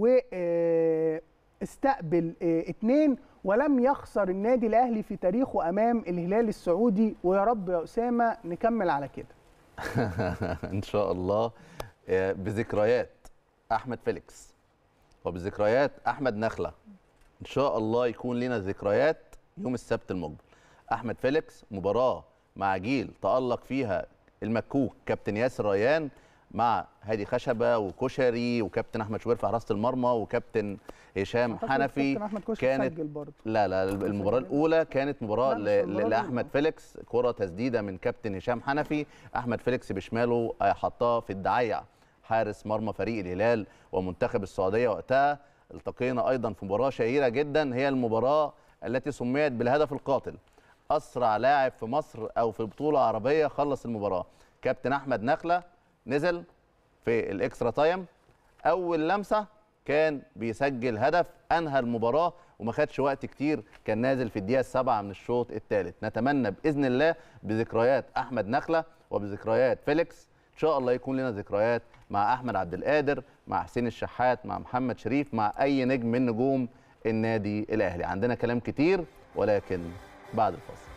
واستقبل اتنين ولم يخسر النادي الاهلي في تاريخه امام الهلال السعودي ويا رب يا اسامه نكمل على كده ان شاء الله آه، بذكريات احمد فيليكس وبذكريات احمد نخله ان شاء الله يكون لنا ذكريات يوم السبت المقبل احمد فيليكس مباراه مع جيل تالق فيها المكوك كابتن ياسر ريان مع هادي خشبه وكشري وكابتن احمد شوبير في حراسه المرمى وكابتن هشام أعتقد حنفي كابتن احمد كوشي كانت سجل برضه لا لا المباراة الأولى كانت مباراة لا، مش ل- المباراة ل- الأولى. لأحمد فيليكس كرة تسديدة من كابتن هشام حنفي أحمد فيليكس بشماله آه، حطها في الدعيع حارس مرمى فريق الهلال ومنتخب السعودية وقتها التقينا أيضا في مباراة شهيرة جدا هي المباراة التي سميت بالهدف القاتل أسرع لاعب في مصر أو في بطولة عربية خلص المباراة كابتن أحمد نخلة نزل في الإكسترا تايم اول لمسه كان بيسجل هدف انهى المباراه وما خدش وقت كتير كان نازل في الدقيقه السابعه من الشوط الثالث نتمنى باذن الله بذكريات احمد نخله وبذكريات فيليكس ان شاء الله يكون لنا ذكريات مع احمد عبد القادر مع حسين الشحات مع محمد شريف مع اي نجم من نجوم النادي الاهلي عندنا كلام كتير ولكن بعد الفاصل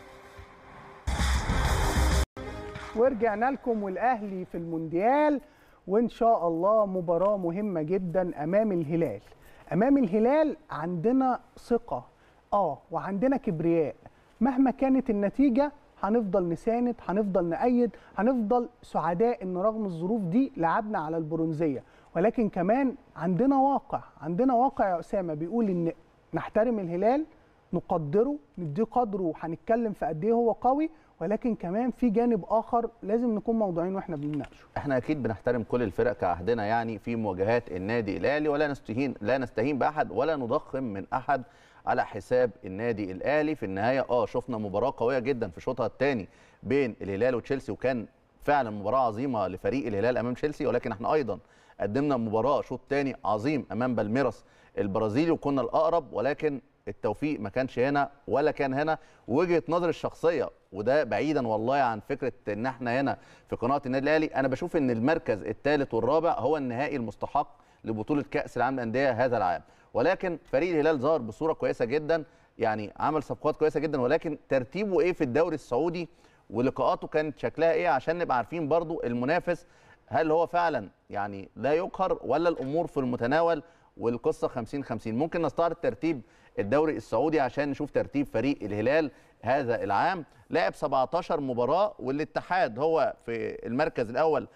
ورجعنا لكم والاهلي في المونديال وان شاء الله مباراه مهمه جدا امام الهلال امام الهلال عندنا ثقه اه وعندنا كبرياء مهما كانت النتيجه هنفضل نساند هنفضل نأيد هنفضل سعداء ان رغم الظروف دي لعبنا على البرونزيه ولكن كمان عندنا واقع عندنا واقع يا اسامه بيقول ان نحترم الهلال نقدره نديه قدره وهنتكلم في قد ايه هو قوي ولكن كمان في جانب اخر لازم نكون موضوعين واحنا بنناقشه احنا اكيد بنحترم كل الفرق كعهدنا يعني في مواجهات النادي الاهلي ولا نستهين لا نستهين باحد ولا نضخم من احد على حساب النادي الاهلي في النهايه اه شفنا مباراه قويه جدا في شوطها الثاني بين الهلال وتشيلسي وكان فعلا مباراه عظيمه لفريق الهلال امام تشيلسي ولكن احنا ايضا قدمنا مباراه شوط ثاني عظيم امام بالميراس البرازيلي وكنا الاقرب ولكن التوفيق ما كانش هنا ولا كان هنا وجهه نظري الشخصيه وده بعيدا والله عن فكره ان احنا هنا في قناه النادي الاهلي انا بشوف ان المركز الثالث والرابع هو النهائي المستحق لبطوله كاس العالم للانديه هذا العام ولكن فريق الهلال ظهر بصوره كويسه جدا يعني عمل صفقات كويسه جدا ولكن ترتيبه ايه في الدوري السعودي ولقاءاته كانت شكلها ايه عشان نبقى عارفين برضو المنافس هل هو فعلا يعني لا يقهر ولا الامور في المتناول والقصه 50 50 ممكن نستعرض ترتيب الدوري السعودي عشان نشوف ترتيب فريق الهلال هذا العام لعب 17 مباراه والاتحاد هو في المركز الاول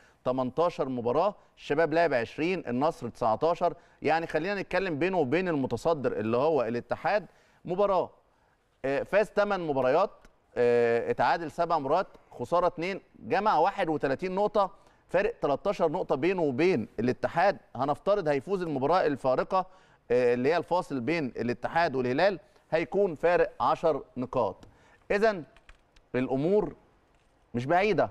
18 مباراه الشباب لعب 20 النصر 19 يعني خلينا نتكلم بينه وبين المتصدر اللي هو الاتحاد مباراه آه، فاز 8 مباريات آه، اتعادل 7 مرات خساره 2 جمع 31 نقطه فارق 13 نقطه بينه وبين الاتحاد هنفترض هيفوز المباراه الفارقه آه، اللي هي الفاصل بين الاتحاد والهلال هيكون فارق 10 نقاط اذا الامور مش بعيده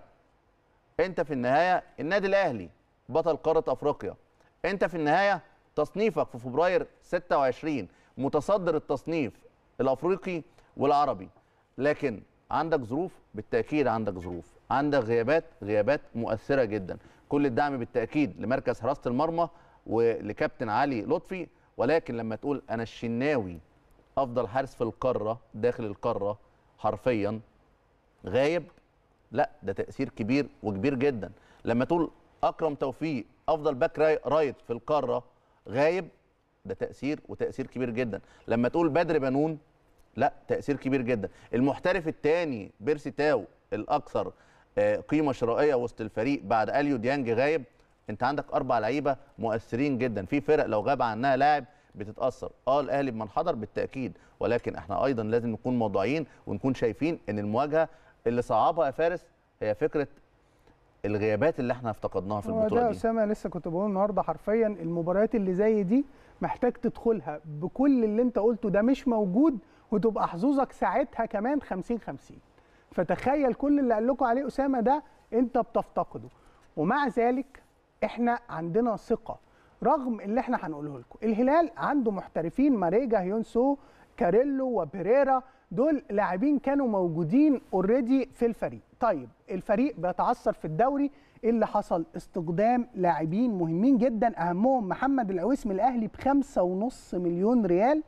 انت في النهايه النادي الاهلي بطل قاره افريقيا انت في النهايه تصنيفك في فبراير 26 متصدر التصنيف الافريقي والعربي لكن عندك ظروف بالتاكيد عندك ظروف عندك غيابات غيابات مؤثره جدا كل الدعم بالتاكيد لمركز حراسه المرمى ولكابتن علي لطفي ولكن لما تقول انا الشناوي افضل حارس في القاره داخل القاره حرفيا غايب لا ده تاثير كبير وكبير جدا لما تقول اكرم توفيق افضل باك راي- رايت في القاره غايب ده تاثير وتاثير كبير جدا لما تقول بدر بنون لا تاثير كبير جدا المحترف الثاني بيرسي تاو الاكثر آه، قيمه شرائيه وسط الفريق بعد اليو ديانج غايب انت عندك اربع لعيبه مؤثرين جدا في فرق لو غاب عنها لاعب بتتاثر اه الاهلي بمنحدر بالتاكيد ولكن احنا ايضا لازم نكون موضوعيين ونكون شايفين ان المواجهه اللي صعبها يا فارس هي فكره الغيابات اللي احنا افتقدناها في هو ده البطوله يا دي اسامه لسه كنت بقول النهارده حرفيا المباريات اللي زي دي محتاج تدخلها بكل اللي انت قلته ده مش موجود وتبقى حظوظك ساعتها كمان 50 50 فتخيل كل اللي قال لكم عليه اسامه ده انت بتفتقده ومع ذلك احنا عندنا ثقه رغم اللي احنا هنقوله لكم الهلال عنده محترفين ماريجا هيونسو كاريلو وبيريرا دول لاعبين كانوا موجودين اوريدي في الفريق طيب الفريق بيتعثر في الدوري ايه اللي حصل استقدام لاعبين مهمين جدا اهمهم محمد العويس من الاهلي بخمسة ونص مليون ريال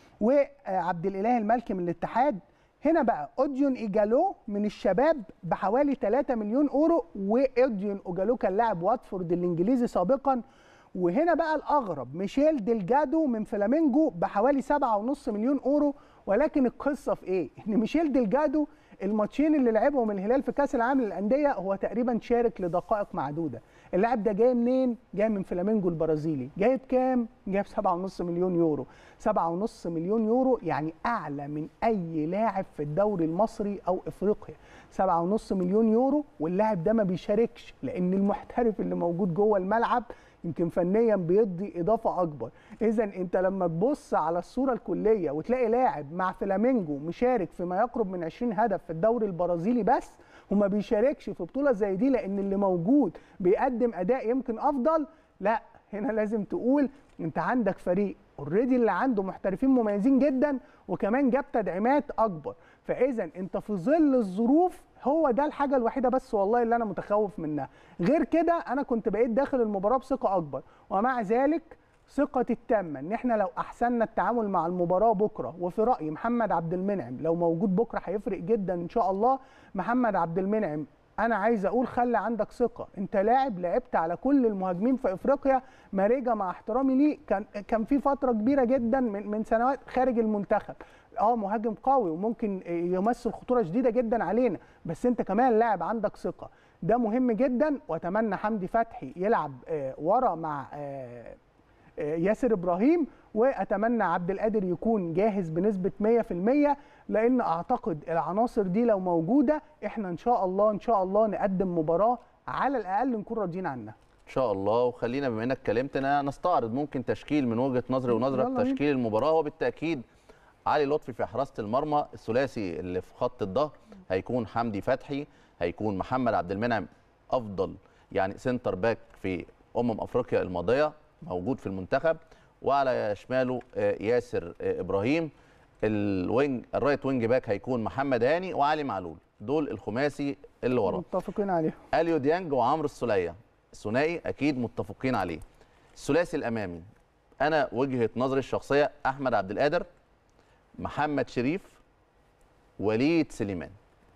وعبد الاله المالكي من الاتحاد هنا بقى اوديون ايجالو من الشباب بحوالي 3 مليون اورو واوديون اوجالو كان لاعب واتفورد الانجليزي سابقا وهنا بقى الاغرب ميشيل ديلجادو من فلامينجو بحوالي 7.5 مليون اورو ولكن القصه في ايه؟ ان ميشيل ديلجادو الماتشين اللي لعبهم الهلال في كاس العالم للانديه هو تقريبا شارك لدقائق معدوده اللاعب ده جاي منين جاي من فلامينجو البرازيلي جايب كام جايب 7.5 مليون يورو 7.5 مليون يورو يعني اعلى من اي لاعب في الدوري المصري او افريقيا 7.5 مليون يورو واللاعب ده ما بيشاركش لان المحترف اللي موجود جوه الملعب يمكن فنيا بيدي اضافه اكبر اذا انت لما تبص على الصوره الكليه وتلاقي لاعب مع فلامينجو مشارك فيما يقرب من 20 هدف في الدوري البرازيلي بس وما بيشاركش في بطوله زي دي لان اللي موجود بيقدم اداء يمكن افضل لا هنا لازم تقول انت عندك فريق اوريدي اللي عنده محترفين مميزين جدا وكمان جاب تدعيمات اكبر فاذا انت في ظل الظروف هو ده الحاجه الوحيده بس والله اللي انا متخوف منها غير كده انا كنت بقيت داخل المباراه بثقه اكبر ومع ذلك ثقتي التامه ان احنا لو احسننا التعامل مع المباراه بكره وفي رايي محمد عبد المنعم لو موجود بكره هيفرق جدا ان شاء الله محمد عبد المنعم انا عايز اقول خلي عندك ثقه انت لاعب لعبت على كل المهاجمين في افريقيا ماريجا مع احترامي ليه كان كان في فتره كبيره جدا من من سنوات خارج المنتخب اه مهاجم قوي وممكن يمثل خطوره شديده جدا علينا بس انت كمان لاعب عندك ثقه ده مهم جدا واتمنى حمدي فتحي يلعب آه ورا مع آه آه ياسر ابراهيم واتمنى عبد القادر يكون جاهز بنسبه 100% لان اعتقد العناصر دي لو موجوده احنا ان شاء الله ان شاء الله نقدم مباراه على الاقل نكون راضيين عنها ان شاء الله وخلينا بما انك اتكلمت نستعرض ممكن تشكيل من وجهه نظري ونظرك يلا بينا. تشكيل المباراه وبالتاكيد علي لطفي في حراسه المرمى الثلاثي اللي في خط الظهر هيكون حمدي فتحي هيكون محمد عبد المنعم افضل يعني سنتر باك في امم افريقيا الماضيه موجود في المنتخب وعلى شماله آه، ياسر آه، ابراهيم الوينج الرايت وينج باك هيكون محمد هاني وعلي معلول دول الخماسي اللي وراه متفقين عليهم اليو ديانج وعمرو السوليه الثنائي اكيد متفقين عليه الثلاثي الامامي انا وجهه نظري الشخصيه احمد عبد القادر محمد شريف وليد سليمان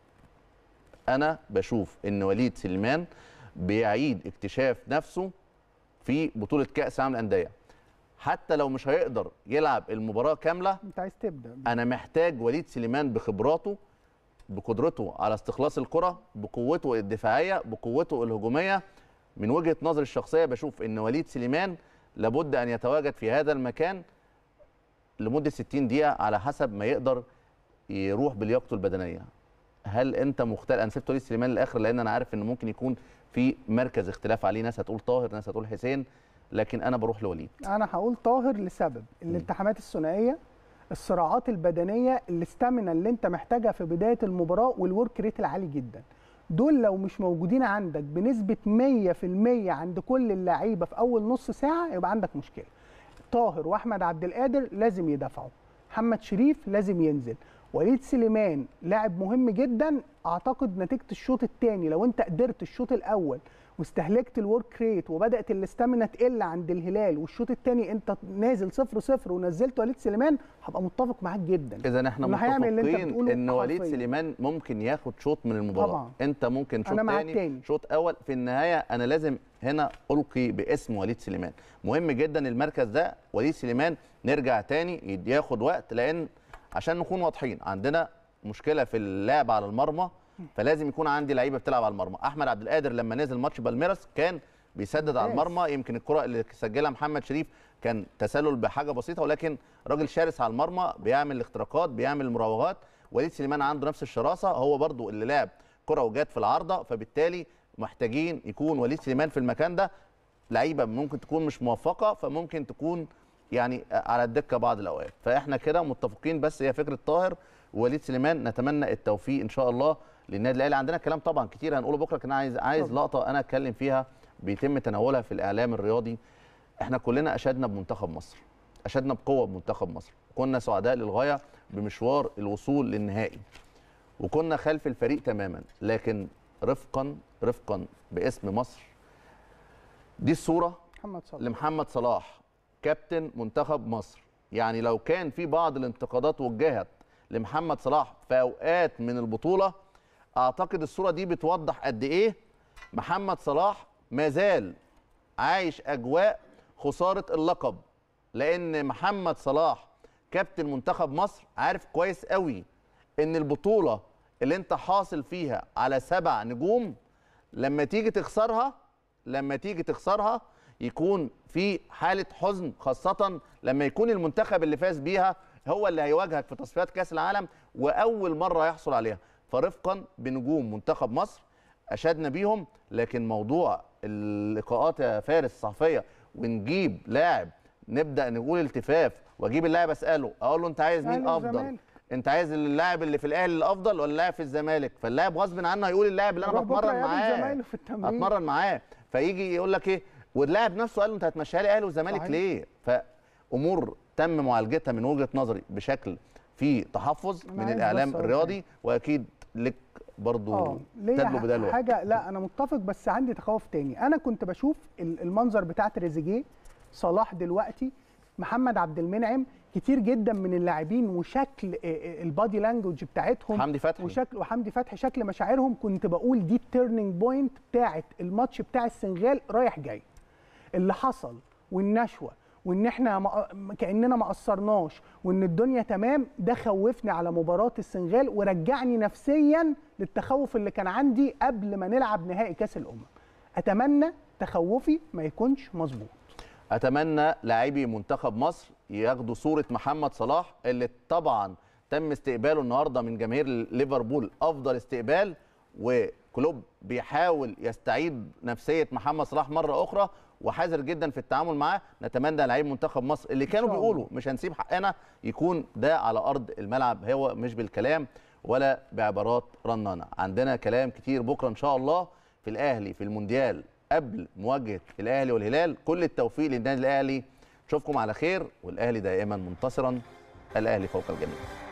انا بشوف ان وليد سليمان بيعيد اكتشاف نفسه في بطوله كاس العالم للانديه حتى لو مش هيقدر يلعب المباراه كامله انت عايز تبدا انا محتاج وليد سليمان بخبراته بقدرته على استخلاص الكره بقوته الدفاعيه بقوته الهجوميه من وجهه نظري الشخصيه بشوف ان وليد سليمان لابد ان يتواجد في هذا المكان لمده 60 دقيقه على حسب ما يقدر يروح بلياقته البدنيه هل انت مختلف انا سبت وليد سليمان للاخر لان انا عارف ان ممكن يكون في مركز اختلاف عليه ناس هتقول طاهر ناس هتقول حسين لكن انا بروح لوليد انا هقول طاهر لسبب الالتحامات الثنائيه الصراعات البدنيه الاستامينا اللي انت محتاجها في بدايه المباراه والورك ريت العالي جدا دول لو مش موجودين عندك بنسبه 100% عند كل اللعيبه في اول نص ساعه يبقى عندك مشكله طاهر واحمد عبد القادر لازم يدافعوا محمد شريف لازم ينزل وليد سليمان لاعب مهم جدا اعتقد نتيجه الشوط الثاني لو انت قدرت الشوط الاول واستهلكت الورك ريت وبدات الاستامينا تقل عند الهلال والشوط الثاني انت نازل 0 0 ونزلت وليد سليمان هبقى متفق معاك جدا اذا احنا إنه هيعمل اللي أنت متفقين بتقوله ان وليد حرفياً. سليمان ممكن ياخد شوط من المباراه طبعاً. انت ممكن شوط أنا مع تاني التاني. شوط اول في النهايه انا لازم هنا القي باسم وليد سليمان مهم جدا المركز ده وليد سليمان نرجع تاني ياخد وقت لان عشان نكون واضحين عندنا مشكله في اللعب على المرمى فلازم يكون عندي لعيبه بتلعب على المرمى احمد عبد القادر لما نزل ماتش بالميراس كان بيسدد على ممتاز. المرمى يمكن الكره اللي سجلها محمد شريف كان تسلل بحاجه بسيطه ولكن راجل شرس على المرمى بيعمل الاختراقات بيعمل المراوغات وليد سليمان عنده نفس الشراسه هو برضو اللي لعب كره وجات في العارضه فبالتالي محتاجين يكون وليد سليمان في المكان ده لعيبه ممكن تكون مش موفقه فممكن تكون يعني على الدكه بعض الاوقات فاحنا كده متفقين بس هي فكره طاهر ووليد سليمان نتمنى التوفيق ان شاء الله للنادي الاهلي عندنا كلام طبعا كتير هنقوله بكره كان عايز عايز طبعاً. لقطه انا اتكلم فيها بيتم تناولها في الاعلام الرياضي احنا كلنا اشدنا بمنتخب مصر اشدنا بقوه بمنتخب مصر كنا سعداء للغايه بمشوار الوصول للنهائي وكنا خلف الفريق تماما لكن رفقا رفقا باسم مصر دي الصوره محمد صلاح لمحمد صلاح كابتن منتخب مصر يعني لو كان في بعض الانتقادات وجهت لمحمد صلاح في اوقات من البطوله اعتقد الصوره دي بتوضح قد ايه محمد صلاح ما زال عايش اجواء خساره اللقب لان محمد صلاح كابتن منتخب مصر عارف كويس قوي ان البطوله اللي انت حاصل فيها على سبع نجوم لما تيجي تخسرها لما تيجي تخسرها يكون في حاله حزن خاصه لما يكون المنتخب اللي فاز بيها هو اللي هيواجهك في تصفيات كاس العالم واول مره يحصل عليها فرفقا بنجوم منتخب مصر اشدنا بيهم لكن موضوع اللقاءات يا فارس الصحفيه ونجيب لاعب نبدا نقول التفاف واجيب اللاعب اساله اقول له انت عايز مين أهلي افضل والزمالك. انت عايز اللاعب اللي في الاهلي الافضل ولا اللاعب في الزمالك فاللاعب غصب عنه هيقول اللاعب اللي انا روح بكرة بتمرن يقابل معاه زمايله في التمرين. اتمرن معاه فيجي يقول لك ايه واللاعب نفسه قال له انت هتمشيها لي اهلي والزمالك صحيح. ليه فامور تم معالجتها من وجهه نظري بشكل في تحفظ أنا من عايز الاعلام بس أقول الرياضي واكيد لك برضو اه ليا تدلو بدلو ح- حاجه لا انا متفق بس عندي تخوف تاني انا كنت بشوف ال- المنظر بتاع تريزيجيه صلاح دلوقتي محمد عبد المنعم كتير جدا من اللاعبين وشكل آه، آه، البادي لانجوج بتاعتهم حمدي فتحي وشكل وحمدي فتحي شكل مشاعرهم كنت بقول دي التيرنينج بوينت بتاعت الماتش بتاع السنغال رايح جاي اللي حصل والنشوه وان احنا ما كاننا ما قصرناش وان الدنيا تمام ده خوفني على مباراه السنغال ورجعني نفسيا للتخوف اللي كان عندي قبل ما نلعب نهائي كاس الامم اتمنى تخوفي ما يكونش مظبوط اتمنى لاعبي منتخب مصر ياخدوا صوره محمد صلاح اللي طبعا تم استقباله النهارده من جماهير ليفربول افضل استقبال وكلوب بيحاول يستعيد نفسيه محمد صلاح مره اخرى وحذر جدا في التعامل معاه نتمنى لعيب منتخب مصر اللي كانوا شاء بيقولوا مش هنسيب حقنا يكون ده على ارض الملعب هو مش بالكلام ولا بعبارات رنانه عندنا كلام كتير بكره ان شاء الله في الاهلي في المونديال قبل مواجهه الاهلي والهلال كل التوفيق للنادي الاهلي نشوفكم على خير والاهلي دائما منتصرا الاهلي فوق الجميع